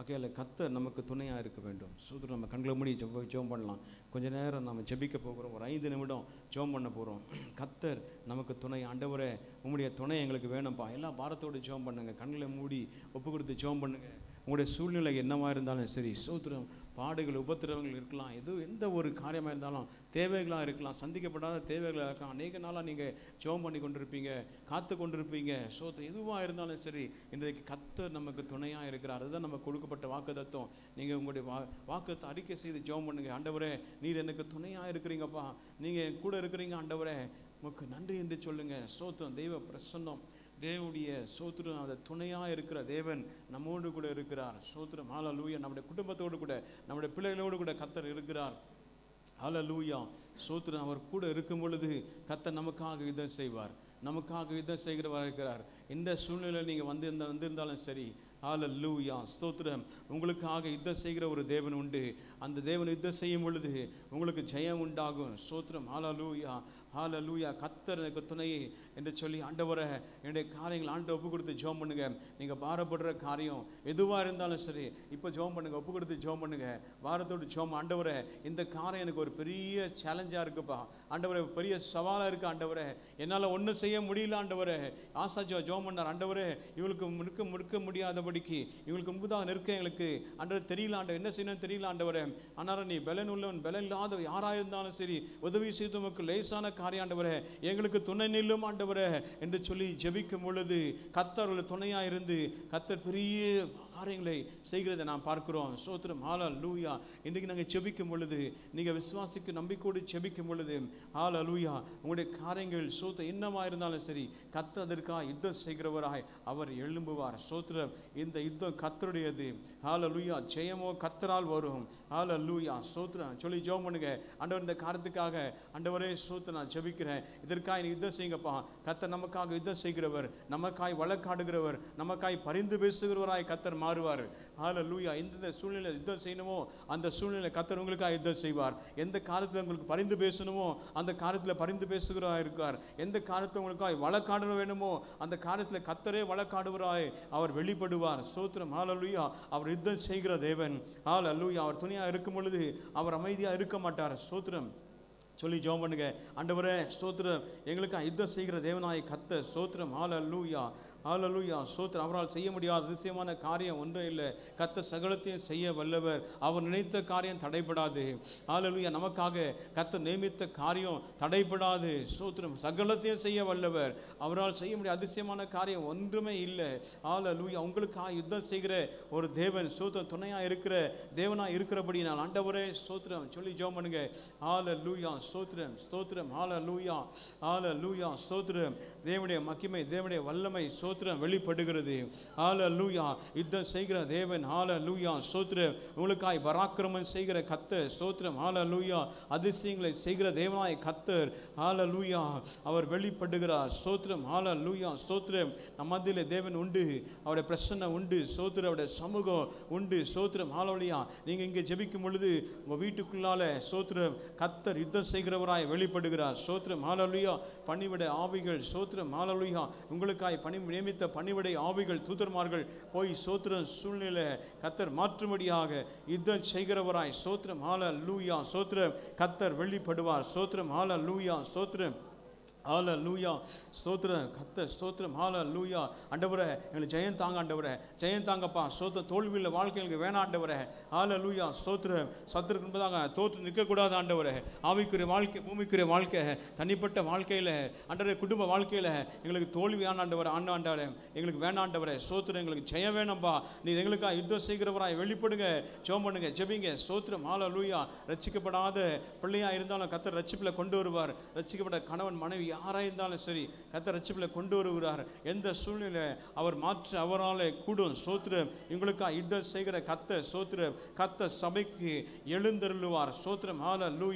வகையில் கத்தர் நமக்கு துணையாக இருக்க வேண்டும் சோதரம் நம்ம கண்களை மூடி ஜெப ஜெபம் பண்ணலாம் கொஞ்ச நேரம் நம்ம ஜெபிக்க போகிறோம் ஒரு ஐந்து நிமிடம் ஜெபம் பண்ண போகிறோம் கத்தர் நமக்கு துணை ஆண்டவரே உங்களுடைய துணை எங்களுக்கு வேணும்ப்பா எல்லா பாரத்தோடு ஜெபம் பண்ணுங்க கண்களை மூடி ஒப்பு கொடுத்து ஜெபம் பண்ணுங்க உங்களுடைய சூழ்நிலை என்னவா இருந்தாலும் சரி சோத்திரம் பாடுகள் உபத்திரவங்கள் இருக்கலாம் எது எந்த ஒரு காரியமாக இருந்தாலும் தேவைகளாக இருக்கலாம் சந்திக்கப்படாத தேவைகளாக இருக்கலாம் அநேக நாளாக நீங்கள் ஜெபம் பண்ணி கொண்டிருப்பீங்க காத்து கொண்டிருப்பீங்க சோத்திரம் எதுவாக இருந்தாலும் சரி இன்றைக்கு கத்தர் நமக்கு துணையாக இருக்கிறார் அதுதான் நமக்கு கொடுக்கப்பட்ட வாக்கு தத்துவம் நீங்கள் உங்களுடைய வா வாக்கத்தை அறிக்கை செய்து ஜெபம் பண்ணுங்க ஆண்டவரே நீர் எனக்கு துணையாக இருக்கிறீங்கப்பா நீங்கள் என் கூட இருக்கிறீங்க ஆண்டவரே உமக்கு நன்றி என்று சொல்லுங்க சோத்திரம் தெய்வ பிரசன்னம் தேவனுடைய சோத்திரம் அந்த துணையாக இருக்கிற தேவன் நம்மோடு கூட இருக்கிறார் சோத்திரம் ஹalleluya நம்முடைய குடும்பத்தோடு கூட நம்முடைய பிள்ளைகளோடு கூட கத்தர் இருக்கிறார் ஹalleluya சோத்திரம் அவர் கூட இருக்கும் பொழுது கத்தர் நமக்காக யுத்தம் செய்வார் நமக்காக யுத்தம் செய்கிறவராக இருக்கிறார் இந்த சூழ்நிலையில் நீங்கள் வந்து இருந்த வந்திருந்தாலும் சரி ஹalleluya ஸ்தோத்திரம் உங்களுக்காக யுத்தம் செய்கிற ஒரு தேவன் உண்டு அந்த தேவன் யுத்தம் செய்யும் பொழுது உங்களுக்கு ஜெயம் உண்டாகும் ஸ்தோத்திரம் ஹalleluya ஹalleluya கத்தர் எனக்கு துணை என்று சொல்லி ஆண்டவரை என்னுடைய காரியங்கள் ஆண்டு ஒப்பு கொடுத்து ஜெபம் பண்ணுங்க நீங்கள் பாரப்படுற காரியம் எதுவாக இருந்தாலும் சரி இப்போ ஜெபம் பண்ணுங்க ஒப்பு கொடுத்து ஜெபம் பண்ணுங்க வாரத்தோடு ஜெபம் ஆண்டவரை இந்த காரியம் எனக்கு ஒரு பெரிய சேலஞ்சாக இருக்குப்பா ஆண்டவரே பெரிய சவாலாக இருக்கு ஆண்டவரே என்னால் ஒன்றும் செய்ய முடியல ஆண்டவரே ஆசா ஜோ ஜெபம் பண்ணார் ஆண்டவரே இவளுக்கு முறுக்க முறுக்க முடியாதபடிக்கு இவளுக்கு முன்பதாக நிற்க எங்களுக்கு ஆண்டவர் தெரியல ஆண்டவர் என்ன செய்யணும் தெரியல ஆண்டவரே ஆனாலும் நீ பலன் உள்ளவன் பலன் இல்லாத யாராக இருந்தாலும் சரி உதவி செய்து உமக்கு லேசான காரியம் ஆண்டவரே எங்களுக்கு துணை நில்லும் ஆண்டவரே என்று சொல்லி ஜெபிக்கும் பொழுது கத்தர்கள் துணையாக இருந்து கத்தர் பெரிய காரியங்களை செய்கிறதை நாம் பார்க்கிறோம் சோத்திரம் ஹாலா லூயா இன்றைக்கு நாங்கள் ஜெபிக்கும் பொழுது நீங்கள் விசுவாசிக்கு நம்பிக்கையோடு ஜெபிக்கும் பொழுது ஹாலா லூயா உங்களுடைய காரியங்கள் சோத்த என்னவா இருந்தாலும் சரி கத்த அதற்காக யுத்தம் செய்கிறவராய் அவர் எழும்புவார் சோத்திரம் இந்த யுத்தம் கத்தருடையது ஹால லூயா ஜெயமோ கத்தரால் வரும் ஹால லூயா சோத்திரம் சொல்லி ஜெபம் பண்ணுங்க ஆண்டவர் இந்த காரியத்துக்காக ஆண்டவரே சோத்து நான் ஜெபிக்கிறேன் இதற்காக நீ யுத்தம் செய்யுங்கப்பா கத்தர் நமக்காக யுத்தம் செய்கிறவர் நமக்காய் வழக்காடுகிறவர் நமக்காய் பரிந்து பேசுகிறவராய் கத்தர் மாறுவார் ஹால லூயா எந்தெந்த சூழ்நிலை யுத்தம் செய்யணுமோ அந்த சூழ்நிலை கத்தர் உங்களுக்காக யுத்தம் செய்வார் எந்த காலத்தில் உங்களுக்கு பரிந்து பேசணுமோ அந்த காலத்தில் பரிந்து பேசுகிறவராய் இருக்கார் எந்த காலத்தில் உங்களுக்காய் வழக்காட வேணுமோ அந்த காலத்தில் கத்தரே வழக்காடுவராய் அவர் வெளிப்படுவார் சோத்திரம் ஹால லூயா அவர் யுத்தம் செய்கிற தேவன் ஹால லூயா அவர் துணியாக இருக்கும் பொழுது அவர் அமைதியாக இருக்க மாட்டார் சோத்திரம் சொல்லி ஜெபம் பண்ணுங்க ஆண்டவரே ஸ்தோத்திரம் எங்களுக்கு யுத்தம் செய்கிற தேவனாய் கத்த ஸ்தோத்திரம் ஹால லூயா ஹalleluya ஸ்தோத்திரம் அவரால் செய்ய முடியாத அதிசயமான காரியம் ஒன்றும் இல்லை கத்த சகலத்தையும் செய்ய வல்லவர் அவர் நினைத்த காரியம் தடைபடாது ஹalleluya நமக்காக கத்த நியமித்த காரியம் தடைபடாது ஸ்தோத்திரம் சகலத்தையும் செய்ய வல்லவர் அவரால் செய்ய முடியாத அதிசயமான காரியம் ஒன்றுமே இல்லை ஹalleluya உங்களுக்காக யுத்தம் செய்கிற ஒரு தேவன் ஸ்தோத்திரம் துணையா இருக்கிற தேவனா இருக்கிறபடி நான் ஆண்டவரே ஸ்தோத்திரம் சொல்லி ஜெபம் பண்ணுங்க ஹalleluya ஸ்தோத்திரம் ஸ்தோத்திரம் ஹalleluya ஹalleluya ஸ்தோத்திரம் தேவனுடைய மகிமை தேவனுடைய வல்லமை ஸ்தோத்திரம் வெளிப்படுகிறது ஹalleluya யுத்தம் செய்கிற தேவன் ஹalleluya ஸ்தோத்திரம் உங்களுக்காய் பராக்கிரமம் செய்கிற கத்தர் ஸ்தோத்திரம் ஹalleluya அதிசயங்களை செய்கிற தேவனாய் கத்தர் ஹalleluya அவர் வெளிப்படுகிறார் ஸ்தோத்திரம் ஹalleluya ஸ்தோத்திரம் நம்ம மத்தியிலே தேவன் உண்டு அவருடைய பிரசன்ன உண்டு ஸ்தோத்திரம் அவருடைய சமூகம் உண்டு ஸ்தோத்திரம் ஹalleluya நீங்க இங்கே ஜெபிக்கும் பொழுது உங்க வீட்டுக்குள்ளால ஸ்தோத்திரம் கத்தர் யுத்தம் செய்கிறவராய் வெளிப்படுகிறார் ஸ்தோத்திரம் ஹalleluya பணிவிட ஆவிகள் ஸ்தோத்திரம் ஹalleluya உங்களுக்காய் பணி நியமித்த பணிவிடை ஆவிகள் தூதர்மார்கள் போய் ஸ்தோத்திரம் சூழ்நிலை கத்தர் மாற்றும்படியாக யுத்தம் செய்கிறவராய் ஸ்தோத்திரம் ஹalleluya ஸ்தோத்திரம் கத்தர் வெளிப்படுவார் ஸ்தோத்திரம் ஹalleluya ஸ்தோத்திரம் ஹால லூயா ஸ்தோத்திரம் கத்த ஸ்தோத்திரம் ஹால லூயா ஆண்டவரே எங்களுக்கு ஜெயம் தாங்க ஆண்டவரே ஜெயம் தாங்கப்பா ஸ்தோத்திர தோல்வியில் வாழ்க்கை எங்களுக்கு வேணாம் ஆண்டவரே ஹால லூயா ஸ்தோத்திரம் சத்துருக்கு என்பதாக தோற்று நிற்கக்கூடாது ஆண்டவரே ஆவிக்குரிய வாழ்க்கை பூமிக்குரிய வாழ்க்கை தனிப்பட்ட வாழ்க்கையில் ஆண்டவரே குடும்ப வாழ்க்கையில் எங்களுக்கு தோல்வியான ஆண்டவர் ஆண்டு ஆண்டவரே எங்களுக்கு வேணாம் ஆண்டவரே ஸ்தோத்திரம் எங்களுக்கு ஜெயம் வேணும்பா நீ எங்களுக்காக யுத்தம் செய்கிறவராய் வெளிப்படுங்க ஜெபம் பண்ணுங்க ஜெபிங்க ஸ்தோத்திரம் ஹால லூயா ரட்சிக்கப்படாத பிள்ளையா இருந்தாலும் கத்தர் ரட்சிப்பில் கொண்டு வருவார் ரட்சிக்கப்பட்ட கணவன் மனைவி யாராக இருந்தாலும் சரி கத்தர் ரட்சிப்பில் கொண்டு வருகிறார் எந்த சூழ்நிலை அவர் மாற்ற அவரால் கூடும் சோத்திரம் எங்களுக்காக யுத்தம் செய்கிற கத்த சோத்திரம் கத்த சபைக்கு எழுந்தருளுவார் சோத்திரம் ஹால லூயா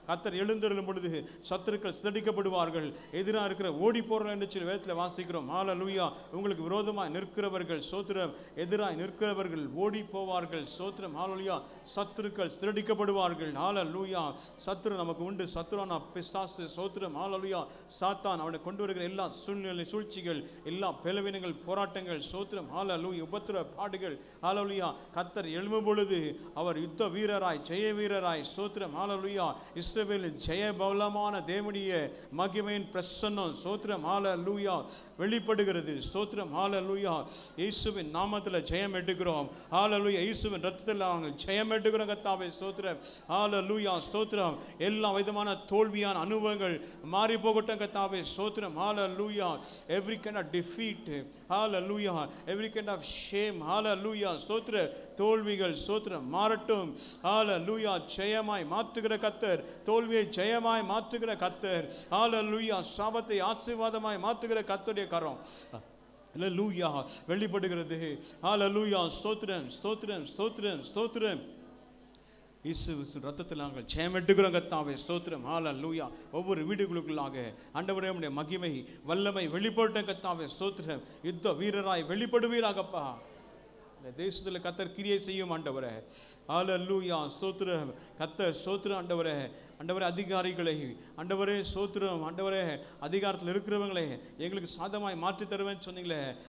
கத்தர் எழுந்தருளும் பொழுது சத்துருக்கள் சிதடிக்கப்படுவார்கள் எதிராக இருக்கிற ஓடி போறோம் என்று சொல்லி வேதத்தில் வாசிக்கிறோம் ஹால லூயா உங்களுக்கு விரோதமாய் நிற்கிறவர்கள் சோத்திரம் எதிராய் நிற்கிறவர்கள் ஓடி போவார்கள் சோத்திரம் ஹாலலுயா சத்துருக்கள் சிதடிக்கப்படுவார்கள் ஹால லூயா சத்துரு நமக்கு உண்டு சத்துருவான பிசாசு சோத்திரம் ஹாலலுயா சாத்தான் அவனை கொண்டு வருகிற எல்லா சூழ்நிலை சூழ்ச்சிகள் எல்லா பலவீனங்கள் போராட்டங்கள் சோத்திரம் ஹால லூயா உபத்திர பாடுகள் ஹாலலுயா கத்தர் எழும்பும் பொழுது அவர் யுத்த வீரராய் ஜெய வீரராய் சோத்திரம் ஹாலலுயா இஸ்ரவேலின் ஜெய பலமான தேவனுடைய மகிமையின் பிரசன்னம் சோத்திரம் ஹாலலூயா வெளிப்படுகிறது ஸ்தோத்திரம் ஹாலலூயா இயேசுவின் நாமத்தில் ஜெயம் எடுக்கிறோம் ஹாலலூயா இயேசுவின் ரத்தத்தில் நாங்கள் ஜெயம் எடுக்கிறோம் கத்தாவே ஸ்தோத்திரம் ஹாலலூயா ஸ்தோத்திரம் எல்லா விதமான தோல்வியான அனுபவங்கள் மாறி போகட்டும் கத்தாவே ஸ்தோத்திரம் hallelujah every kind of defeat hallelujah every kind of shame hallelujah ஸ்தோத்திர தோல்விகள் ஸ்தோத்திரம் மாறட்டும் ஹாலலூயா ஜெயமாய் மாற்றுகிற கத்தர் தோல்வியை ஜெயமாய் மாற்றுகிற கத்தர் ஹாலலூயா சாபத்தை ஆசீர்வாதமாய் மாற்றுகிற கத்தருடைய கரம் லூயா வெளிப்படுகிறது ஹாலலூயா ஸ்தோத்திரம் ஸ்தோத்திரம் ஸ்தோத்திரம் ஸ்தோத்திரம் இயேசு ரத்தத்தில் நாங்கள் ஜெயமெட்டுகிறோம் கத்தாவே ஸ்தோத்திரம் ஹால லூயா ஒவ்வொரு வீடுகளுக்குள்ளாக ஆண்டவரே உம்முடைய மகிமை வல்லமை வெளிப்பட்ட கத்தாவே ஸ்தோத்திரம் யுத்த வீரராய் வெளிப்படுவீராகப்பா இந்த தேசத்தில் கத்தர் கிரியை செய்யும் ஆண்டவரே ஹால லூயா ஸ்தோத்திரம் கத்தர் ஸ்தோத்திரம் ஆண்டவரே ஆண்டவரே அதிகாரிகளை ஆண்டவரே சோத்திரம் ஆண்டவரே அதிகாரத்தில் இருக்கிறவங்களே எங்களுக்கு சாதமாய் மாற்றி தருவேன்னு சொன்னீங்களே